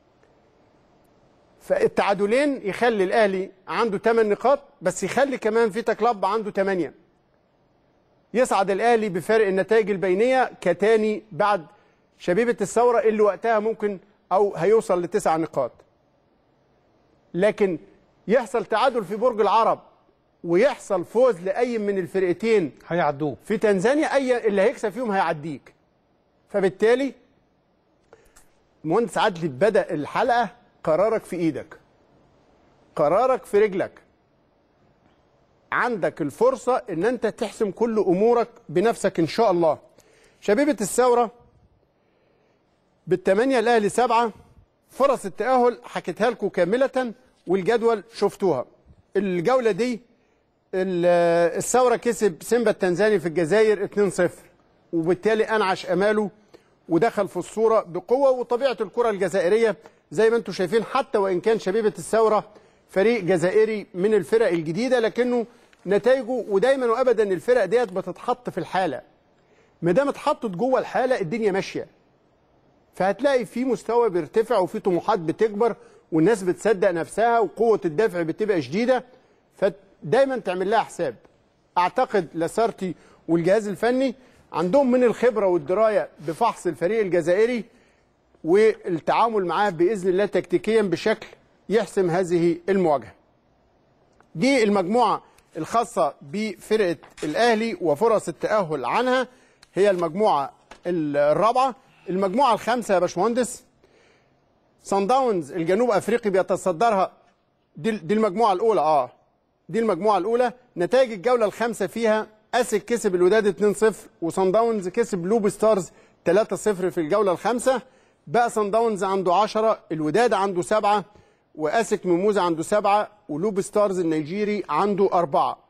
Speaker 2: فالتعادلين يخلي الاهلي عنده 8 نقاط بس يخلي كمان فيتا كلاب عنده 8 يصعد الاهلي بفارق النتائج البينيه كتاني بعد شبيبه الثوره اللي وقتها ممكن او هيوصل لتسع نقاط لكن يحصل تعادل في برج العرب ويحصل فوز لاي من الفرقتين
Speaker 1: هيعدوه
Speaker 2: في تنزانيا اي اللي هيكسب فيهم هيعديك فبالتالي المهندس عدلي بدا الحلقه قرارك في ايدك قرارك في رجلك عندك الفرصه ان انت تحسم كل امورك بنفسك ان شاء الله شبيبه الثوره بالثمانيه الاهلي سبعه فرص التاهل حكيتها لكم كامله والجدول شفتوها الجوله دي ال- الثوره كسب سيمبا التنزاني في الجزائر 2-0 وبالتالي انعش اماله ودخل في الصوره بقوه وطبيعه الكره الجزائريه زي ما انتم شايفين حتى وان كان شبيبه الثوره فريق جزائري من الفرق الجديده لكنه نتائجه ودايما وابدا الفرق ديت بتتحط في الحاله ما دام اتحطت جوه الحاله الدنيا ماشيه فهتلاقي في مستوى بيرتفع وفي طموحات بتكبر والناس بتصدق نفسها وقوه الدفع بتبقى شديده فدايما تعمل لها حساب اعتقد لاسارتي والجهاز الفني عندهم من الخبره والدرايه بفحص الفريق الجزائري والتعامل معاه باذن الله تكتيكيا بشكل يحسم هذه المواجهه. دي المجموعه الخاصه بفرقه الاهلي وفرص التاهل عنها هي المجموعه الرابعه، المجموعه الخامسه يا باشمهندس صن داونز الجنوب افريقي بيتصدرها دي, دي المجموعه الاولى اه دي المجموعه الاولى نتائج الجوله الخامسه فيها اسك كسب الوداد 2-0 وصن داونز كسب لوب ستارز 3-0 في الجوله الخامسه بقى صن داونز عنده 10 الوداد عنده 7 واسك ميموزا عنده 7 ولوب ستارز النيجيري عنده 4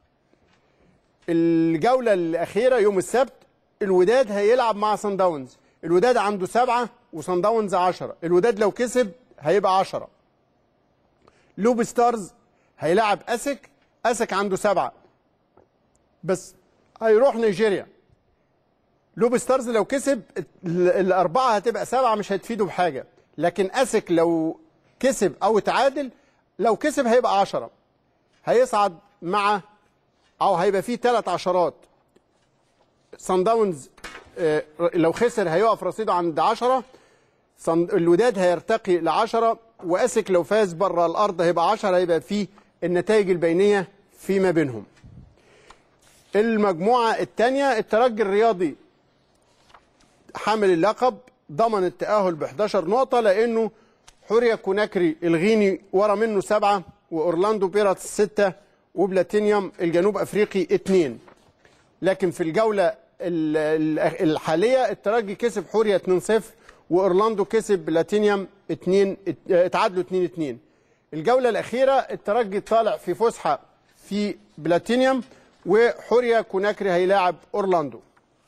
Speaker 2: الجوله الاخيره يوم السبت الوداد هيلعب مع صن داونز الوداد عنده 7 وصن داونز 10 الوداد لو كسب هيبقى 10 لوب ستارز هيلاعب اسك اسك عنده 7 بس هيروح نيجيريا لوب ستارز لو كسب ال- الأربعة هتبقى سبعة مش هتفيده بحاجة لكن أسك لو كسب أو تعادل لو كسب هيبقى عشرة هيصعد مع أو هيبقى فيه ثلاث عشرات صن داونز آه، لو خسر هيقف رصيده عند عشرة صن- الوداد هيرتقي لعشرة وأسك لو فاز بره الأرض هيبقى عشرة هيبقى فيه النتائج البينية فيما بينهم المجموعة الثانية الترجي الرياضي حامل اللقب ضمن التأهل ب 11 نقطة لأنه حوريا كوناكري الغيني ورا منه سبعة وأورلاندو بيراتس ستة وبلاتينيوم الجنوب أفريقي اتنين لكن في الجولة ال- ال- الحالية الترجي كسب حوريا 2-0 وأورلاندو كسب بلاتينيوم 2 اتعادلوا 2-2 الجولة الأخيرة الترجي طالع في فسحة في بلاتينيوم وحوريا كوناكري هيلاعب أورلاندو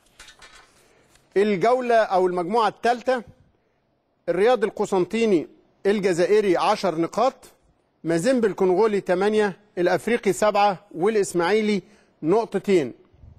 Speaker 2: الجولة أو المجموعة الثالثة الرياض القسنطيني الجزائري 10 نقاط مازيمبي الكونغولي 8 الأفريقي 7 والإسماعيلي نقطتين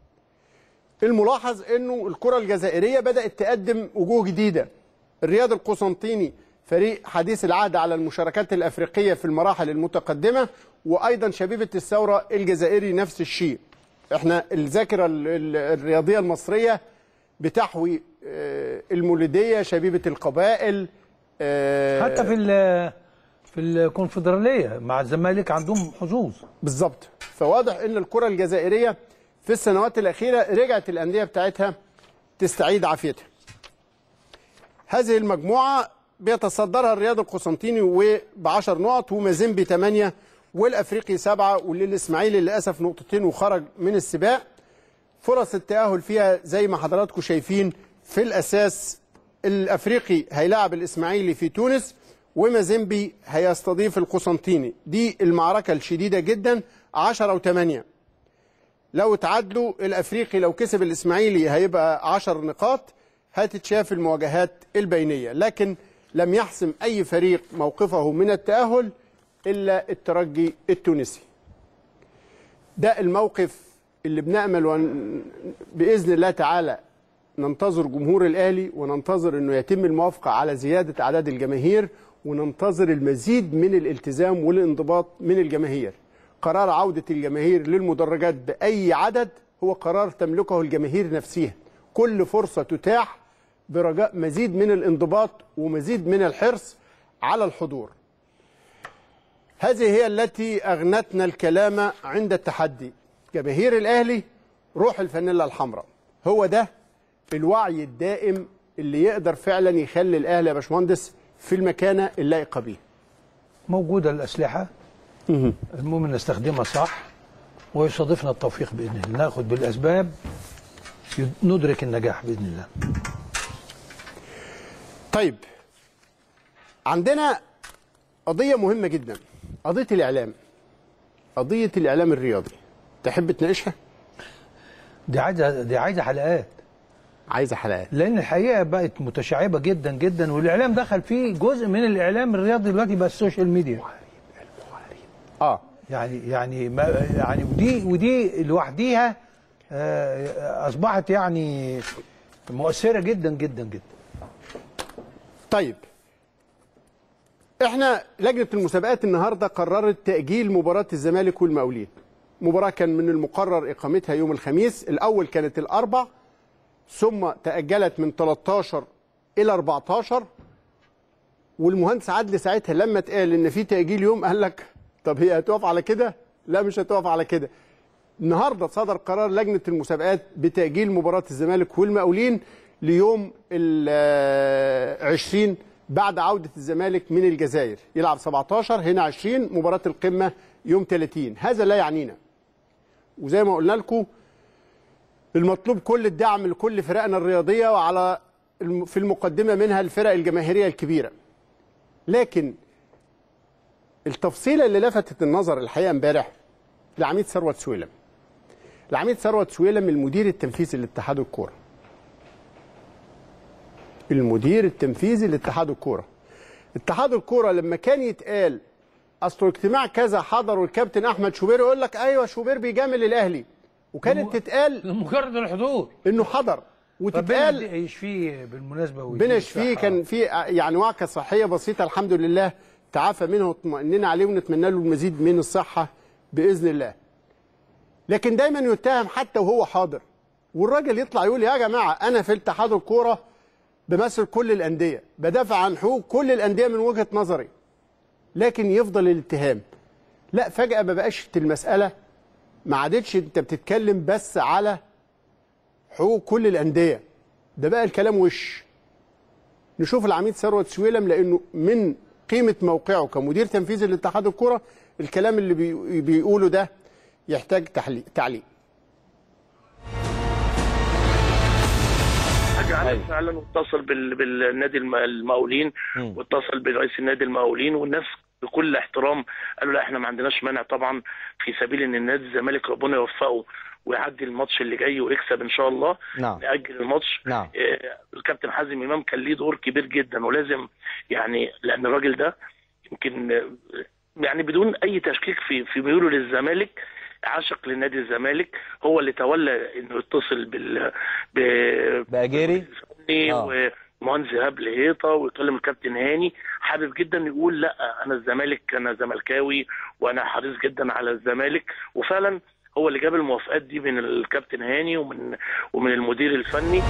Speaker 2: الملاحظ أنه الكرة الجزائرية بدأت تقدم وجوه جديدة الرياض القسنطيني فريق حديث العهد على المشاركات الأفريقية في المراحل المتقدمة وأيضا شبيبة الثورة الجزائري نفس الشيء احنا الذاكرة ال- ال- الرياضية المصرية بتحوي آه، المولودية شبيبة القبائل آه،
Speaker 1: حتى في ال- في الكونفدراليه مع الزمالك عندهم حظوظ
Speaker 2: بالظبط فواضح ان الكره الجزائريه في السنوات الاخيره رجعت الانديه بتاعتها تستعيد عافيتها هذه المجموعه بيتصدرها الرياض القسنطيني وب 10 نقط ومازيمبي 8 والافريقي 7 وللاسماعيلي للاسف نقطتين وخرج من السباق فرص التاهل فيها زي ما حضراتكم شايفين في الاساس الافريقي هيلاعب الاسماعيلي في تونس ومازيمبي هيستضيف القسنطيني دي المعركه الشديده جدا 10 و8 لو تعادلوا الافريقي لو كسب الاسماعيلي هيبقى 10 نقاط هتتشاف المواجهات البينيه لكن لم يحسم اي فريق موقفه من التاهل الا الترجي التونسي ده الموقف اللي بنأمل ون... بإذن الله تعالى ننتظر جمهور الأهلي وننتظر أنه يتم الموافقة على زيادة أعداد الجماهير وننتظر المزيد من الالتزام والانضباط من الجماهير قرار عودة الجماهير للمدرجات بأي عدد هو قرار تملكه الجماهير نفسها كل فرصة تتاح برجاء مزيد من الانضباط ومزيد من الحرص على الحضور هذه هي التي أغنتنا الكلام عند التحدي جماهير الأهلي روح الفانيلا الحمراء هو ده الوعي الدائم اللي يقدر فعلا يخلي الأهلي يا باشمهندس في المكانة اللائقة بيه
Speaker 1: موجوده الاسلحه المهم نستخدمها صح ويصادفنا التوفيق باذن الله ناخد بالاسباب ندرك النجاح باذن الله
Speaker 2: طيب عندنا قضية مهمة جدا قضية الإعلام قضية الإعلام الرياضي تحب تناقشها؟
Speaker 1: دي عايزه دي عايزه حلقات
Speaker 2: عايزة حلقات
Speaker 1: لان الحقيقه بقت متشعبه جدا جدا والاعلام دخل فيه جزء من الاعلام الرياضي دلوقتي بقى السوشيال ميديا
Speaker 2: اه
Speaker 1: يعني يعني ما يعني ودي ودي لوحديها آه، اصبحت يعني مؤثره جدا جدا جدا
Speaker 2: طيب احنا لجنة المسابقات النهاردة قررت تأجيل مباراة الزمالك والمقاولين مباراة كان من المقرر إقامتها يوم الخميس الأول كانت الأربع ثم تأجلت من 13 إلى 14 والمهندس عدلي ساعتها لما اتقال إن في تأجيل يوم قال لك طب هي هتقف على كده؟ لا مش هتقف على كده النهارده صدر قرار لجنه المسابقات بتاجيل مباراه الزمالك والمقاولين ليوم ال 20 بعد عوده الزمالك من الجزائر يلعب 17 هنا 20 مباراه القمه يوم 30 هذا لا يعنينا وزي ما قلنا لكم المطلوب كل الدعم لكل فرقنا الرياضيه وعلى الم- في المقدمه منها الفرق الجماهيريه الكبيره لكن التفصيله اللي لفتت النظر الحقيقه امبارح لعميد ثروت سويلم العميد ثروت سويلم المدير التنفيذي لاتحاد الكوره المدير التنفيذي لاتحاد الكوره اتحاد الكوره لما كان يتقال اصله اجتماع كذا حضره الكابتن احمد شوبير يقول لك ايوه شوبير بيجامل الاهلي وكانت تتقال
Speaker 1: لمجرد الحضور
Speaker 2: انه حضر
Speaker 1: ربنا
Speaker 2: وتتقال
Speaker 1: يشفيه بالمناسبه ويديه
Speaker 2: ربنا يشفيه
Speaker 1: الصحة.
Speaker 2: كان في يعني وعكه صحيه بسيطه الحمد لله تعافى منه واطمئننا عليه ونتمنى له المزيد من الصحه باذن الله. لكن دايما يتهم حتى وهو حاضر والراجل يطلع يقول يا جماعه انا في اتحاد الكوره بمثل كل الانديه بدافع عن حقوق كل الانديه من وجهه نظري. لكن يفضل الاتهام. لا فجاه ما بقاش المساله ما عادتش انت بتتكلم بس على حقوق كل الانديه ده بقى الكلام وش نشوف العميد ثروت سويلم لانه من قيمه موقعه كمدير تنفيذي لاتحاد الكوره الكلام اللي بي- بيقوله ده يحتاج تحليق تعليق
Speaker 12: حاجه عالم فعلا واتصل بال... بالنادي الم- المقاولين واتصل برئيس النادي المقاولين والناس بكل احترام قالوا لا احنا ما عندناش مانع طبعا في سبيل ان النادي الزمالك ربنا يوفقه ويعدي الماتش اللي جاي ويكسب ان شاء الله
Speaker 13: نعم.
Speaker 12: نأجل الماتش
Speaker 13: نعم.
Speaker 12: آه، الكابتن حازم امام كان ليه دور كبير جدا ولازم يعني لان الراجل ده يمكن آه، يعني بدون اي تشكيك في في ميوله للزمالك عاشق لنادي الزمالك هو اللي تولى انه يتصل بال ب...
Speaker 13: باجيري
Speaker 12: الفني
Speaker 13: آه.
Speaker 12: ومهندس ايهاب لهيطه ويكلم الكابتن هاني حابب جدا يقول لا انا الزمالك انا زملكاوي وانا حريص جدا على الزمالك وفعلا هو اللي جاب الموافقات دي من الكابتن هاني ومن ومن المدير الفني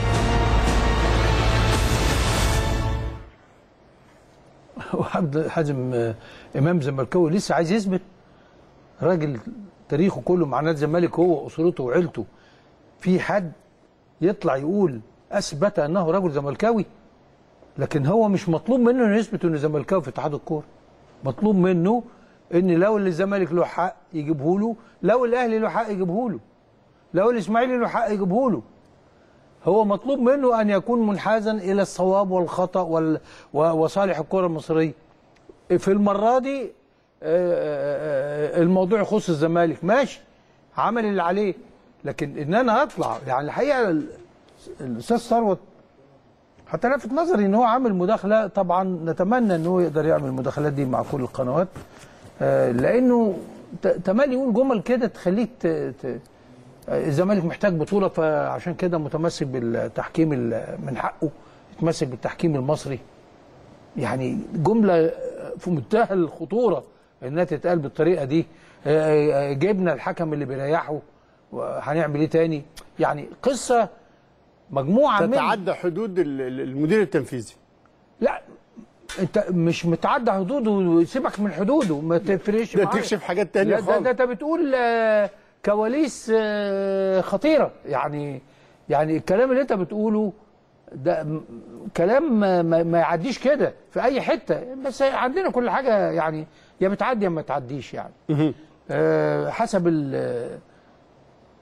Speaker 1: وحمد حازم آه، امام زملكاوي لسه عايز يثبت راجل تاريخه كله مع نادي الزمالك هو واسرته وعيلته في حد يطلع يقول اثبت انه رجل زملكاوي لكن هو مش مطلوب منه انه يثبت انه زملكاوي في اتحاد الكوره مطلوب منه ان لو اللي الزمالك له حق يجيبه له لو الاهلي له حق يجيبه له لو الاسماعيلي له حق يجيبه له هو مطلوب منه ان يكون منحازا الى الصواب والخطا وال... و- وصالح الكره المصريه في المره دي آه، آه، آه، الموضوع يخص الزمالك ماشي عمل اللي عليه لكن ان انا اطلع يعني الحقيقه ال- الاستاذ ثروت حتى لفت نظري ان هو عامل مداخله طبعا نتمنى ان هو يقدر يعمل المداخلات دي مع كل القنوات آه، لانه ت- تملي يقول جمل كده تخليك ت... ت... الزمالك محتاج بطوله فعشان كده متمسك بالتحكيم ال- من حقه يتمسك بالتحكيم المصري يعني جمله في منتهى الخطوره انها تتقال بالطريقه دي آه، آه، جبنا الحكم اللي بيريحه هنعمل ايه تاني يعني قصه مجموعه من
Speaker 2: تتعدى حدود ال- ال- المدير التنفيذي
Speaker 1: لا انت مش متعدى حدوده سيبك من حدوده ما تفرقش
Speaker 2: ده
Speaker 1: معايا.
Speaker 2: تكشف حاجات تانية
Speaker 1: لا، ده,
Speaker 2: خالص.
Speaker 1: ده انت بتقول آه، كواليس آه، خطيره يعني يعني الكلام اللي انت بتقوله ده م- كلام ما, ما ما يعديش كده في اي حته بس عندنا كل حاجه يعني يا بتعدي يا ما تعديش يعني آه، حسب ال-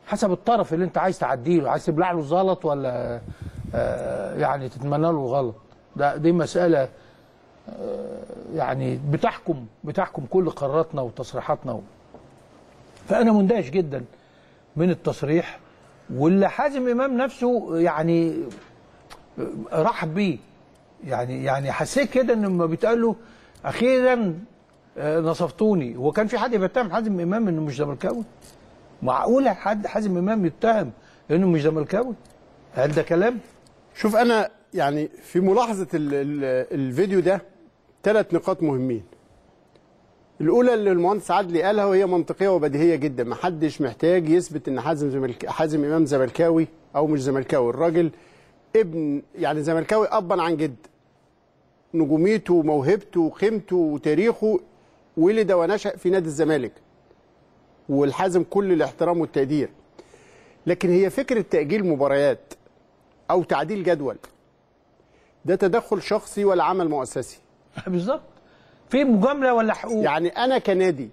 Speaker 1: حسب الطرف اللي انت عايز تعديه له عايز تبلع له الزلط ولا آه، يعني تتمنى له الغلط ده دي مساله آه، يعني بتحكم بتحكم كل قراراتنا وتصريحاتنا و... فانا مندهش جدا من التصريح واللي حازم امام نفسه يعني رحب بيه يعني يعني حسيت كده ان لما بيتقال له اخيرا آه، نصفتوني هو كان في حد بيتهم حازم امام انه مش زملكاوي معقوله حد حازم امام يتهم انه مش زملكاوي هل ده كلام
Speaker 2: شوف انا يعني في ملاحظه ال ال الفيديو ده ثلاث نقاط مهمين الاولى اللي المهندس عدلي قالها وهي منطقيه وبديهيه جدا ما حدش محتاج يثبت ان حازم زملك... حازم امام زملكاوي او مش زملكاوي الراجل ابن يعني زملكاوي ابا عن جد نجوميته وموهبته وقيمته وتاريخه ولد ونشأ في نادي الزمالك والحازم كل الاحترام والتقدير لكن هي فكره تاجيل مباريات او تعديل جدول ده تدخل شخصي ولا عمل مؤسسي
Speaker 1: بالظبط في مجامله ولا حقوق
Speaker 2: يعني انا كنادي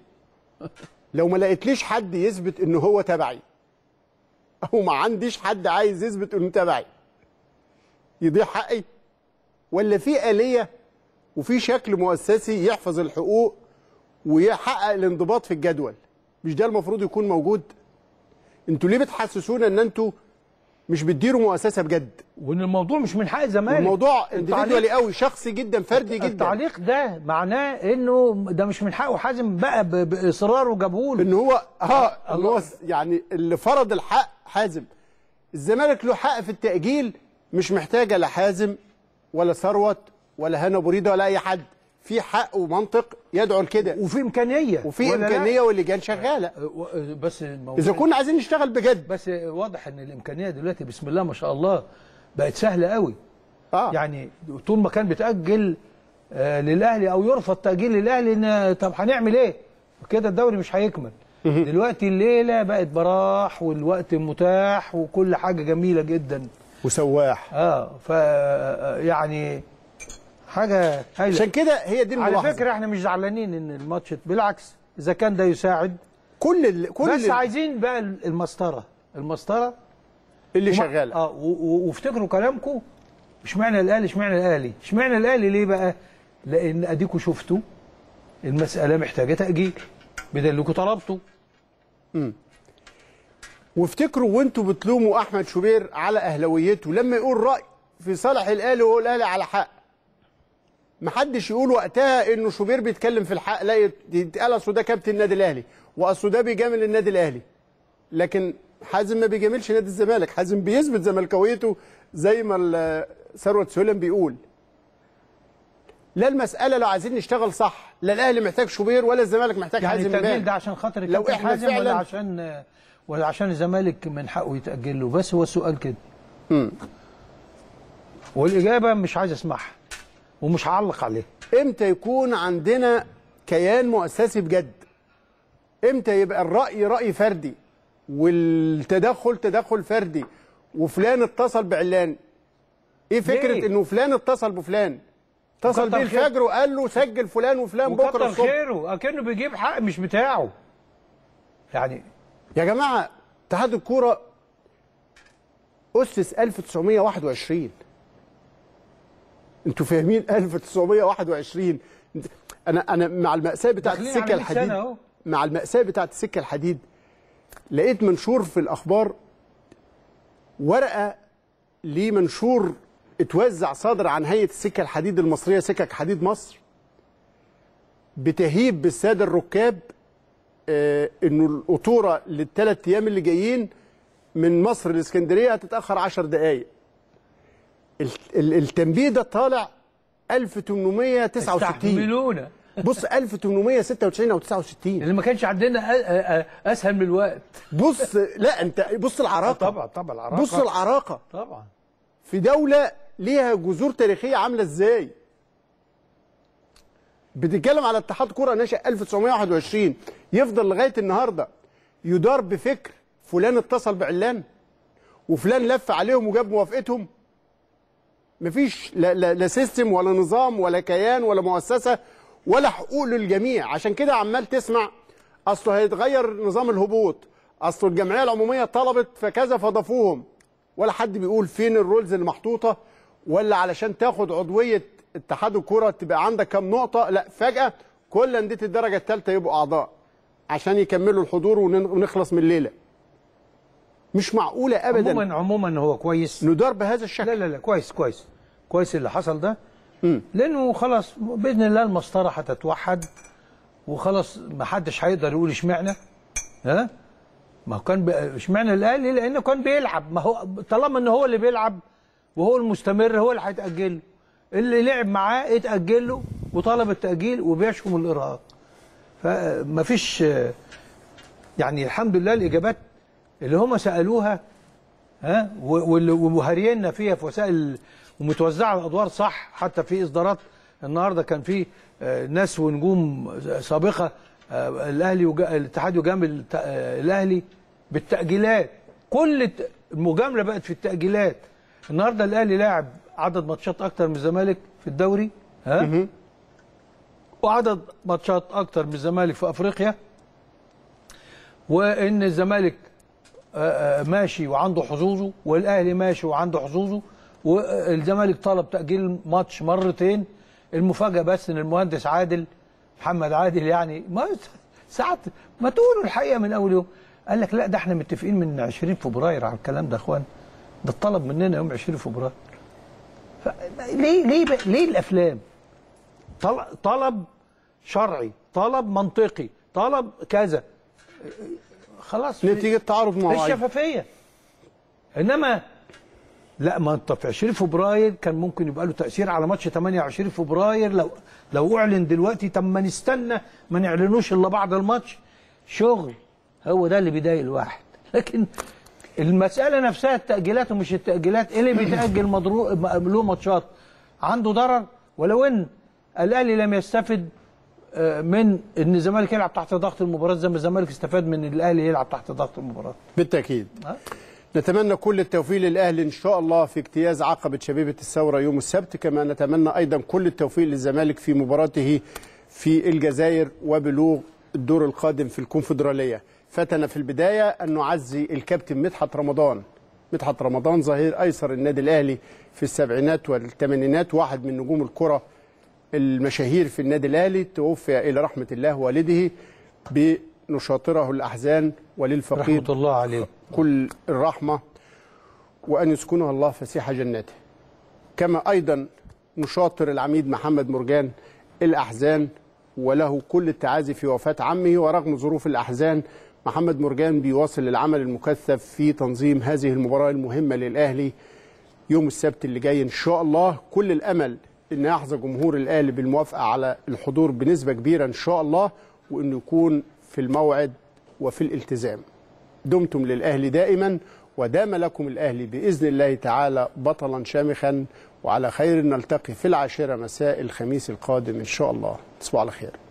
Speaker 2: لو ما لقيتليش حد يثبت ان هو تبعي او ما عنديش حد عايز يثبت انه تبعي يضيع حقي ولا في آلية وفي شكل مؤسسي يحفظ الحقوق ويحقق الانضباط في الجدول مش ده المفروض يكون موجود انتوا ليه بتحسسونا ان انتوا مش بتديروا مؤسسه بجد
Speaker 1: وان الموضوع مش من حق الزمالك
Speaker 2: الموضوع
Speaker 1: التعليق-
Speaker 2: انديفيدوالي قوي شخصي جدا فردي جدا
Speaker 1: التعليق ده معناه انه ده مش من حقه حازم بقى ب- باصراره جابه له
Speaker 2: ان هو اه ان هو يعني اللي فرض الحق حازم الزمالك له حق في التاجيل مش محتاجه لا حازم ولا ثروت ولا هنا بريده ولا اي حد في حق ومنطق يدعو لكده
Speaker 1: وفي امكانيه
Speaker 2: وفي
Speaker 1: ولا لا؟
Speaker 2: امكانيه واللجان شغاله
Speaker 1: بس الموضوع
Speaker 2: اذا كنا عايزين نشتغل بجد
Speaker 1: بس واضح ان الامكانيه دلوقتي بسم الله ما شاء الله بقت سهله قوي
Speaker 2: آه.
Speaker 1: يعني طول ما كان بتاجل آه للاهلي او يرفض تاجيل للاهلي ان طب هنعمل ايه كده الدوري مش هيكمل دلوقتي الليله بقت براح والوقت متاح وكل حاجه جميله جدا
Speaker 2: وسواح
Speaker 1: اه ف يعني حاجه هايله
Speaker 2: عشان كده هي دي
Speaker 1: على
Speaker 2: الملاحظه
Speaker 1: فكره احنا مش زعلانين ان الماتش بالعكس اذا كان ده يساعد
Speaker 2: كل ال... كل
Speaker 1: بس
Speaker 2: ال-
Speaker 1: عايزين بقى المسطره المسطره
Speaker 2: اللي
Speaker 1: وما-
Speaker 2: شغاله
Speaker 1: اه و- و- وافتكروا كلامكم اشمعنى الاهلي اشمعنى الاهلي اشمعنى الاهلي ليه بقى لان اديكوا شفتوا المساله محتاجه تاجيل بدل انكم طلبتوا
Speaker 2: وافتكروا وانتوا بتلوموا احمد شوبير على اهلاويته لما يقول راي في صالح الاهلي وهو الاهلي على حق محدش يقول وقتها انه شوبير بيتكلم في الحق لا يت- يتقال اصل ده كابتن النادي الاهلي واصل ده بيجامل النادي الاهلي لكن حازم ما بيجاملش نادي الزمالك حازم بيثبت زملكاويته زي ما ال- ثروت سهيلم بيقول لا المساله لو عايزين نشتغل صح لا الاهلي محتاج شوبير ولا الزمالك محتاج
Speaker 1: يعني
Speaker 2: حازم
Speaker 1: التاجيل
Speaker 2: امام
Speaker 1: ده عشان خاطر
Speaker 2: لو
Speaker 1: الكابتن
Speaker 2: احنا
Speaker 1: حازم ولا
Speaker 2: فعلا
Speaker 1: عشان ولا عشان الزمالك من حقه يتاجل له بس هو السؤال كده والاجابه مش عايز اسمعها ومش هعلق عليها
Speaker 2: امتى يكون عندنا كيان مؤسسي بجد امتى يبقى الراي راي فردي والتدخل تدخل فردي وفلان اتصل بعلان ايه فكره
Speaker 1: ليه؟
Speaker 2: انه فلان اتصل بفلان اتصل
Speaker 1: وكتر
Speaker 2: بيه
Speaker 1: خير.
Speaker 2: الفجر وقال له سجل فلان وفلان بكره
Speaker 1: وكتر
Speaker 2: الصبح
Speaker 1: خيره اكنه بيجيب حق مش بتاعه يعني
Speaker 2: يا جماعه اتحاد الكوره اسس 1921 انتوا فاهمين 1921 انا انا مع المأساة بتاعت
Speaker 1: داخلين
Speaker 2: السكه
Speaker 1: على 100
Speaker 2: الحديد
Speaker 1: سنة أهو.
Speaker 2: مع المأساة بتاعت السكه الحديد لقيت منشور في الاخبار ورقه لمنشور اتوزع صادر عن هيئه السكه الحديد المصريه سكك حديد مصر بتهيب بالساده الركاب آه، انه القطوره للثلاث ايام اللي جايين من مصر لاسكندريه هتتاخر 10 دقائق ال- ال- التنبيه ده طالع 1869
Speaker 1: استحملونا
Speaker 2: بص 1896 او 69
Speaker 1: اللي ما كانش عندنا أ- أ- أ- اسهل من الوقت
Speaker 2: بص لا انت بص العراقه
Speaker 1: طبعا طبعا العراقه
Speaker 2: بص العراقه
Speaker 1: طبعا
Speaker 2: في دوله ليها جذور تاريخيه عامله ازاي بتتكلم على اتحاد كره نشأ 1921 يفضل لغايه النهارده يدار بفكر فلان اتصل بعلان وفلان لف عليهم وجاب موافقتهم مفيش لا, لا, لا سيستم ولا نظام ولا كيان ولا مؤسسه ولا حقوق للجميع عشان كده عمال تسمع اصله هيتغير نظام الهبوط اصل الجمعيه العموميه طلبت فكذا فضافوهم ولا حد بيقول فين الرولز اللي محطوطه ولا علشان تاخد عضويه اتحاد الكره تبقى عندك كام نقطه لا فجاه كل انديه الدرجه الثالثه يبقوا اعضاء عشان يكملوا الحضور ون- ونخلص من الليله مش معقوله ابدا
Speaker 1: عموما عموما هو كويس
Speaker 2: ندار بهذا الشكل
Speaker 1: لا لا لا كويس كويس كويس اللي حصل ده لانه خلاص باذن الله المسطره هتتوحد وخلاص ما حدش هيقدر يقول اشمعنى ها ما هو كان بي- اشمعنى الاهلي لانه كان بيلعب ما هو طالما ان هو اللي بيلعب وهو المستمر هو اللي هيتاجل له اللي لعب معاه اتاجل له وطلب التاجيل وبيشكم الارهاق فما فيش يعني الحمد لله الاجابات اللي هم سالوها ها و- واللي- وهرينا فيها في وسائل ومتوزعه الادوار صح حتى في اصدارات النهارده كان في آه، ناس ونجوم سابقه آه، الاهلي وجا... الاتحاد يجامل الت- آه، الاهلي بالتاجيلات كل الت- المجامله بقت في التاجيلات النهارده الاهلي لاعب عدد ماتشات اكتر من الزمالك في الدوري ها وعدد ماتشات اكتر من الزمالك في افريقيا وان الزمالك آه، آه، ماشي وعنده حظوظه والاهلي ماشي وعنده حظوظه والزمالك طلب تاجيل ماتش مرتين المفاجاه بس ان المهندس عادل محمد عادل يعني ما ساعات ما تقولوا الحقيقه من اول يوم قال لك لا ده احنا متفقين من 20 فبراير على الكلام ده يا اخوان ده اتطلب مننا يوم 20 فبراير ف- ليه ليه بقى- ليه الافلام طل- طلب شرعي طلب منطقي طلب كذا خلاص
Speaker 2: نتيجه تعارض مواعيد
Speaker 1: الشفافيه انما لا ما انت في 20 فبراير كان ممكن يبقى له تاثير على ماتش 28 فبراير لو لو اعلن دلوقتي طب ما نستنى ما نعلنوش الا بعد الماتش شغل هو ده اللي بيضايق الواحد لكن المساله نفسها التاجيلات ومش التاجيلات ايه اللي بيتاجل مضروب له ماتشات عنده ضرر ولو ان الاهلي لم يستفد آه، من ان الزمالك يلعب تحت ضغط المباراه زي ما الزمالك استفاد من ان الاهلي يلعب تحت ضغط المباراه
Speaker 2: بالتاكيد
Speaker 1: ها؟
Speaker 2: نتمنى كل التوفيق للاهلي ان شاء الله في اجتياز عقبه شبيبه الثوره يوم السبت كما نتمنى ايضا كل التوفيق للزمالك في مباراته في الجزائر وبلوغ الدور القادم في الكونفدراليه فتنا في البدايه ان نعزي الكابتن مدحت رمضان مدحت رمضان ظهير ايسر النادي الاهلي في السبعينات والثمانينات واحد من نجوم الكره المشاهير في النادي الاهلي توفي الى رحمه الله والده بنشاطره الاحزان وللفقيد
Speaker 1: رحمه الله عليه
Speaker 2: كل الرحمة وأن يسكنها الله فسيح جناته كما أيضا نشاطر العميد محمد مرجان الأحزان وله كل التعازي في وفاة عمه ورغم ظروف الأحزان محمد مرجان بيواصل العمل المكثف في تنظيم هذه المباراة المهمة للأهلي يوم السبت اللي جاي إن شاء الله كل الأمل أن يحظى جمهور الأهلي بالموافقة على الحضور بنسبة كبيرة إن شاء الله وأنه يكون في الموعد وفي الالتزام دمتم للأهلي دائما ودام لكم الأهلي بإذن الله تعالى بطلا شامخا وعلى خير نلتقي في العاشرة مساء الخميس القادم إن شاء الله تصبحوا على خير